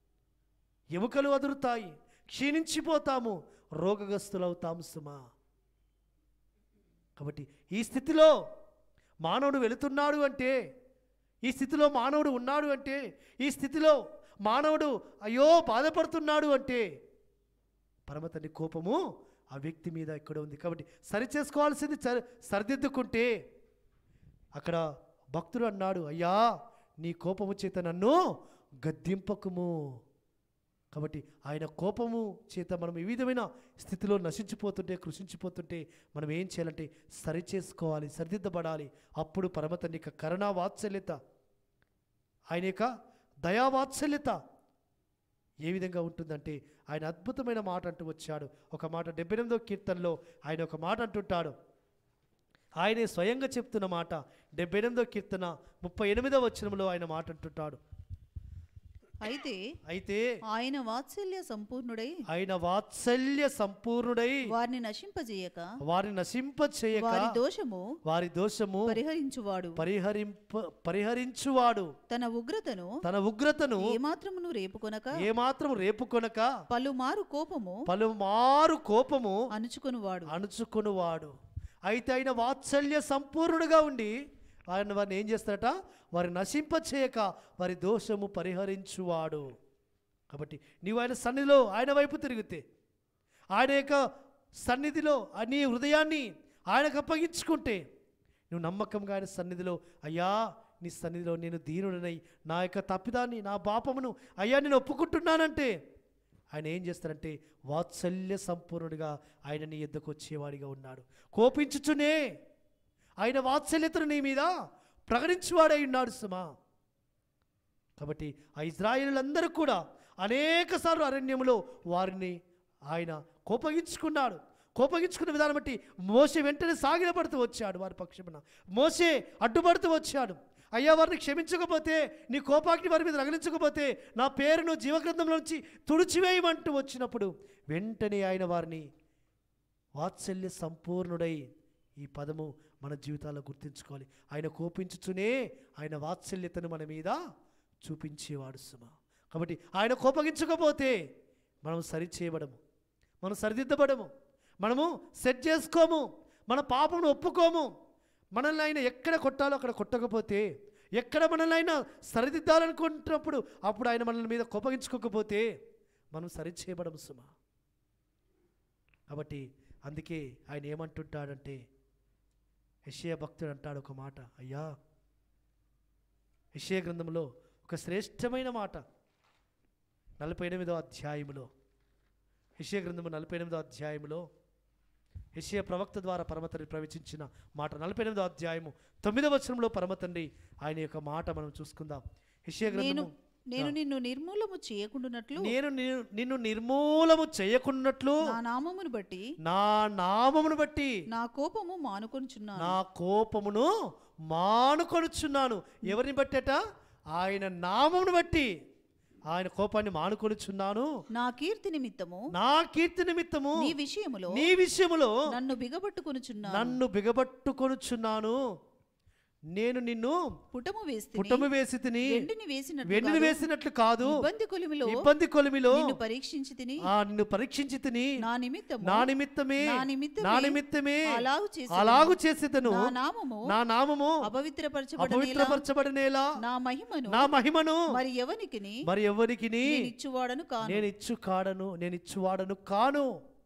ఎముకలు అదురుతాయి క్షీణించిపోతాము రోగగ్రస్తులవుతాము సుమా కాబట్టి ఈ స్థితిలో మానవుడు వెళుతున్నాడు అంటే ఈ స్థితిలో మానవుడు ఉన్నాడు అంటే ఈ స్థితిలో మానవుడు అయ్యో బాధపడుతున్నాడు అంటే పరమతండ్రి కోపము ఆ వ్యక్తి మీద ఇక్కడ ఉంది కాబట్టి సరి చేసుకోవాల్సింది సరి- సరిదిద్దుకుంటే అక్కడ భక్తుడు అన్నాడు అయ్యా నీ కోపము చేత నన్ను గద్దింపకుము కాబట్టి ఆయన కోపము చేత మనం ఈ విధమైన స్థితిలో నశించిపోతుంటే కృషించిపోతుంటే మనం ఏం చేయాలంటే సరి చేసుకోవాలి సరిదిద్దబడాలి అప్పుడు పరమతండ్రి యొక్క కరుణా వాత్సల్యత ఆయన యొక్క దయా వాత్సల్యత ఏ విధంగా ఉంటుందంటే ఆయన అద్భుతమైన మాట అంటూ వచ్చాడు ఒక మాట డెబ్బై ఎనిమిదో కీర్తనలో ఆయన ఒక మాట అంటుంటాడు ఆయనే స్వయంగా చెప్తున్న మాట డెబ్బై ఎనిమిదో కీర్తన ముప్పై ఎనిమిదో వచనంలో ఆయన మాట అంటుంటాడు అయితే అయితే ఆయన వాత్సల్య సంపూర్ణుడై ఆయన వాత్సల్య సంపూర్ణుడై వారిని నశింపజేయక వారిని నశింప చేయక వారి దోషము వారి దోషము పరిహరించువాడు పరిహరింప పరిహరించువాడు తన ఉగ్రతను తన ఉగ్రతను ఏమాత్రమును రేపుకొనక ఏమాత్రం రేపుకొనక పలుమారు కోపము పలుమారు కోపము అణుచుకొనువాడు అణుచుకొనువాడు అయితే ఆయన వాత్సల్య సంపూర్ణుడుగా ఉండి ఆయన వారిని ఏం చేస్తాడట వారి నశింప చేయక వారి దోషము పరిహరించువాడు కాబట్టి నీవు ఆయన సన్నిధిలో ఆయన వైపు తిరిగితే ఆయన యొక్క సన్నిధిలో ఆ నీ హృదయాన్ని ఆయనకు అప్పగించుకుంటే నువ్వు నమ్మకంగా ఆయన సన్నిధిలో అయ్యా నీ సన్నిధిలో నేను దీనుడనై నా యొక్క తప్పిదాన్ని నా పాపమును అయ్యా నేను ఒప్పుకుంటున్నానంటే ఆయన ఏం చేస్తారంటే వాత్సల్య సంపూర్ణుడిగా ఆయన నీ ఎద్దకు వచ్చేవాడిగా ఉన్నాడు కోపించుచునే ఆయన వాత్సల్యతను నీ మీద ప్రకటించువాడై ఉన్నాడు సుమా కాబట్టి ఆ ఇజ్రాయిలందరూ కూడా అనేక సార్లు అరణ్యములో వారిని ఆయన కోపగించుకున్నాడు కోపగించుకున్న విధానం బట్టి మోసే వెంటనే సాగిలపడుతూ వచ్చాడు వారి పక్షమున మోసే అడ్డుపడుతూ వచ్చాడు అయ్యా వారిని క్షమించకపోతే నీ కోపాగ్ని వారి మీద రగిలించకపోతే నా పేరును జీవగ్రంథంలో నుంచి తుడిచివేయమంటూ వచ్చినప్పుడు వెంటనే ఆయన వారిని వాత్సల్య సంపూర్ణుడై ఈ పదము మన జీవితాల్లో గుర్తుంచుకోవాలి ఆయన కోపించుచునే ఆయన వాత్సల్యతను మన మీద చూపించేవాడు సుమ కాబట్టి ఆయన కోపగించకపోతే మనం సరి చేయబడము మనం సరిదిద్దబడము మనము సెట్ చేసుకోము మన పాపమును ఒప్పుకోము మనల్ని ఆయన ఎక్కడ కొట్టాలో అక్కడ కొట్టకపోతే ఎక్కడ మనల్ని ఆయన సరిదిద్దాలనుకుంటున్నప్పుడు అప్పుడు ఆయన మనల్ని మీద కోపగించుకోకపోతే మనం సరి చేయబడము సుమ కాబట్టి అందుకే ఆయన ఏమంటుంటాడంటే యషయ భక్తుడు అంటాడు ఒక మాట అయ్యా యషయ గ్రంథంలో ఒక శ్రేష్టమైన మాట నలభై ఎనిమిదో అధ్యాయములో యషయ గ్రంథము నలభై ఎనిమిదో అధ్యాయములో యషయ ప్రవక్త ద్వారా పరమతండ్రి ప్రవచించిన మాట నలభై ఎనిమిదో అధ్యాయము తొమ్మిదవ వచనంలో పరమతండ్రి ఆయన యొక్క మాట మనం చూసుకుందాం యషయ నేను గ్రంథము నేను నిన్ను నిర్మూలము చేయకుండానట్లు నేను నిన్ను- నిన్ను నిర్మూలము చేయకున్నట్లు నా నామమును బట్టి నా నామమును బట్టి నా కోపము మానుకొనుచున్నాను నా కోపమును మానుకొనుచున్నాను ఎవరిని బట్టట ఆయన నామమును బట్టి ఆయన కోపాన్ని మానుకొనుచున్నాను నా కీర్తి నిమిత్తము నా కీర్తి నిమిత్తము నీ విషయములో నీ విషయములో నన్ను బిగబట్టుకొనుచున్నాను నన్ను బిగబట్టుకొనుచున్నాను నేను నిన్ను పుటము వేసి పుటము వేసి తిని వెండిని వేసినట్లు వెండిని కాదు. వేసినట్లు కాదు ఇబ్బంది కొలిమిలో ఇబ్బంది కొలిమిలో నిన్ను పరీక్షించి తిని ఆ నిన్ను పరీక్షించి తిని నా నిమిత్తము నా నిమిత్తమే నా నిమిత్తమే నా నిమిత్తమే అలాగు చేసెదను. అలాగు చేసేదను నా నామము నా నామము అపవిత్రపరచబడనేలా అపవిత్రపరచబడినేలా నా మహిమను నా మహిమను మరి ఎవనికిని మరి ఎవరికి నేను ఇచ్చువాడను కాను నేను ఇచ్చు కాడను నేను ఇచ్చువాడను కాను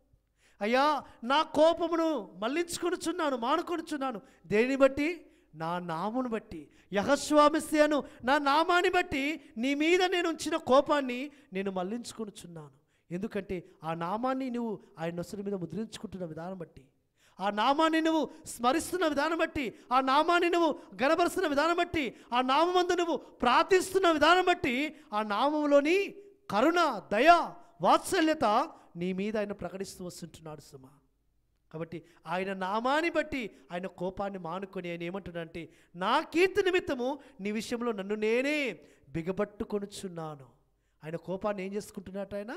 అయ్యా నా కోపమును మళ్ళించుకొనుచున్నాను మానుకొనుచున్నాను దేని బట్టి నా నామును బట్టి యహస్వామిస్యను నా నామాన్ని బట్టి నీ మీద నేను ఉంచిన కోపాన్ని నేను మళ్ళించుకొనుచున్నాను ఎందుకంటే ఆ నామాన్ని నువ్వు ఆయన నొసరి మీద ముద్రించుకుంటున్న విధానం బట్టి ఆ నామాన్ని నువ్వు స్మరిస్తున్న విధానం బట్టి ఆ నామాన్ని నువ్వు గనపరుస్తున్న విధానం బట్టి ఆ నామందు నువ్వు ప్రార్థిస్తున్న విధానం బట్టి ఆ నామంలోని కరుణ దయ వాత్సల్యత నీ మీద ఆయన ప్రకటిస్తూ వస్తుంటున్నాడు సుమా కాబట్టి ఆయన నామాన్ని బట్టి ఆయన కోపాన్ని మానుకొని ఆయన ఏమంటున్నాడంటే నా కీర్తి నిమిత్తము నీ విషయంలో నన్ను నేనే బిగబట్టుకొనుచున్నాను ఆయన కోపాన్ని ఏం చేసుకుంటున్నట్టు ఆయన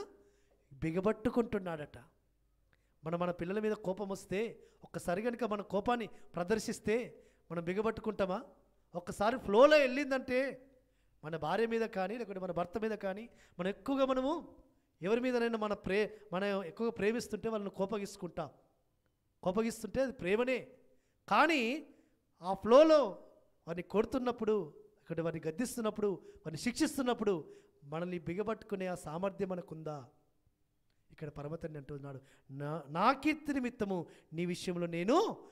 బిగబట్టుకుంటున్నాడట మనం మన పిల్లల మీద కోపం వస్తే ఒక్కసారి కనుక మన కోపాన్ని ప్రదర్శిస్తే మనం బిగబట్టుకుంటామా ఒక్కసారి ఫ్లోలో వెళ్ళిందంటే మన భార్య మీద కానీ లేకుంటే మన భర్త మీద కానీ మనం ఎక్కువగా మనము ఎవరి మీదనైనా మన ప్రే మనం ఎక్కువగా ప్రేమిస్తుంటే వాళ్ళని కోపగిస్తుంటాం కోపగిస్తుంటే అది ప్రేమనే కానీ ఆ ఫ్లోలో వారిని కొడుతున్నప్పుడు ఇక్కడ వారిని గద్దిస్తున్నప్పుడు వారిని శిక్షిస్తున్నప్పుడు మనల్ని బిగబట్టుకునే ఆ సామర్థ్యం మనకుందా ఇక్కడ పరమతండ్రి అంటున్నాడు నా నా కీర్తి నిమిత్తము నీ విషయంలో నేను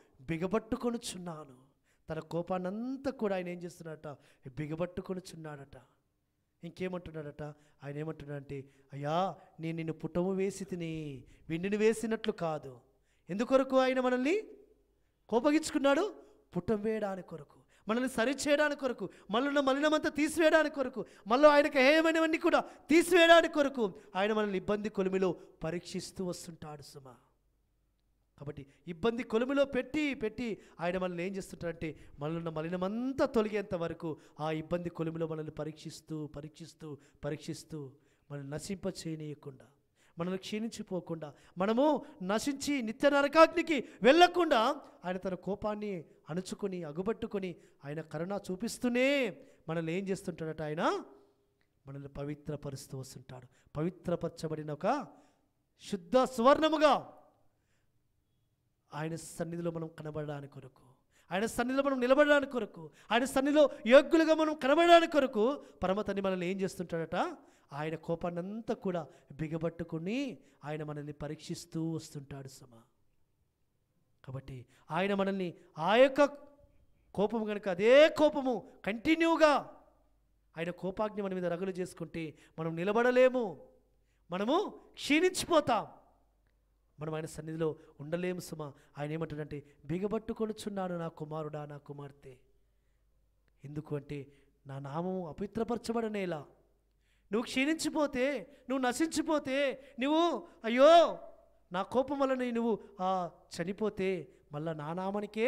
బిగబట్టుకొనుచున్నాను తన కోపాన్నంతా కూడా ఆయన ఏం చేస్తున్నాడట బిగబట్టుకొనుచున్నాడట ఇంకేమంటున్నాడట ఆయన ఏమంటున్నాడంటే అయ్యా నేను నిన్ను పుటము వేసి తిని వెండిని వేసినట్లు కాదు ఎందుకొరకు ఆయన మనల్ని కోపగించుకున్నాడు పుటం వేయడానికి కొరకు మనల్ని సరిచేయడానికి కొరకు మనలో మలినమంతా తీసివేయడానికి కొరకు మళ్ళీ ఆయనకు హేయమైనవన్నీ కూడా తీసివేయడానికి కొరకు ఆయన మనల్ని ఇబ్బంది కొలిమిలో పరీక్షిస్తూ వస్తుంటాడు సుమా కాబట్టి ఇబ్బంది కొలిమిలో పెట్టి పెట్టి ఆయన మనల్ని ఏం చేస్తుంటాడంటే మనలో మలినమంతా తొలగేంత వరకు ఆ ఇబ్బంది కొలిమిలో మనల్ని పరీక్షిస్తూ పరీక్షిస్తూ పరీక్షిస్తూ మనల్ని నశింప చేయనీయకుండా మనల్ని క్షీణించిపోకుండా మనము నశించి నిత్య నరకాగ్నికి వెళ్ళకుండా ఆయన తన కోపాన్ని అణుచుకొని అగుబట్టుకొని ఆయన కరుణ చూపిస్తూనే మనల్ని ఏం చేస్తుంటాడట ఆయన మనల్ని పవిత్రపరుస్తూ వస్తుంటాడు పవిత్రపరచబడిన ఒక శుద్ధ సువర్ణముగా ఆయన సన్నిధిలో మనం కనబడడానికి కొరకు ఆయన సన్నిధిలో మనం నిలబడడానికి కొరకు ఆయన సన్నిధిలో యోగ్యులుగా మనం కనబడడానికి కొరకు పరమతని మనల్ని ఏం చేస్తుంటాడట ఆయన కోపాన్నంతా కూడా బిగబట్టుకుని ఆయన మనల్ని పరీక్షిస్తూ వస్తుంటాడు సమా కాబట్టి ఆయన మనల్ని ఆ యొక్క కోపం కనుక అదే కోపము కంటిన్యూగా ఆయన కోపాగ్ని మన మీద రగులు చేసుకుంటే మనం నిలబడలేము మనము క్షీణించిపోతాం మనం ఆయన సన్నిధిలో ఉండలేము సుమా ఆయన ఏమంటాడంటే బిగబట్టుకొనుచున్నాడు నా కుమారుడా నా కుమార్తె ఎందుకు అంటే నా నామము అపవిత్రపరచబడనేలా నువ్వు క్షీణించిపోతే నువ్వు నశించిపోతే నువ్వు అయ్యో నా కోపం వల్ల నువ్వు ఆ, చనిపోతే మళ్ళా నా నామానికే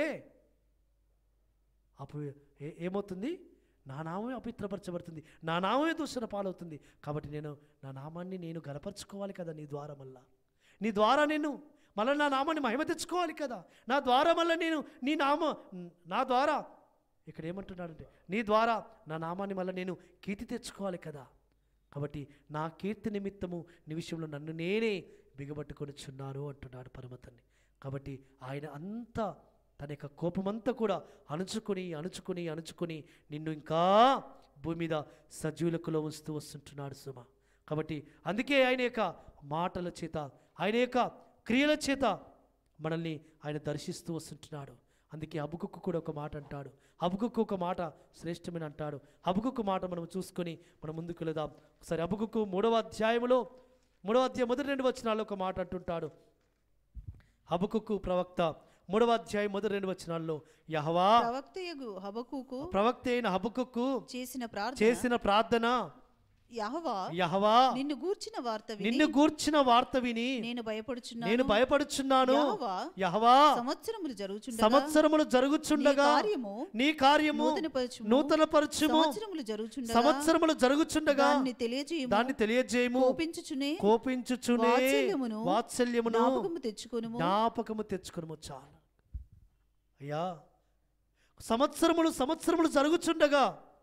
అపు ఏ- ఏమవుతుంది నా నామమే అపవిత్రపరచబడుతుంది నా నామమే దూషణ పాలవుతుంది కాబట్టి నేను నా నామాన్ని నేను గనపరచుకోవాలి కదా నీ ద్వారా మళ్ళా నీ ద్వారా నేను మళ్ళీ నా నామాన్ని మహిమ తెచ్చుకోవాలి కదా నా ద్వారా మళ్ళీ నేను నీ నామ నా ద్వారా ఇక్కడ ఏమంటున్నాడంటే నీ ద్వారా నా నామాన్ని మళ్ళీ నేను కీర్తి తెచ్చుకోవాలి కదా కాబట్టి నా కీర్తి నిమిత్తము నీ విషయంలో నన్ను నేనే బిగబట్టుకొనిచున్నాను అంటున్నాడు పరమతన్ని కాబట్టి ఆయన అంతా తన యొక్క కోపమంతా కూడా అణుచుకొని అణుచుకొని అణుచుకొని నిన్ను ఇంకా భూమి మీద సజీవులకులో ఉంచుతూ వస్తుంటున్నాడు సుమ కాబట్టి అందుకే ఆయన యొక్క మాటల చేత ఆయన యొక్క క్రియల చేత మనల్ని ఆయన దర్శిస్తూ వస్తుంటున్నాడు అందుకే హబుకుక్కు కూడా ఒక మాట అంటాడు హబుకుక్కు ఒక మాట శ్రేష్టమైన అంటాడు హబుకుక్కు మాట మనం చూసుకొని మనం ముందుకు వెళదాం ఒకసారి హబుకుక్కు మూడవ అధ్యాయములో మూడవ అధ్యాయం మొదటి రెండు వచనాల్లో ఒక మాట అంటుంటాడు హబుకుక్కు ప్రవక్త మూడవ అధ్యాయం మొదటి రెండు వచనాల్లో యహవా ప్రవక్తయగు హబకూకు ప్రవక్త అయిన హబుకుక్కు చేసిన ప్రార్థన చేసిన ప్రార్థన యహవా యహవా నిన్ను గూర్చిన వార్త విని నిన్ను గూర్చిన వార్త విని నేను భయపడుచున్నాను నేను భయపడుచున్నాను యెహోవా యహవా సంవత్సరములు జరుగుచుండగా సంవత్సరములు జరుగుచుండగా నీ కార్యము నీ కార్యము నూతనపరచుము. నూతనపరచుము సంవత్సరములు జరుగుచుండగా సంవత్సరములు జరుగుచుండగా దాన్ని తెలియజేయము దాన్ని తెలియజేయము కోపించుచునే కోపించుచునే వాత్సల్యమును వాత్సల్యమును జ్ఞాపకము తెచ్చుకొనుము జ్ఞాపకము తెచ్చుకొనుము చాలు అయ్యా సంవత్సరములు సంవత్సరములు జరుగుచుండగా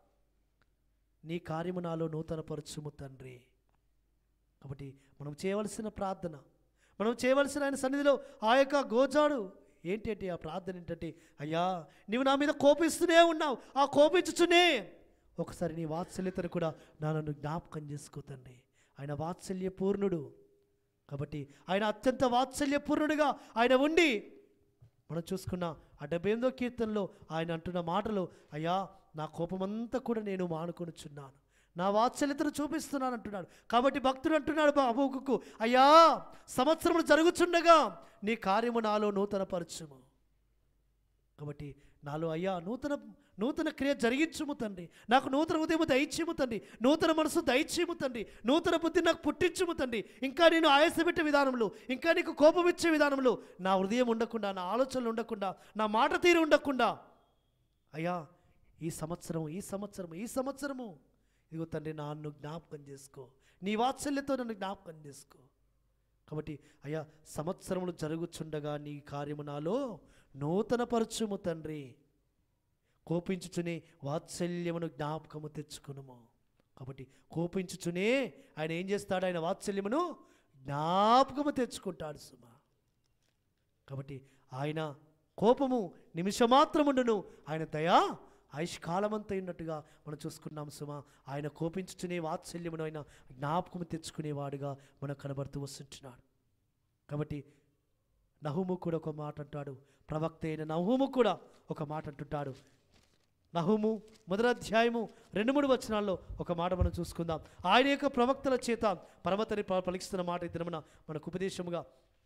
నీ కార్యము నాలో నూతన పరచుము తండ్రి కాబట్టి మనం చేయవలసిన ప్రార్థన మనం చేయవలసిన ఆయన సన్నిధిలో ఆ యొక్క గోజాడు ఏంటంటే ఆ ప్రార్థన ఏంటంటే అయ్యా నీవు నా మీద కోపిస్తూనే ఉన్నావు ఆ కోపించుచునే ఒకసారి నీ వాత్సల్యతను కూడా నా నన్ను జ్ఞాపకం చేసుకో తండ్రి ఆయన వాత్సల్య పూర్ణుడు కాబట్టి ఆయన అత్యంత వాత్సల్యపూర్ణుడిగా ఆయన ఉండి మనం చూసుకున్న ఆ డెబ్బై ఎనిమిదో కీర్తనలో ఆయన అంటున్న మాటలు అయ్యా నా కోపమంతా కూడా నేను మానుకొనుచున్నాను నా వాత్సల్యతను చూపిస్తున్నాను అంటున్నాడు కాబట్టి భక్తుడు అంటున్నాడు బాబుకు అయ్యా సంవత్సరములు జరుగుచుండగా నీ కార్యము నాలో నూతన పరచుము కాబట్టి నాలో అయ్యా నూతన నూతన క్రియ జరిగించుము తండ్రి నాకు నూతన ఉదయము దయచేము తండ్రి నూతన మనసు దయచేము తండ్రి నూతన బుద్ధి నాకు పుట్టించుము తండ్రి ఇంకా నేను ఆయాసపెట్టే విధానంలో ఇంకా నీకు కోపం ఇచ్చే విధానంలో నా హృదయం ఉండకుండా నా ఆలోచనలు ఉండకుండా నా మాట తీరు ఉండకుండా అయ్యా ఈ సంవత్సరం ఈ సంవత్సరం ఈ సంవత్సరము ఇదిగో తండ్రి నన్ను జ్ఞాపకం చేసుకో నీ వాత్సల్యతో నన్ను జ్ఞాపకం చేసుకో కాబట్టి అయ్యా సంవత్సరములు జరుగుచుండగా నీ కార్యము నాలో నూతన పరచుము తండ్రి కోపించుచునే వాత్సల్యమును జ్ఞాపకము తెచ్చుకునుము కాబట్టి కోపించుచునే ఆయన ఏం చేస్తాడు ఆయన వాత్సల్యమును జ్ఞాపకము తెచ్చుకుంటాడు సుమా కాబట్టి ఆయన కోపము నిమిషమాత్రముండును ఆయన దయా ఆయుష్కాలమంతా ఉన్నట్టుగా మనం చూసుకున్నాం సుమా ఆయన కోపించుచునే వాత్సల్యమును ఆయన జ్ఞాపకము తెచ్చుకునేవాడుగా మనకు కనబడుతూ వస్తుంటున్నాడు కాబట్టి నహుము కూడా ఒక మాట అంటాడు ప్రవక్త అయిన నహుము కూడా ఒక మాట అంటుంటాడు నహుము మొదటి అధ్యాయము రెండు మూడు వచనాల్లో ఒక మాట మనం చూసుకుందాం ఆయన యొక్క ప్రవక్తల చేత పరమతని ప- పలికిస్తున్న మాట ఈ దినమున మనకు ఉపదేశముగా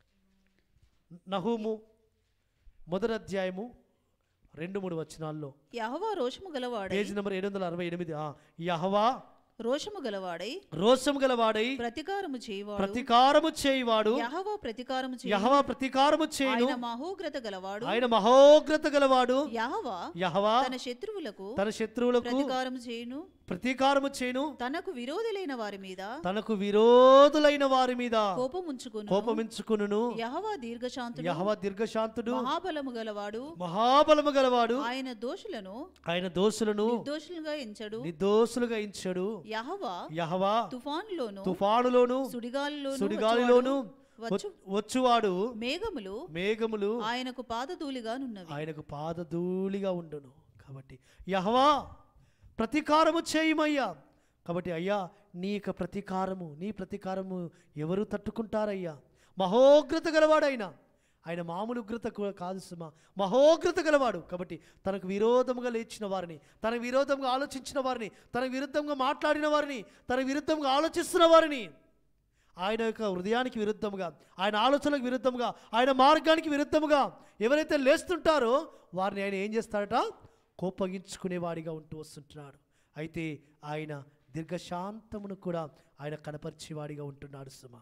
నహుము మొదటి అధ్యాయము రెండు మూడు వచనాల్లో యహోవా రోషము గలవాడై పేజ్ నెంబర్ ఏడు వందల అరవై ఎనిమిది ఆ, యహోవా రోషము గలవాడై రోషము గలవాడై ప్రతికారము చేయవాడు ప్రతికారము చేయువాడు యహోవా ప్రతికారము చేయును. యహోవా ప్రతికారము చేయును ఆయన మహోగ్రత గలవాడు ఆయన మహోగ్రత గలవాడు యహోవా యహోవా తన శత్రువులకు తన శత్రువులకు ప్రతికారము చేయును ప్రతీకారము చేయును తనకు విరోధులైన వారి మీద తనకు విరోధులైన వారి మీద కోపముంచుకును కోపమించుకును యహోవా దీర్ఘశాంతుడు యహోవా దీర్ఘశాంతుడు మహాబలము గలవాడు మహాబలము గలవాడు ఆయన దోషులను ఆయన దోషులను నిర్దోషులుగా ఎంచడు నిర్దోషులుగా ఇచ్చాడు యహోవా యహవా తుఫానులోను తుఫానులోను సుడిగాలిలోను సుడిగాలిలోను వచ్చు- వ- వచ్చువాడు మేఘములు మేఘములు ఆయనకు పాదధూళిగా నున్నవి ఆయనకు పాదధూళిగా ఉండును కాబట్టి యహవా ప్రతీకారము చేయుమయ్యా కాబట్టి అయ్యా నీ యొక్క ప్రతీకారము నీ ప్రతీకారము ఎవరు తట్టుకుంటారయ్యా మహోగ్రత గలవాడైనా ఆయన మామూలు ఉగ్రత కూడా కాదు సుమా మహోగ్రత గలవాడు కాబట్టి తనకు విరోధముగా లేచిన వారిని తన విరోధంగా ఆలోచించిన వారిని తన విరుద్ధంగా మాట్లాడిన వారిని తన విరుద్ధంగా ఆలోచిస్తున్న వారిని ఆయన యొక్క హృదయానికి విరుద్ధముగా ఆయన ఆలోచనలకు విరుద్ధముగా ఆయన మార్గానికి విరుద్ధముగా ఎవరైతే లేస్తుంటారో వారిని ఆయన ఏం చేస్తాడట కోపగించుకునేవాడిగా ఉంటూ వస్తుంటున్నాడు అయితే ఆయన దీర్ఘశాంతమును కూడా ఆయన కనపరిచేవాడిగా ఉంటున్నాడు సుమా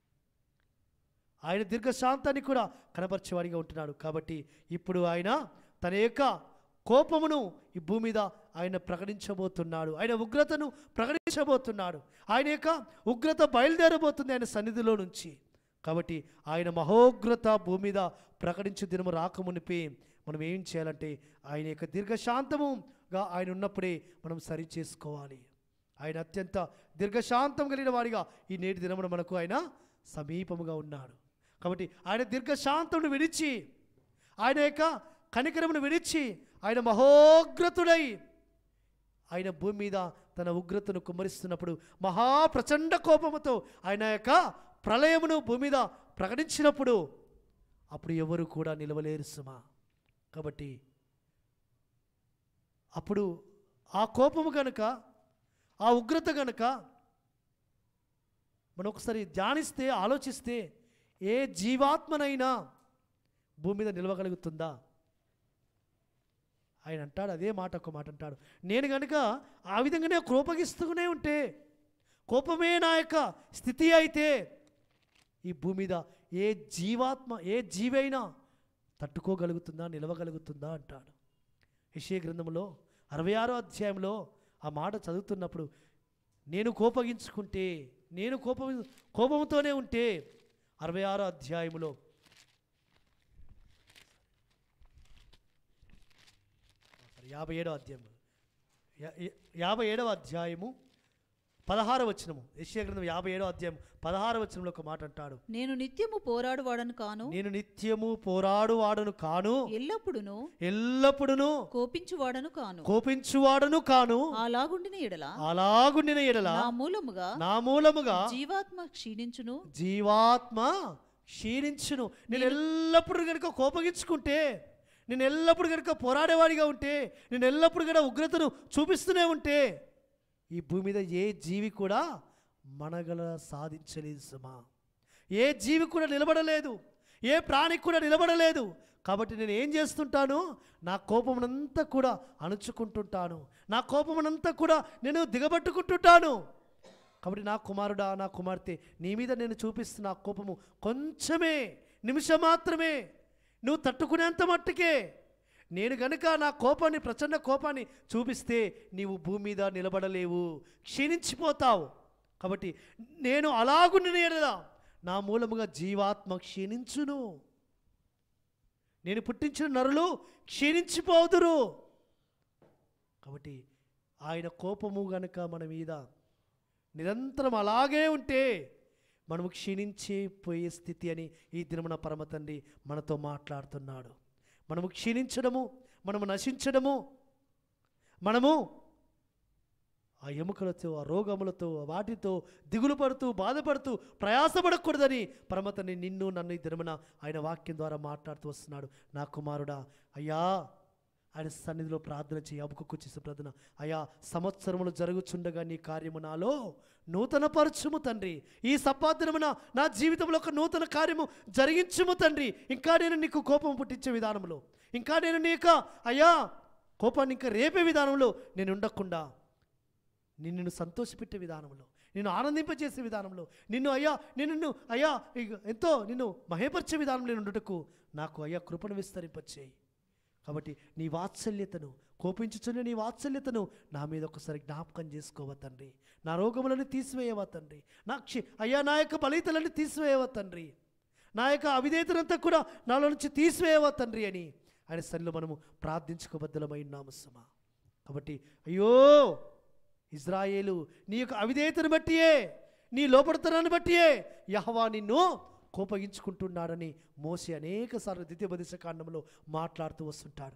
ఆయన దీర్ఘశాంతాన్ని కూడా కనపరిచేవాడిగా ఉంటున్నాడు కాబట్టి ఇప్పుడు ఆయన తన యొక్క కోపమును ఈ భూమి మీద ఆయన ప్రకటించబోతున్నాడు ఆయన ఉగ్రతను ప్రకటించబోతున్నాడు ఆయన యొక్క ఉగ్రత బయలుదేరబోతుంది ఆయన సన్నిధిలో నుంచి కాబట్టి ఆయన మహోగ్రత భూమి మీద ప్రకటించే దినము రాకమునిపే మనం ఏం చేయాలంటే ఆయన యొక్క దీర్ఘశాంతముగా ఆయన ఉన్నప్పుడే మనం సరి చేసుకోవాలి ఆయన అత్యంత దీర్ఘశాంతం కలిగిన వాడిగా ఈ నేటి దినమున మనకు ఆయన సమీపముగా ఉన్నాడు కాబట్టి ఆయన దీర్ఘశాంతమును విడిచి ఆయన యొక్క కనికరమును విడిచి ఆయన మహోగ్రతుడై ఆయన భూమి మీద తన ఉగ్రతను కుమ్మరిస్తున్నప్పుడు మహా ప్రచండ కోపముతో ఆయన యొక్క ప్రళయమును భూమి మీద ప్రకటించినప్పుడు అప్పుడు ఎవరు కూడా నిలవలేరు సుమా కాబట్టి అప్పుడు ఆ కోపము గనుక ఆ ఉగ్రత గనుక మనం ఒకసారి ధ్యానిస్తే ఆలోచిస్తే ఏ జీవాత్మనైనా భూమి మీద నిలవగలుగుతుందా ఆయన అంటాడు అదే మాట ఒక మాట అంటాడు నేను కనుక ఆ విధంగానే కోపగిస్తూనే ఉంటే కోపమే నా యొక్క స్థితి అయితే ఈ భూమి మీద ఏ జీవాత్మ ఏ జీవైనా తట్టుకోగలుగుతుందా నిలవగలుగుతుందా అంటాడు యెషయా గ్రంథంలో అరవై ఆరో అధ్యాయంలో ఆ మాట చదువుతున్నప్పుడు నేను కోపగించుకుంటే నేను కోప కోపంతోనే ఉంటే అరవై ఆరో అధ్యాయములో యాభై ఏడవ అధ్యాయము యా- యా- యాభై ఏడవ అధ్యాయము పదహార వచనము యెషయా గ్రంథం యాభై ఏడవ అధ్యాయం పదహార వచనంలో ఒక మాట అంటాడు నేను నిత్యము పోరాడువాడను కాను నేను నిత్యము పోరాడువాడను కాను ఎల్లప్పుడును ఎల్లప్పుడును కోపించువాడను కాను కోపించువాడను కాను అలాగుండిన ఎడల అలాగుండిన ఎడల నా మూలముగా నా మూలముగా జీవాత్మ క్షీణించును జీవాత్మ క్షీణించును నేను ఎల్లప్పుడూ కనుక కోపగించుకుంటే నేను ఎల్లప్పుడు కనుక పోరాడేవాడిగా ఉంటే నేను ఎల్లప్పుడు కూడా ఉగ్రతను చూపిస్తూనే ఉంటే ఈ భూమి మీద ఏ జీవి కూడా మనగల సాధించలేదు సుమా ఏ జీవి కూడా నిలబడలేదు ఏ ప్రాణికి కూడా నిలబడలేదు కాబట్టి నేను ఏం చేస్తుంటాను నా కోపమునంతా కూడా అణుచుకుంటుంటాను నా కోపమునంతా కూడా నేను దిగబట్టుకుంటుంటాను కాబట్టి నా కుమారుడా నా కుమార్తె నీ మీద నేను చూపిస్తున్న ఆ కోపము కొంచెమే నిమిషం మాత్రమే నువ్వు తట్టుకునేంత మట్టుకే నేను గనుక నా కోపాన్ని ప్రచండ కోపాన్ని చూపిస్తే నీవు భూమి మీద నిలబడలేవు క్షీణించిపోతావు కాబట్టి నేను అలాగుండిన ఎడల నా మూలముగా జీవాత్మ క్షీణించును నేను పుట్టించిన నరులు క్షీణించిపోదురు కాబట్టి ఆయన కోపము గనుక మన మీద నిరంతరం అలాగే ఉంటే మనము క్షీణించిపోయే స్థితి అని ఈ దినమున పరమ తండ్రి మనతో మాట్లాడుతున్నాడు మనము క్షీణించడము మనము నశించడము మనము ఆ ఎముకలతో ఆ రోగములతో ఆ వాటితో దిగులు పడుతూ బాధపడుతూ ప్రయాసపడకూడదని పరమతని నిన్ను నన్ను ఈ దినమున ఆయన వాక్యం ద్వారా మాట్లాడుతూ వస్తున్నాడు నా కుమారుడా అయ్యా ఆయన సన్నిధిలో ప్రార్థన చేయి అబుకు చేసే ప్రార్థన అయా సంవత్సరములు జరుగుచుండగా నీ కార్యము నాలో నూతన పరచుము తండ్రి ఈ సపాదినమున నా జీవితంలో ఒక నూతన కార్యము జరిగించుము తండ్రి ఇంకా నేను నీకు కోపం పుట్టించే విధానంలో ఇంకా నేను నీకు అయ్యా కోపాన్ని ఇంకా రేపే విధానంలో నేను ఉండకుండా నిన్ను సంతోషపెట్టే విధానంలో నిన్ను ఆనందింపజేసే విధానంలో నిన్ను అయ్యా నేను నిన్ను అయ్యా ఇగ ఎంతో నిన్ను మహేపరిచే విధానంలో నేను ఉండుటకు నాకు అయ్యా కృపను విస్తరింపచేయి కాబట్టి నీ వాత్సల్యతను కోపించుచున్న నీ వాత్సల్యతను నా మీద ఒకసారి జ్ఞాపకం చేసుకోవా తండ్రి నా రోగములను తీసివేయవా తండ్రి నా క్షి అయ్యా నా యొక్క బలితలను తీసివేయవా తండ్రి నా యొక్క అవిధేతనంతా కూడా నాలో నుంచి తీసివేయవా తండ్రి అని ఆయన సన్నిలో మనము ప్రార్థించుకోబద్దలమై ఉన్నాము సుమా కాబట్టి అయ్యో ఇజ్రాయేలు నీ యొక్క అవిధేయతను బట్టియే నీ లోపడతనాన్ని బట్టియే యహవా నిన్ను కోపగించుకుంటున్నాడని మోసి అనేక సార్లు ద్వితీయ కాండంలో మాట్లాడుతూ వస్తుంటాడు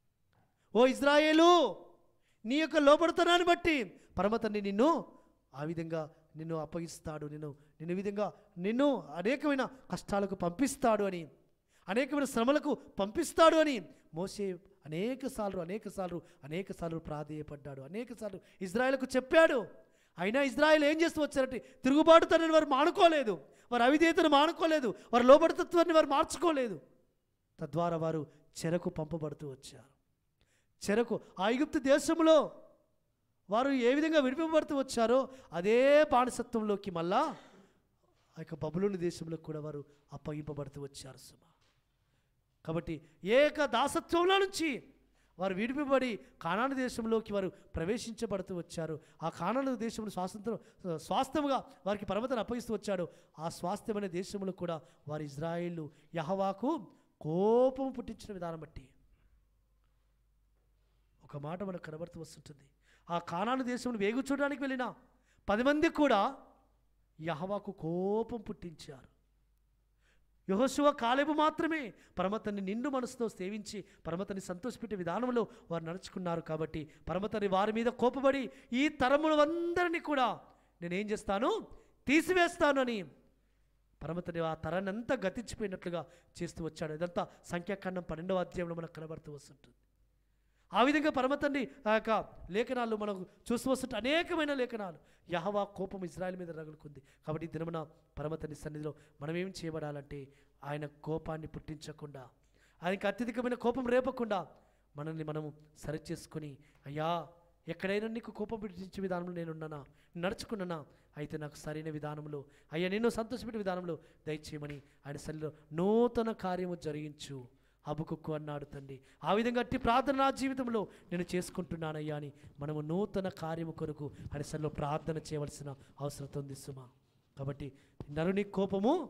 ఓ ఇజ్రాయేలు నీ యొక్క లోపడతనాన్ని బట్టి పరమతన్ని నిన్ను ఆ విధంగా నిన్ను అప్పగిస్తాడు నిన్ను నిన్ను విధంగా నిన్ను అనేకమైన కష్టాలకు పంపిస్తాడు అని అనేకమైన శ్రమలకు పంపిస్తాడు అని మోసే అనేక సార్లు అనేక సార్లు అనేక సార్లు ప్రాధేయపడ్డాడు అనేక సార్లు ఇజ్రాయెల్కు చెప్పాడు అయినా ఇజ్రాయెల్ ఏం చేస్తూ వచ్చారంటే తిరుగుబాటుతనని వారు మానుకోలేదు వారు అవిధేయతను మానుకోలేదు వారు లోబడితత్వాన్ని వారు మార్చుకోలేదు తద్వారా వారు చెరకు పంపబడుతూ వచ్చారు చెరకు ఆ ఐగుప్తు దేశంలో వారు ఏ విధంగా విడిపింపబడుతూ వచ్చారో అదే బానిసత్వంలోకి మళ్ళా ఆ యొక్క బబులోని దేశంలో కూడా వారు అప్పగింపబడుతూ వచ్చారు సుమ కాబట్టి ఏక దాసత్వంలో నుంచి వారు విడిపిబడి కానాను దేశంలోకి వారు ప్రవేశించబడుతూ వచ్చారు ఆ కానాను దేశంలో స్వాతంత్రం స్వాస్థ్యముగా వారికి పర్వతను అప్పగిస్తూ వచ్చాడు ఆ స్వాస్థ్యమైన దేశంలో కూడా వారు ఇజ్రాయిల్ యహవాకు కోపం పుట్టించిన విధానం బట్టి ఒక మాట మనకు కనబడుతూ వస్తుంటుంది ఆ కానాను దేశంలో వేగు చూడడానికి వెళ్ళిన పది మంది కూడా యహవాకు కోపం పుట్టించారు యహోశివ కాలేబు మాత్రమే పరమతని నిండు మనసుతో సేవించి పరమతని సంతోషపెట్టే విధానంలో వారు నడుచుకున్నారు కాబట్టి పరమతని వారి మీద కోపబడి ఈ తరములందరినీ కూడా నేనేం చేస్తాను తీసివేస్తాను అని పరమతని ఆ తరాన్ని అంతా గతించిపోయినట్లుగా చేస్తూ వచ్చాడు ఇదంతా సంఖ్యాఖండం పన్నెండవ అధ్యాయంలో మనకు కనబడుతూ వస్తుంటుంది ఆ విధంగా పరమతండ్రి ఆ యొక్క లేఖనాలు మనకు చూస్తూ వస్తుంటే అనేకమైన లేఖనాలు యహవా కోపం ఇజ్రాయెల్ మీద రగులుకుంది కాబట్టి ఈ దినమున పరమతండ్రి సన్నిధిలో మనం ఏం చేయబడాలంటే ఆయన కోపాన్ని పుట్టించకుండా ఆయనకి అత్యధికమైన కోపం రేపకుండా మనల్ని మనము సరిచేసుకొని అయ్యా ఎక్కడైనా నీకు కోపం పుట్టించే విధానంలో నేనున్నానా నడుచుకున్నానా అయితే నాకు సరైన విధానంలో అయ్యా నిన్ను సంతోషపెట్టే విధానంలో దయచేయమని ఆయన సన్నిధిలో నూతన కార్యము జరిగించు అబుకుక్కు అన్నాడు తండ్రి ఆ విధంగా అట్టి ప్రార్థన నా జీవితంలో నేను చేసుకుంటున్నానయ్యా అని మనము నూతన కార్యము కొరకు అరిసల్లో ప్రార్థన చేయవలసిన అవసరం ఉంది సుమా కాబట్టి నరుని కోపము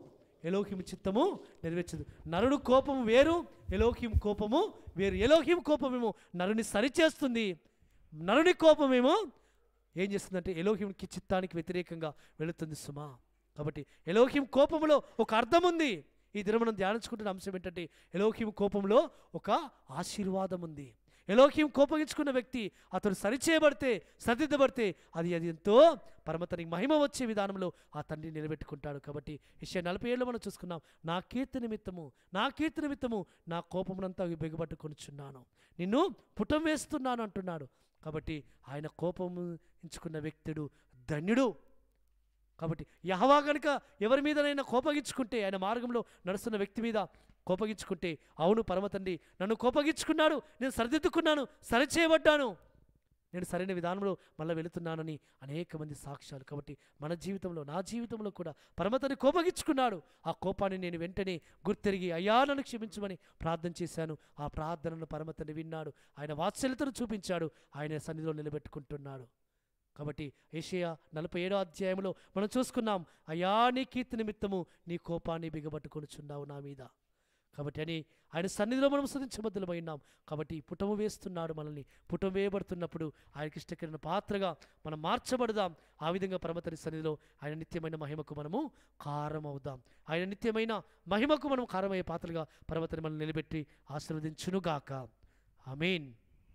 ఎలోహిం చిత్తము నెరవేర్చదు నరుడు కోపము వేరు ఎలోహిం కోపము వేరు ఎలోహిం కోపమేమో నరుని సరిచేస్తుంది నరుని కోపమేమో ఏం చేస్తుందంటే ఎలోహింకి చిత్తానికి వ్యతిరేకంగా వెళుతుంది సుమా కాబట్టి ఎలోహిం కోపములో ఒక అర్థం ఉంది ఈ దినం మనం ధ్యానించుకుంటున్న అంశం ఏంటంటే ఎలోహిం కోపంలో ఒక ఆశీర్వాదం ఉంది ఎలోహిం కోపగించుకున్న వ్యక్తి అతడు సరిచేయబడితే సరిదిద్దబడితే అది అది ఎంతో పరమతనికి మహిమ వచ్చే విధానంలో ఆ తండ్రి నిలబెట్టుకుంటాడు కాబట్టి విషయ నలభై ఏళ్ళు మనం చూసుకున్నాం నా కీర్తి నిమిత్తము నా కీర్తి నిమిత్తము నా కోపమునంతా బిగబట్టుకొనిచున్నాను నిన్ను పుటం వేస్తున్నాను అంటున్నాడు కాబట్టి ఆయన కోపము ఎంచుకున్న వ్యక్తుడు ధన్యుడు కాబట్టి యహవా గనుక ఎవరి మీదనైనా కోపగించుకుంటే ఆయన మార్గంలో నడుస్తున్న వ్యక్తి మీద కోపగించుకుంటే అవును పరమ తండ్రి నన్ను కోపగించుకున్నాడు నేను సరిదిద్దుకున్నాను సరిచేయబడ్డాను నేను సరైన విధానంలో మళ్ళీ వెళుతున్నానని అనేక మంది సాక్ష్యాలు కాబట్టి మన జీవితంలో నా జీవితంలో కూడా పరమతని కోపగించుకున్నాడు ఆ కోపాన్ని నేను వెంటనే గుర్తెరిగి అయ్యా నన్ను క్షమించమని ప్రార్థన చేశాను ఆ ప్రార్థనను పరమతని విన్నాడు ఆయన వాత్సల్యతను చూపించాడు ఆయన సన్నిధిలో నిలబెట్టుకుంటున్నాడు కాబట్టి ఏషియా నలభై ఏడో అధ్యాయంలో మనం చూసుకున్నాం అయా నీ కీర్తి నిమిత్తము నీ కోపాన్ని బిగబట్టుకొనుచున్నావు నా మీద కాబట్టి అని ఆయన సన్నిధిలో మనం సుధించబద్దులమై ఉన్నాం కాబట్టి పుటము వేస్తున్నాడు మనల్ని పుటం వేయబడుతున్నప్పుడు ఆయనకి ఇష్టకరమైన పాత్రగా మనం మార్చబడదాం ఆ విధంగా పరమతని సన్నిధిలో ఆయన నిత్యమైన మహిమకు మనము కారం అవుదాం ఆయన నిత్యమైన మహిమకు మనం కారమయ్యే పాత్రగా పరమతని మనం నిలబెట్టి ఆశీర్వదించునుగాక ఆమేన్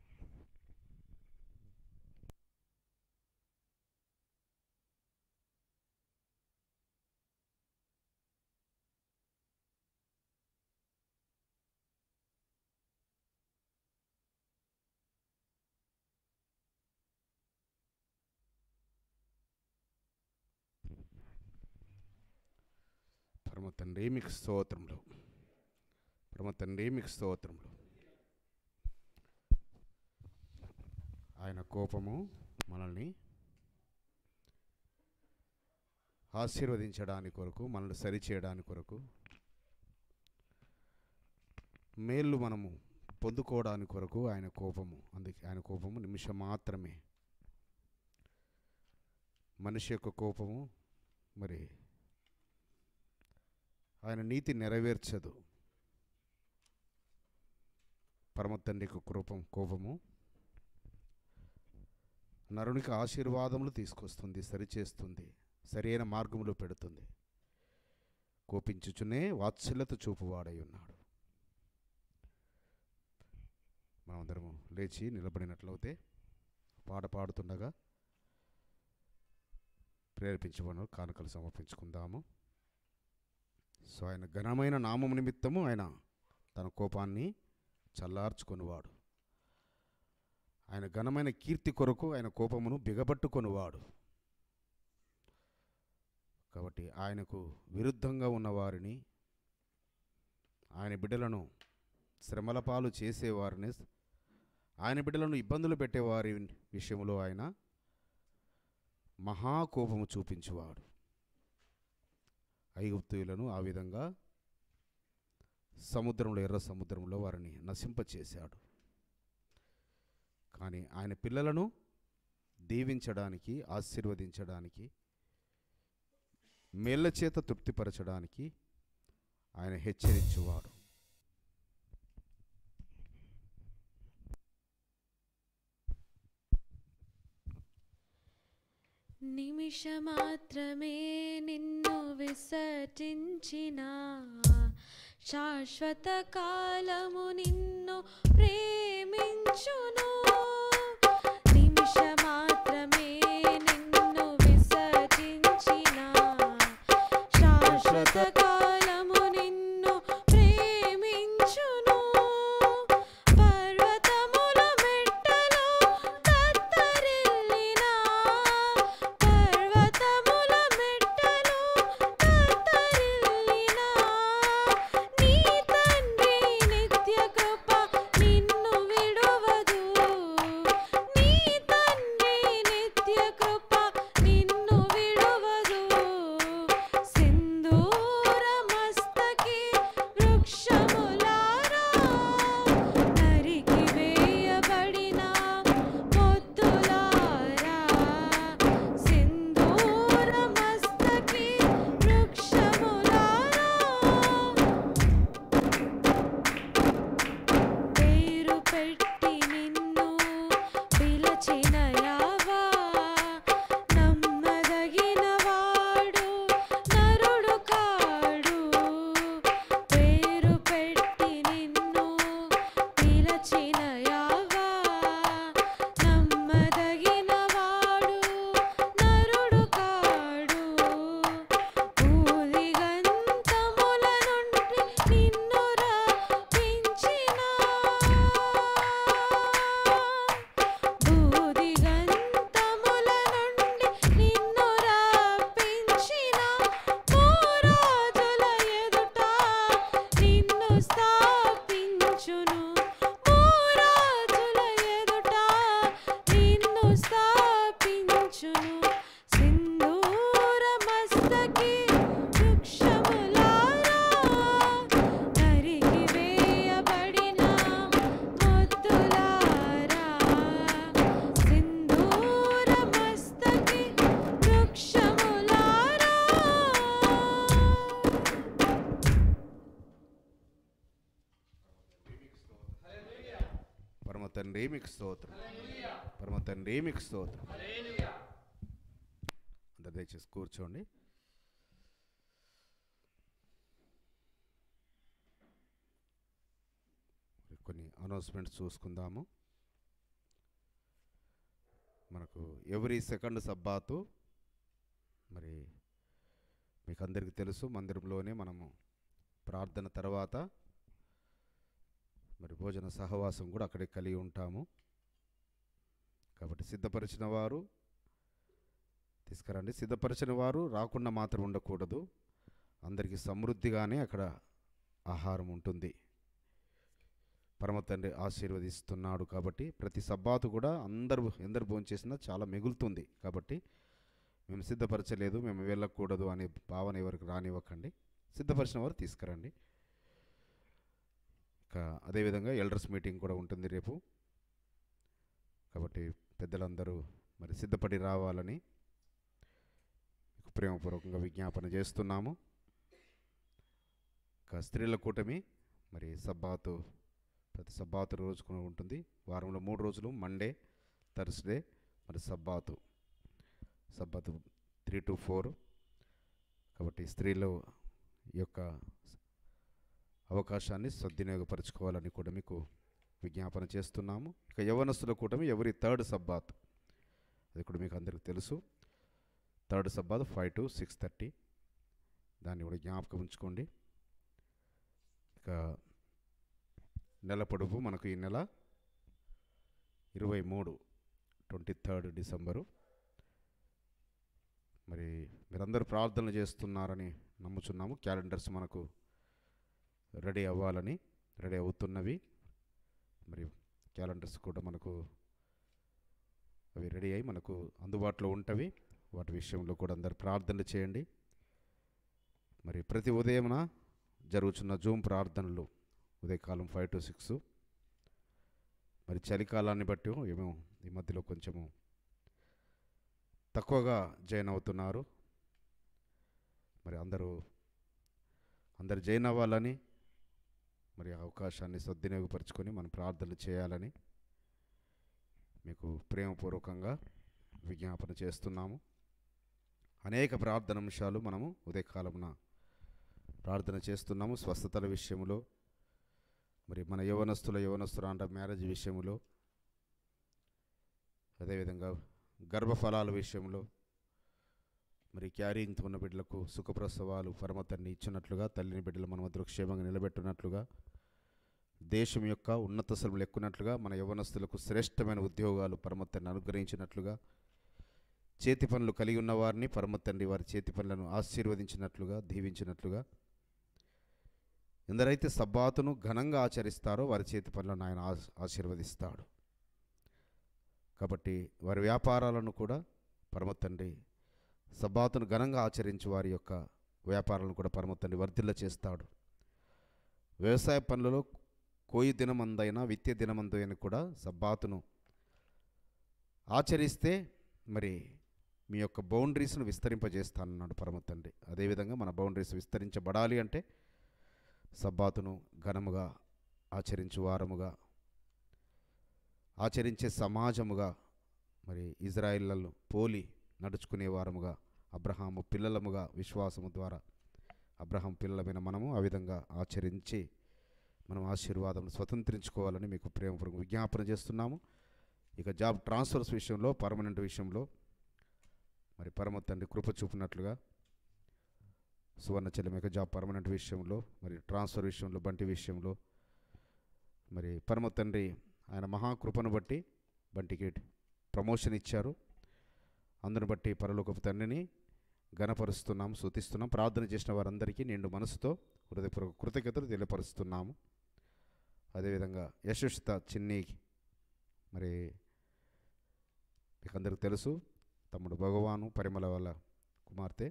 పరమ తండ్రి మీకు స్తోత్రములు పరమ తండ్రి మీకు స్తోత్రములు ఆయన కోపము మనల్ని ఆశీర్వదించడానికి కొరకు మనల్ని సరిచేయడానికి కొరకు మేళ్ళు మనము పొందుకోవడానికి కొరకు ఆయన కోపము అందుకే ఆయన కోపము నిమిషం మాత్రమే మనిషి యొక్క కోపము మరి ఆయన నీతి నెరవేర్చదు పరమ తండ్రికి కృపం కోపము నరునికి ఆశీర్వాదములు తీసుకొస్తుంది సరిచేస్తుంది సరైన మార్గంలో పెడుతుంది కోపించుచునే వాత్సల్యత చూపువాడై ఉన్నాడు మనమందరము లేచి నిలబడినట్లయితే పాట పాడుతుండగా ప్రేరేపించబడిన కానుకలు సమర్పించుకుందాము సో ఆయన ఘనమైన నామం నిమిత్తము ఆయన తన కోపాన్ని చల్లార్చుకొనివాడు ఆయన ఘనమైన కీర్తి కొరకు ఆయన కోపమును బిగబట్టుకొనివాడు కాబట్టి ఆయనకు విరుద్ధంగా ఉన్న వారిని ఆయన బిడ్డలను శ్రమల పాలు చేసేవారిని ఆయన బిడ్డలను ఇబ్బందులు పెట్టేవారి విషయంలో ఆయన మహాకోపము చూపించువాడు ఐగుప్తులను ఆ విధంగా సముద్రంలో ఎర్ర సముద్రంలో వారిని నశింపచేశాడు కానీ ఆయన పిల్లలను దీవించడానికి ఆశీర్వదించడానికి మేళ్ల చేత తృప్తిపరచడానికి ఆయన హెచ్చరించువాడు నిమిషమాత్రమే నిన్ను విసర్జించిన శాశ్వత కాలము నిన్ను ప్రేమించును నిమిషమాత్రమే నిన్ను విసర్జించిన శాశ్వత కాలము నిన్ను ప్రేమించును పర్వతముల మెట్టలు తత్తరిల్లినా పర్వతముల మెట్టలు తత్తరిల్లినా నీ తండ్రి నిత్య కృప నిన్ను విడువదు తండ్రి మీకు స్తోత్రం పరమ తండ్రి మీకు స్తోత్రం అందరు దయచేసి కూర్చోండి మరి కొన్ని అనౌన్స్మెంట్స్ చూసుకుందాము మనకు ఎవ్రీ సెకండ్ సబ్బాతు మరి మీకు అందరికీ తెలుసు మందిరంలోనే మనము ప్రార్థన తర్వాత మరి భోజన సహవాసం కూడా అక్కడే కలిగి ఉంటాము కాబట్టి సిద్ధపరిచిన వారు తీసుకురండి సిద్ధపరిచిన వారు రాకుండా మాత్రం ఉండకూడదు అందరికీ సమృద్ధిగానే అక్కడ ఆహారం ఉంటుంది పరమ తండ్రి ఆశీర్వదిస్తున్నాడు కాబట్టి ప్రతి సబ్బాతు కూడా అందరు ఎందరు భోంచేసినా చాలా మిగులుతుంది కాబట్టి మేము సిద్ధపరచలేదు మేము వెళ్ళకూడదు అనే భావన ఎవరికి రానివ్వకండి సిద్ధపరిచిన వారు తీసుకురండి ఇక అదేవిధంగా ఎల్డర్స్ మీటింగ్ కూడా ఉంటుంది రేపు కాబట్టి పెద్దలందరూ మరి సిద్ధపడి రావాలని మీకు ప్రేమపూర్వకంగా విజ్ఞాపన చేస్తున్నాము ఇక స్త్రీల కూటమి మరి సబ్బాతు ప్రతి సబ్బాతు రోజుకు ఉంటుంది వారంలో మూడు రోజులు మండే థర్స్డే మరి Sabbath Sabbath three to four కాబట్టి స్త్రీలు ఈ యొక్క అవకాశాన్ని సద్వినియోగపరచుకోవాలని కూడా మీకు విజ్ఞాపన చేస్తున్నాము ఇక యవనస్తుల కూటమి ఎవరి థర్డ్ సబ్బాత్ అది కూడా మీకు అందరికీ తెలుసు third Sabbath five to six thirty దాన్ని కూడా జ్ఞాపకం ఉంచుకోండి ఇక నెల పొడుపు మనకు ఈ నెల ఇరవై మూడు ట్వంటీ థర్డ్ డిసెంబరు మరి మీరందరూ ప్రార్థనలు చేస్తున్నారని నమ్ముచున్నాము క్యాలెండర్స్ మనకు రెడీ అవ్వాలని రెడీ అవుతున్నవి మరి క్యాలెండర్స్ కూడా మనకు అవి రెడీ అయ్యి మనకు అందుబాటులో ఉంటవి వాటి విషయంలో కూడా అందరు ప్రార్థనలు చేయండి మరి ప్రతి ఉదయమున జరుగుతున్న జూమ్ ప్రార్థనలు ఉదయకాలం ఫైవ్ టు సిక్స్ మరి చలికాలాన్ని బట్టి ఏమో ఈ మధ్యలో కొంచెము తక్కువగా జాయిన్ అవుతున్నారు మరి అందరూ అందరు జాయిన్ అవ్వాలని మరి ఆ అవకాశాన్ని సద్వినియోగపరుచుకొని మనం ప్రార్థనలు చేయాలని మీకు ప్రేమపూర్వకంగా విజ్ఞాపన చేస్తున్నాము అనేక ప్రార్థన అంశాలు మనము ఉదయకాలమున ప్రార్థన చేస్తున్నాము స్వస్థతల విషయంలో మరి మన యవనస్తుల యవనస్తుల మ్యారేజ్ విషయంలో అదేవిధంగా గర్భఫలాల విషయంలో మరి క్యారింగ్ ఉన్న బిడ్డలకు సుఖప్రసవాలు పరమతన్ని ఇచ్చినట్లుగా తల్లిని బిడ్డలు మన మధ్యలో క్షేమంగా నిలబెట్టినట్లుగా దేశం యొక్క ఉన్నత స్థలములు ఎక్కున్నట్లుగా మన యవనస్తులకు శ్రేష్టమైన ఉద్యోగాలు పరమతన్ని అనుగ్రహించినట్లుగా చేతి పనులు కలిగి ఉన్న వారిని పరమతండ్రి వారి చేతి పనులను ఆశీర్వదించినట్లుగా దీవించినట్లుగా ఎందరైతే సబ్బాతును ఘనంగా ఆచరిస్తారో వారి చేతి పనులను ఆయన ఆశ- ఆశీర్వదిస్తాడు కాబట్టి వారి వ్యాపారాలను కూడా పరమతండ్రి సబ్బాతును ఘనంగా ఆచరించి వారి యొక్క వ్యాపారాలను కూడా పరమతండ్రి వర్ధిల్ల చేస్తాడు వ్యవసాయ పనులలో కోయి దినమందైనా విత్య దినమందైనా కూడా సబ్బాతును ఆచరిస్తే మరి మీ యొక్క బౌండరీస్ను విస్తరింపజేస్తానన్నాడు పరమతండ్రి అదేవిధంగా మన బౌండరీస్ విస్తరించబడాలి అంటే సబ్బాతును ఘనముగా ఆచరించు వారముగా ఆచరించే సమాజముగా మరి ఇజ్రాయిల్లను పోలి నడుచుకునే వారముగా అబ్రహాము పిల్లలముగా విశ్వాసము ద్వారా అబ్రహాం పిల్లలమైన మనము ఆ విధంగా ఆచరించి మనం ఆశీర్వాదం స్వతంత్రించుకోవాలని మీకు ప్రేమపూర్వక విజ్ఞాపన చేస్తున్నాము ఇక జాబ్ ట్రాన్స్ఫర్స్ విషయంలో పర్మనెంట్ విషయంలో మరి పరమ తండ్రి కృప చూపినట్లుగా సువర్ణ చెల్లెమిక జాబ్ పర్మనెంట్ విషయంలో మరి ట్రాన్స్ఫర్ విషయంలో బంటి విషయంలో మరి పరమ తండ్రి ఆయన మహాకృపను బట్టి బంటికి ప్రమోషన్ ఇచ్చారు అందును బట్టి పరలోకపు తండ్రిని ఘనపరుస్తున్నాం శుతిస్తున్నాం ప్రార్థన చేసిన వారందరికీ నిండు మనసుతో హృదయపూర్వక కృతజ్ఞతలు తెలియపరుస్తున్నాము అదేవిధంగా యశస్విత చిన్ని మరి మీకు అందరికి తెలుసు తమ్ముడు భగవాను పరిమళ వాళ్ళ కుమార్తె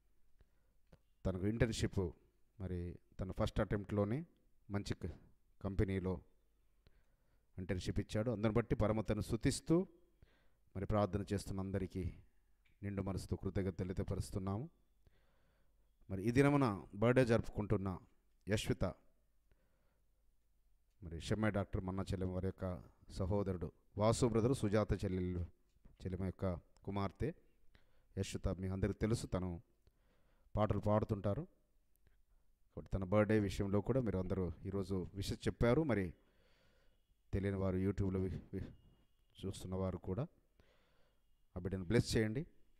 తనకు ఇంటర్న్షిప్ మరి తన ఫస్ట్ అటెంప్ట్లోనే మంచి క- కంపెనీలో ఇంటర్న్షిప్ ఇచ్చాడు అందుని బట్టి పరమతను శుతిస్తూ మరి ప్రార్థన చేస్తున్న అందరికీ నిండు మనసుతో కృతజ్ఞత తెలియపరుస్తున్నాము మరి ఈ దినమున బర్త్డే జరుపుకుంటున్న యశ్విత మరి షమ్మే డాక్టర్ మన్నా చెల్లెం వారి యొక్క సహోదరుడు వాసు బ్రదరు సుజాత చెల్లెలు చెల్లెమ యొక్క కుమార్తె యశ్వత మీ అందరికీ తెలుసు తను పాటలు పాడుతుంటారు కాబట్టి తన బర్త్డే విషయంలో కూడా మీరు అందరూ ఈరోజు విషయం చెప్పారు మరి తెలియని వారు యూట్యూబ్లో వి- వి- చూస్తున్న వారు కూడా ఆ బిడ్డను బ్లెస్ చేయండి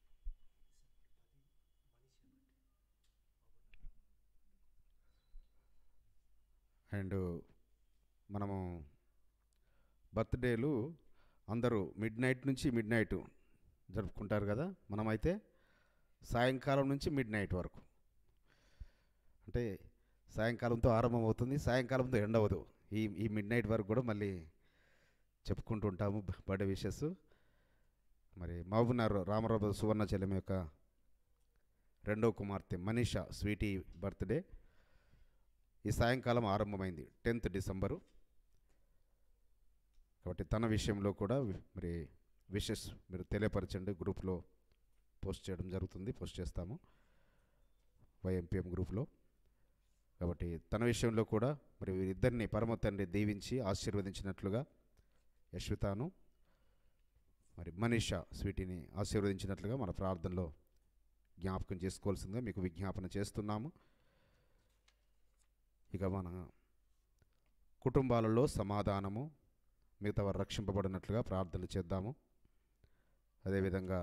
అండ్ మనము బర్త్డేలు అందరూ మిడ్ నైట్ నుంచి మిడ్ నైట్ జరుపుకుంటారు కదా మనమైతే సాయంకాలం నుంచి మిడ్ నైట్ వరకు అంటే సాయంకాలంతో ఆరంభం అవుతుంది సాయంకాలంతో ఎండ్ అవ్వదు ఈ ఈ మిడ్ నైట్ వరకు కూడా మళ్ళీ చెప్పుకుంటూ ఉంటాము బర్త్డే విషెస్ మరి మహబూబ్నగర్ రామరావు సువర్ణ చెల్లెం యొక్క రెండవ కుమార్తె మనీషా స్వీటీ బర్త్డే ఈ సాయంకాలం ఆరంభమైంది టెన్త్ డిసెంబరు కాబట్టి తన విషయంలో కూడా వి- మరి విషెస్ మీరు తెలియపరచండి గ్రూప్లో పోస్ట్ చేయడం జరుగుతుంది పోస్ట్ చేస్తాము వైఎంపీఎం గ్రూప్లో కాబట్టి తన విషయంలో కూడా మరి వీరిద్దరిని పరమ తండ్రి దీవించి ఆశీర్వదించినట్లుగా యశ్వితాను మరి మనీషా స్వీటీని ఆశీర్వదించినట్లుగా మన ప్రార్థనలో జ్ఞాపకం చేసుకోవాల్సిందిగా మీకు విజ్ఞాపన చేస్తున్నాము ఇక మన కుటుంబాలలో సమాధానము మిగతా వారు రక్షింపబడినట్లుగా ప్రార్థనలు చేద్దాము అదేవిధంగా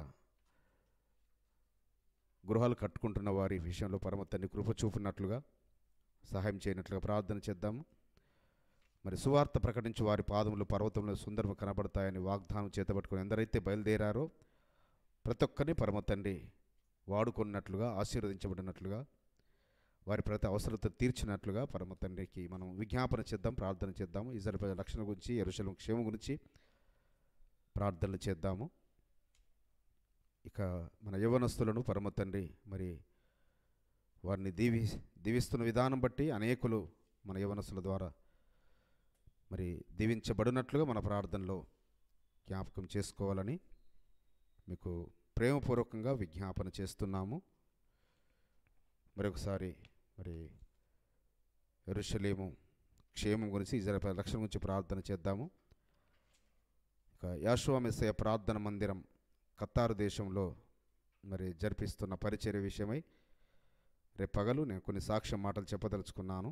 గృహాలు కట్టుకుంటున్న వారి విషయంలో పరమ తండ్రి కృప చూపినట్లుగా సహాయం చేయనట్లుగా ప్రార్థన చేద్దాము మరి సువార్త ప్రకటించి వారి పాదములు పర్వతంలో సుందరము కనబడతాయని వాగ్దానం చేతబట్టుకుని ఎందరైతే బయలుదేరారో ప్రతి ఒక్కరిని పరమ తండ్రి వాడుకున్నట్లుగా ఆశీర్వదించబడినట్లుగా వారి ప్రతి అవసరత తీర్చినట్లుగా పరమ తండ్రికి మనం విజ్ఞాపన చేద్దాం ప్రార్థన చేద్దాము ఇజ్రాయల్ ప్రజల రక్షణ గురించి ఎరుశలం క్షేమం గురించి ప్రార్థనలు చేద్దాము ఇక మన యవనస్తులను పరమ తండ్రి మరి వారిని దీవి దీవిస్తున్న విధానం బట్టి అనేకులు మన యవనస్తుల ద్వారా మరి దీవించబడినట్లుగా మన ప్రార్థనలో జ్ఞాపకం చేసుకోవాలని మీకు ప్రేమపూర్వకంగా విజ్ఞాపన చేస్తున్నాము మరొకసారి మరి ఎరుషలేము క్షేమం గురించి ఇజ్రాయల్ రక్షణ గురించి ప్రార్థన చేద్దాము ఇక యాశ్వామెస్సయ ప్రార్థన మందిరం కత్తారు దేశంలో మరి జరిపిస్తున్న పరిచర్య విషయమై రేపు పగలు నేను కొన్ని సాక్ష్యం మాటలు చెప్పదలుచుకున్నాను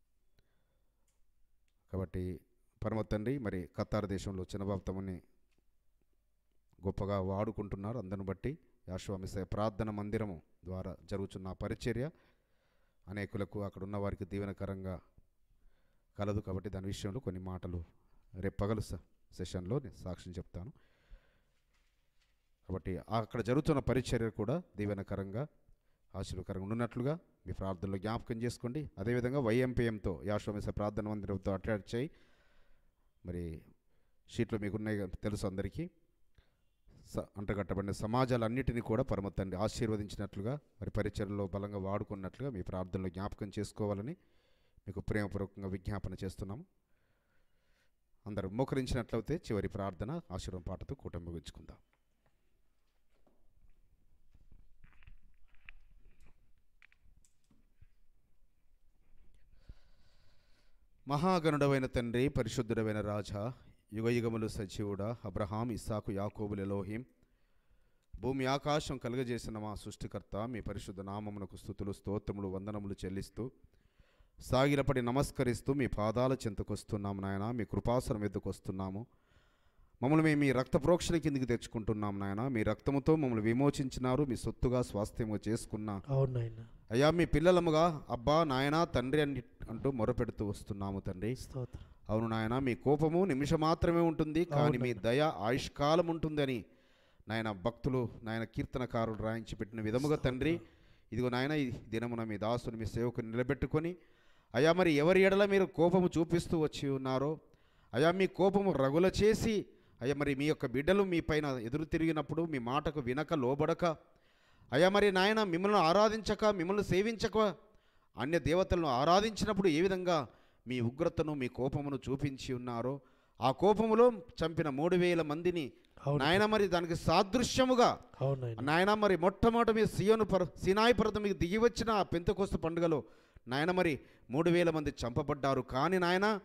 కాబట్టి పరమ తండ్రి మరి కత్తారు దేశంలో చిన్నబాబు తమని గొప్పగా వాడుకుంటున్నారు అందరిని బట్టి యాశ్వామిసయ ప్రార్థన మందిరము ద్వారా జరుగుతున్న ఆ పరిచర్య అనేకులకు అక్కడ ఉన్న వారికి దీవెనకరంగా కలదు కాబట్టి దాని విషయంలో కొన్ని మాటలు రేపు పగలు స- సెషన్లో నేను సాక్ష్యం చెప్తాను కాబట్టి అక్కడ జరుగుతున్న పరిచర్య కూడా దీవెనకరంగా ఆశీర్వకరంగా ఉన్నట్లుగా మీ ప్రార్థనలో జ్ఞాపకం చేసుకోండి అదేవిధంగా వైఎంపీఎంతో యాశ్వమేశ ప్రార్థన మందిరంతో అటాచ్ చేయి మరి షీట్లు మీకు ఉన్నాయి కదా, తెలుసు అందరికీ స అంటగట్టబడిన సమాజాలన్నిటినీ కూడా పరమ తండ్రి ఆశీర్వదించినట్లుగా మరి పరిచర్లో బలంగా వాడుకున్నట్లుగా మీ ప్రార్థనలో జ్ఞాపకం చేసుకోవాలని మీకు ప్రేమపూర్వకంగా విజ్ఞాపన చేస్తున్నాము అందరూ మోకరించినట్లయితే చివరి ప్రార్థన ఆశీర్వాదం పాటతో కూటమి ముగించుకుందాం మహాగణుడవైన తండ్రి పరిశుద్ధుడమైన రాజా యుగయుగములు సజీవుడా అబ్రహాం ఇస్సాకు యాకోబుల ఎలోహిం భూమి ఆకాశం కలుగజేసిన మా సృష్టికర్త మీ పరిశుద్ధ నామమునకు స్థుతులు స్తోత్రములు వందనములు చెల్లిస్తూ సాగిలపడి నమస్కరిస్తూ మీ పాదాల చెంతకొస్తున్నాము నాయన మీ కృపాసనం ఎద్దుకు వస్తున్నాము మమ్మల్ని మేము మీ రక్త ప్రోక్షణ కిందికి తెచ్చుకుంటున్నాం నాయన మీ రక్తముతో మమ్మల్ని విమోచించినారు మీ సొత్తుగా స్వాస్థ్యముగా చేసుకున్న అవును నాయన అయ్యా మీ పిల్లలముగా అబ్బా నాయనా తండ్రి అని అంటూ మొరపెడుతూ వస్తున్నాము తండ్రి స్తోత్రం అవును నాయన మీ కోపము నిమిషం మాత్రమే ఉంటుంది కానీ మీ దయ ఆయుష్కాలం ఉంటుందని నాయన భక్తులు నాయన కీర్తనకారులు రాయించి పెట్టిన విధముగా తండ్రి ఇదిగో నాయన ఈ దినమున మీ దాసుని మీ సేవకుని నిలబెట్టుకొని అయ్యా మరి ఎవరి ఎడల మీరు కోపము చూపిస్తూ వచ్చి ఉన్నారో అయ్యా మీ కోపము రగుల చేసి అయ్యా మరి మీ యొక్క బిడ్డలు మీ పైన ఎదురు తిరిగినప్పుడు మీ మాటకు వినక లోబడక అయ్యా మరి నాయన మిమ్మల్ని ఆరాధించక మిమ్మల్ని సేవించక అన్య దేవతలను ఆరాధించినప్పుడు ఏ విధంగా మీ ఉగ్రతను మీ కోపమును చూపించి ఉన్నారో ఆ కోపములో చంపిన మూడు వేల మందిని నాయన మరి దానికి సాదృశ్యముగా అవును నాయన నాయన మరి మొట్టమొదటి మీ సియోను పర్ సినాయి పర్వతం మీకు దిగి వచ్చిన ఆ పెంతకోస్తు పండుగలో నాయన మరి మూడు వేల మంది చంపబడ్డారు కానీ నాయన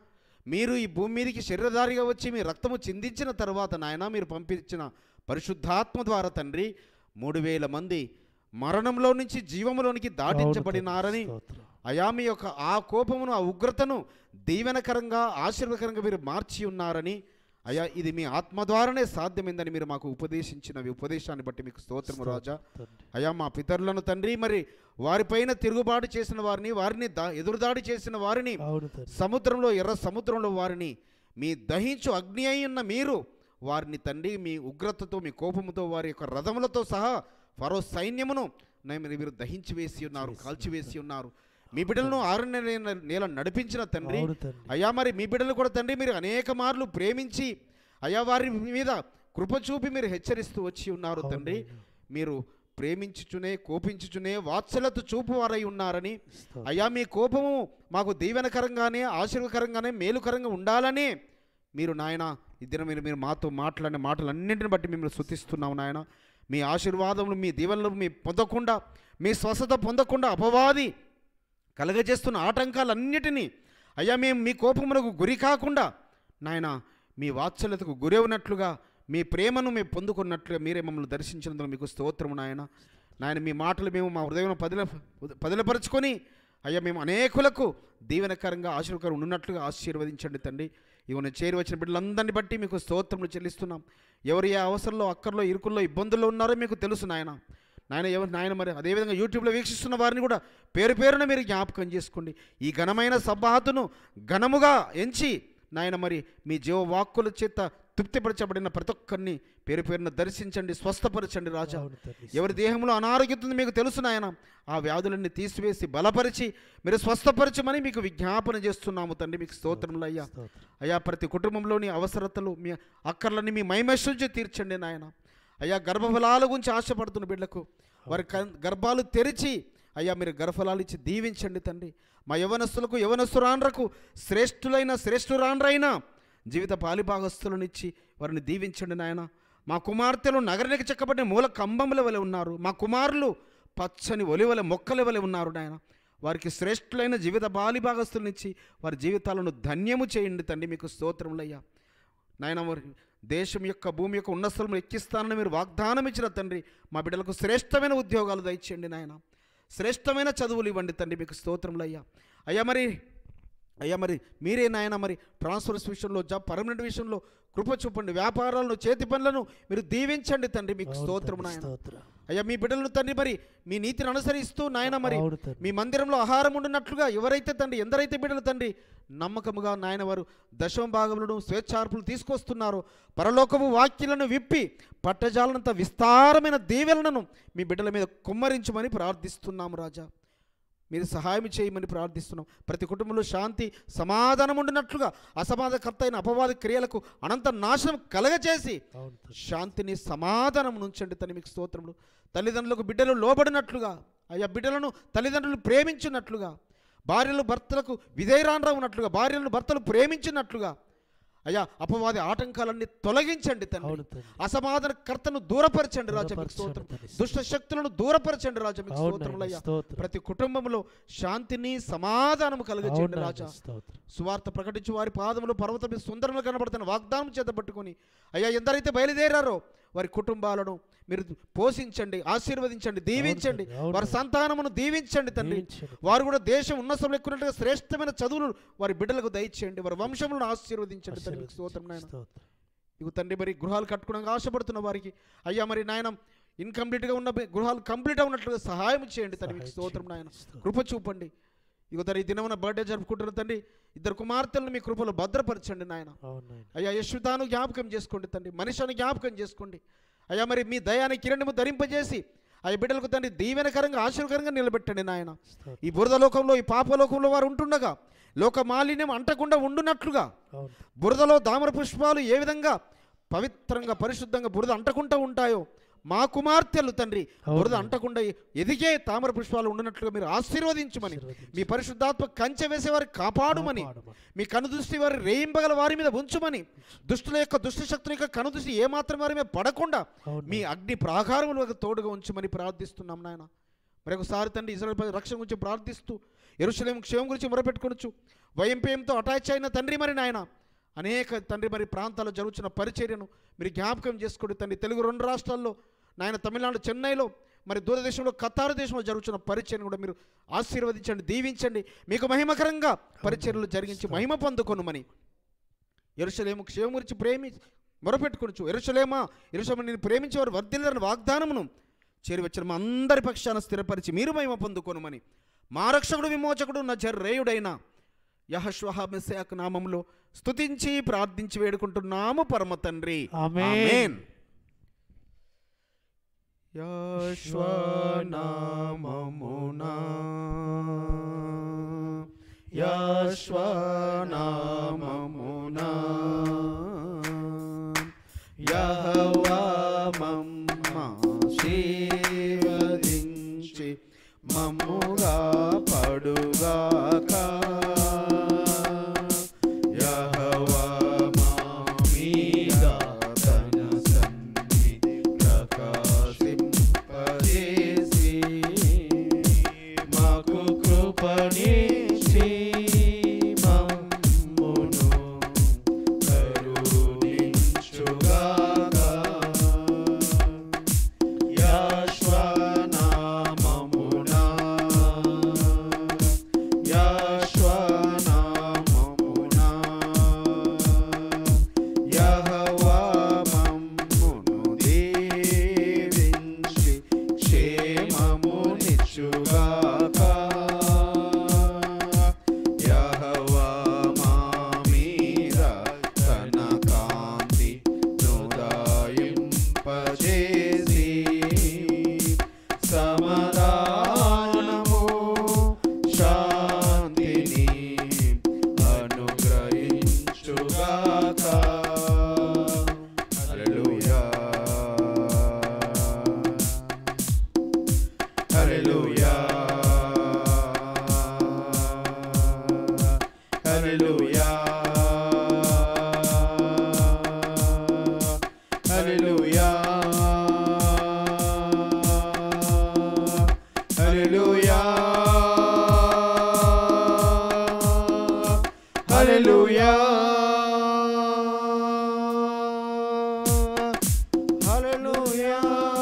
మీరు ఈ భూమి మీదకి శరీరధారిగా వచ్చి మీ రక్తము చిందించిన తర్వాత నాయన మీరు పంపించిన పరిశుద్ధాత్మ ద్వారా తండ్రి మూడు వేల మంది మరణంలో నుంచి జీవములోనికి దాటించబడినారని అయా మీ యొక్క ఆ కోపమును ఆ ఉగ్రతను దీవెనకరంగా ఆశీర్వకరంగా మీరు మార్చి ఉన్నారని అయ్యా ఇది మీ ఆత్మ ద్వారానే సాధ్యమైందని మీరు మాకు ఉపదేశించిన ఈ ఉపదేశాన్ని బట్టి మీకు స్తోత్రము రాజా అయ్యా మా పితరులను తండ్రి మరి వారిపైన తిరుగుబాటు చేసిన వారిని వారిని దా ఎదురుదాడి చేసిన వారిని సముద్రంలో ఎర్ర సముద్రంలో వారిని మీ దహించు అగ్ని అయి ఉన్న మీరు వారిని తండ్రి మీ ఉగ్రతతో మీ కోపముతో వారి యొక్క రథములతో సహా ఫరో సైన్యమును నే- మీరు దహించి వేసి ఉన్నారు కాల్చివేసి ఉన్నారు మీ బిడ్డలను ఆరున్న నేల- నేల నడిపించిన తండ్రి అవును తండ్రి. అయ్యా మరి మీ బిడ్డలు కూడా తండ్రి మీరు అనేక మార్లు ప్రేమించి అయ్యా వారి మీద కృప చూపి మీరు హెచ్చరిస్తూ వచ్చి ఉన్నారు తండ్రి మీరు ప్రేమించుచునే కోపించుచునే వాత్సలత చూపు వారై ఉన్నారని అయ్యా మీ కోపము మాకు దీవెనకరంగానే ఆశీర్వకరంగానే మేలుకరంగా ఉండాలని మీరు నాయన ఈ దినం మీరు మీరు మాతో మాట్లాడిన మాటలన్నింటిని బట్టి మిమ్మల్ని శుతిస్తున్నాం నాయన మీ ఆశీర్వాదములు మీ దీవెనలు మీ పొందకుండా మీ స్వస్థత పొందకుండా అపవాది కలగజేస్తున్న ఆటంకాలన్నిటినీ అయ్యా మేము మీ కోపములకు గురి కాకుండా నాయన మీ వాత్సల్యతకు గురవునట్లుగా మీ ప్రేమను మేము పొందుకున్నట్లుగా మీరే మమ్మల్ని దర్శించినందుకు మీకు స్తోత్రము నాయన నాయన మీ మాటలు మేము మా హృదయం పదిల పదిలపరుచుకొని అయ్యా మేము అనేకులకు దీవెనకరంగా ఆశీర్వకరం ఉన్నట్లుగా ఆశీర్వదించండి తండ్రి ఇవి నేను చేరి వచ్చిన బిడ్డలందరిని బట్టి మీకు స్తోత్రములు చెల్లిస్తున్నాం ఎవరు ఏ అవసరంలో అక్కర్లో ఇరుకుల్లో ఇబ్బందుల్లో ఉన్నారో మీకు తెలుసు నాయన నాయన ఎవరు నాయన మరి అదేవిధంగా యూట్యూబ్లో వీక్షిస్తున్న వారిని కూడా పేరు పేరున మీరు జ్ఞాపకం చేసుకోండి ఈ ఘనమైన సబ్బాహతును ఘనముగా ఎంచి నాయన మరి మీ జీవవాక్కుల చేత తృప్తిపరచబడిన ప్రతి ఒక్కరిని పేరు పేరున దర్శించండి స్వస్థపరచండి రాజా ఎవరి దేహంలో అనారోగ్యం ఉందో మీకు తెలుసు నాయన ఆ వ్యాధులన్నీ తీసివేసి బలపరిచి మీరు స్వస్థపరచమని మీకు విజ్ఞాపన చేస్తున్నాము తండ్రి మీకు స్తోత్రములు అయ్యా అయ్యా ప్రతి కుటుంబంలోని అవసరతలు మీ అక్కర్లని మీ మైమేశ్వరించి తీర్చండి నాయన అయ్యా గర్భఫలాల గురించి ఆశపడుతున్న బిడ్డలకు వారి కన్- గర్భాలు తెరిచి అయ్యా మీరు గర్భఫలాలు ఇచ్చి దీవించండి తండ్రి మా యవనస్తులకు యవనస్తురాండ్రకు శ్రేష్ఠులైన శ్రేష్ఠురాండ్రైన జీవిత పాలిభాగస్తులనిచ్చి వారిని దీవించండి నాయన మా కుమార్తెలు నగరానికి చెక్కబడిన మూల కంబముల వలె ఉన్నారు మా కుమారులు పచ్చని ఒలివల మొక్కల వలె ఉన్నారు నాయన వారికి శ్రేష్ఠులైన జీవిత బాలిభాగస్తులనిచ్చి వారి జీవితాలను ధన్యము చేయండి తండ్రి మీకు స్తోత్రములయ్యా నాయన వారి దేశం యొక్క భూమి యొక్క ఉన్నస్థలము ఎక్కిస్తానని మీరు వాగ్దానం ఇచ్చిన తండ్రి మా బిడ్డలకు శ్రేష్టమైన ఉద్యోగాలు దయచేయండి నాయన శ్రేష్టమైన చదువులు ఇవ్వండి తండ్రి మీకు స్తోత్రములు అయ్యా అయ్యా మరి అయ్యా మరి మీరే నాయన మరి ట్రాన్స్ఫర్స్ విషయంలో జాబ్ పర్మనెంట్ విషయంలో కృప చూపండి వ్యాపారాలను చేతి పనులను మీరు దీవించండి తండ్రి మీకు స్తోత్రము నాయన అయ్యా మీ బిడ్డలను తండ్రి మరి మీ నీతిని అనుసరిస్తూ నాయన మరి మీ మందిరంలో ఆహారం ఉండినట్లుగా ఎవరైతే తండ్రి ఎందరైతే బిడ్డలు తండ్రి నమ్మకముగా నాయన వారు దశమ భాగములను స్వేచ్ఛార్పులు తీసుకొస్తున్నారో పరలోకము వాక్యులను విప్పి పట్టజాలనంత విస్తారమైన దీవెలను మీ బిడ్డల మీద కుమ్మరించమని ప్రార్థిస్తున్నాము రాజా మీరు సహాయం చేయమని ప్రార్థిస్తున్నాం ప్రతి కుటుంబంలో శాంతి సమాధానం ఉండినట్లుగా అసమాధకర్త అయిన అపవాద క్రియలకు అనంత నాశనం కలగచేసి శాంతిని సమాధానం ఉంచండి తని మీకు స్తోత్రములు తల్లిదండ్రులకు బిడ్డలు లోబడినట్లుగా అయ్యా బిడ్డలను తల్లిదండ్రులు ప్రేమించినట్లుగా భార్యలు భర్తలకు విధేయరాన్రా ఉన్నట్లుగా భార్యలను భర్తలు ప్రేమించినట్లుగా అయ్యా అపవాది ఆటంకాలన్నీ తొలగించండి తండ్రి అసమాధాన కర్తను దూరపరచండి రాజా మీకు స్తోత్రం దుష్ట శక్తులను దూరపరచండి రాజా మీకు అవును స్తోత్రములు అయ్యా స్తోత్రం. ప్రతి కుటుంబంలో శాంతిని సమాధానము కలుగచేయండి అవును రాజా స్తోత్రం. సువార్త ప్రకటించి వారి పాదములు పర్వతం మీద సుందరంగా కనబడుతున్న వాగ్దానం చేత పట్టుకొని అయ్యా ఎందరైతే బయలుదేరారో వారి కుటుంబాలను మీరు పోషించండి ఆశీర్వదించండి దీవించండి అవును. వారి సంతానమును దీవించండి తండ్రి వారు కూడా దేశం ఉన్నతం ఎక్కున్నట్టుగా శ్రేష్టమైన చదువులు వారి బిడ్డలకు దయచేయండి వారి వంశములను ఆశీర్వదించండి తండ్రి మీకు స్తోత్రం నాయన ఇక తండ్రి మరి గృహాలు కట్టుకోవడానికి ఆశపడుతున్న వారికి అయ్యా మరి నాయన ఇన్కంప్లీట్గా ఉన్న బి- గృహాలు కంప్లీట్ అవునట్లుగా సహాయం చేయండి తండ్రి మీకు స్తోత్రం నాయన కృప చూపండి ఇక తన ఈ దినమున బర్త్డే జరుపుకుంటున్న తండ్రి ఇద్దరు కుమార్తెలను మీ కృపలో భద్రపరచండి నాయన అయ్యా యశ్వతాను జ్ఞాపకం చేసుకోండి తండ్రి మనిషిని జ్ఞాపకం చేసుకోండి అయ్యా మరి మీ దయాన్ని కిరణము ధరింపజేసి ఆ బిడ్డలకు తండ్రి దీవెనకరంగా ఆశీర్వకరంగా నిలబెట్టండి నాయన ఈ బురద లోకంలో ఈ పాపలోకంలో వారు ఉంటుండగా లోక మాలిన్యం అంటకుండా ఉండునట్లుగా బురదలో దామర పుష్పాలు ఏ విధంగా పవిత్రంగా పరిశుద్ధంగా బురద అంటకుండా ఉంటాయో మా కుమార్తెలు తండ్రి బురద అంటకుండా ఎదిగే తామర పుష్పాలు ఉండినట్లుగా మీరు ఆశీర్వదించమని మీ పరిశుద్ధాత్మ కంచె వేసే వారికి కాపాడుమని మీ కనుదృష్టి వారి రేయింపగల వారి మీద ఉంచుమని దుష్టుల యొక్క దుష్ట శక్తుల యొక్క కనుదృష్టి ఏమాత్రం వారి మీద పడకుండా మీ అగ్ని ప్రాకారములకు తోడుగా ఉంచమని ప్రార్థిస్తున్నాం నాయన మరొకసారి తండ్రి ఇజ్రాయల్ ప్రజల రక్షణ గురించి ప్రార్థిస్తూ ఎరుసలేం క్షేమం గురించి మొరపెట్టుకొనొచ్చు వైఎంపీఎంతో అటాచ్ అయిన తండ్రి మరి నాయన అనేక తండ్రి మరి ప్రాంతాల్లో జరుగుతున్న పరిచర్యను మీరు జ్ఞాపకం చేసుకోండి తండ్రి తెలుగు రెండు రాష్ట్రాల్లో నాయన తమిళనాడు చెన్నైలో మరి దూరదేశంలో ఖతారు దేశంలో జరుగుతున్న పరిచయను కూడా మీరు ఆశీర్వదించండి దీవించండి మీకు మహిమకరంగా పరిచర్యలు జరిగించి మహిమ పొందుకొనుమని ఎరుసలేము క్షేమం గురించి ప్రేమి మొరపెట్టుకొనచ్చు ఎరుసలేమా ఎరుసలేమ నేను ప్రేమించేవారు వర్ధిల్లని వాగ్దానమును చేరి వచ్చిన మా అందరి పక్షాన స్థిరపరిచి మీరు మహిమ పొందుకొనుమని మా రక్షకుడు విమోచకుడు నా జర్రేయుడైన యహశ్వహ మెస్సాక్ నామంలో స్తుతించి ప్రార్థించి వేడుకుంటున్నాము పరమ తండ్రి ఆమేన్. యశ్వనామమునా యశ్వనామమునా యహోవా మమ్మాశీర్వదించి మమ్ముగా పడుగాక యహోవా మా మీద తన సన్నిధి ప్రకాశింపజేసి మాకు కృపణించి మమ్మును కరుణించుగాక యాశ్వనామమునా యాశ్వనామమునా యహోవా మమ్మును దీవించి క్షేమమునిచ్చుగాక యహోవా మా మీద తన కాంతి నుదాయింపజేసి సమాధానము శాంతిని అనుగ్రహించుగాక హల్లెలూయా హల్లెలూయా హల్లెలూయా హల్లెలూయా హల్లెలూయా హల్లెలూయా హల్లెలూయా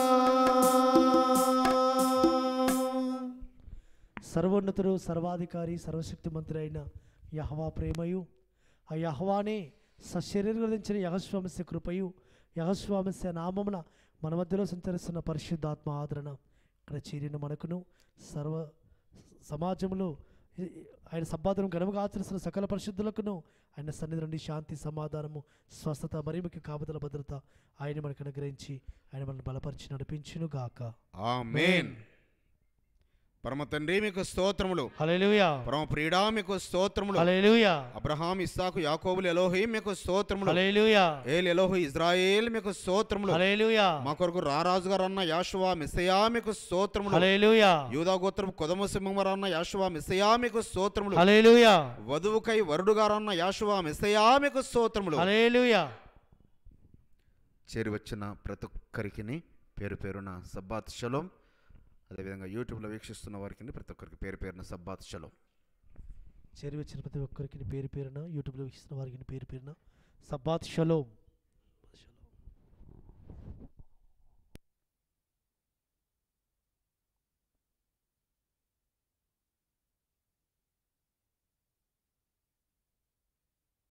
సర్వోన్నతుడు సర్వాధికారి సర్వశక్తిమంతుడు అయిన యహవా ప్రేమయు ఆ యహవానే సశరీరించిన యహస్వామస్య కృపయు యహస్వామస్య నామమున మన మధ్యలో సంచరిస్తున్న పరిశుద్ధాత్మ ఆదరణ ఇక్కడ చేరిన మనకును సర్వ సమాజంలో ఈ- ఆయన సబ్బాదనం ఘనముగా ఆచరిస్తున్న సకల పరిశుద్ధులకును ఆయన సన్నిధి నుండి శాంతి సమాధానము స్వస్థత మరి ముఖ్య కాపుదల భద్రత ఆయన మనకు అనుగ్రహించి ఆయన మనల్ని బలపరిచి నడిపించును గాక ఆమేన్ పరమ తండ్రి మీకు స్తోత్రములు హల్లెలూయా పరమ ప్రియుడా మీకు స్తోత్రములు హల్లెలూయా అబ్రహాం ఇస్సాకు యాకోబులు ఎలోహీం మీకు స్తోత్రములు హల్లెలూయా ఏల్ ఎలోహు ఇజ్రాయేల్ మీకు స్తోత్రములు హల్లెలూయా మా కొరకు రారాజు గారు అన్న యాషువా మిసయా మీకు స్తోత్రములు హల్లెలూయా యూదా గోత్రం కొదమ సింహమర అన్న యాషువా మిసయా మీకు స్తోత్రములు హల్లెలూయా వధువుకై వరుడు గారన్న యాషువా మిసయా మీకు స్తోత్రములు హల్లెలూయా చేరి వచ్చిన ప్రతి ఒక్కరికి పేరు పేరున సబ్బాత్ షలోం అదేవిధంగా యూట్యూబ్లో వీక్షిస్తున్న వారికి ప్రతి ఒక్కరికి పేరు పేరున సబ్బాత్ షలోం చేరి వచ్చిన ప్రతి ఒక్కరికి పేరు పేరున యూట్యూబ్లో వీక్షిస్తున్న వారికి పేరు పేరున సబ్బాత్ షలోం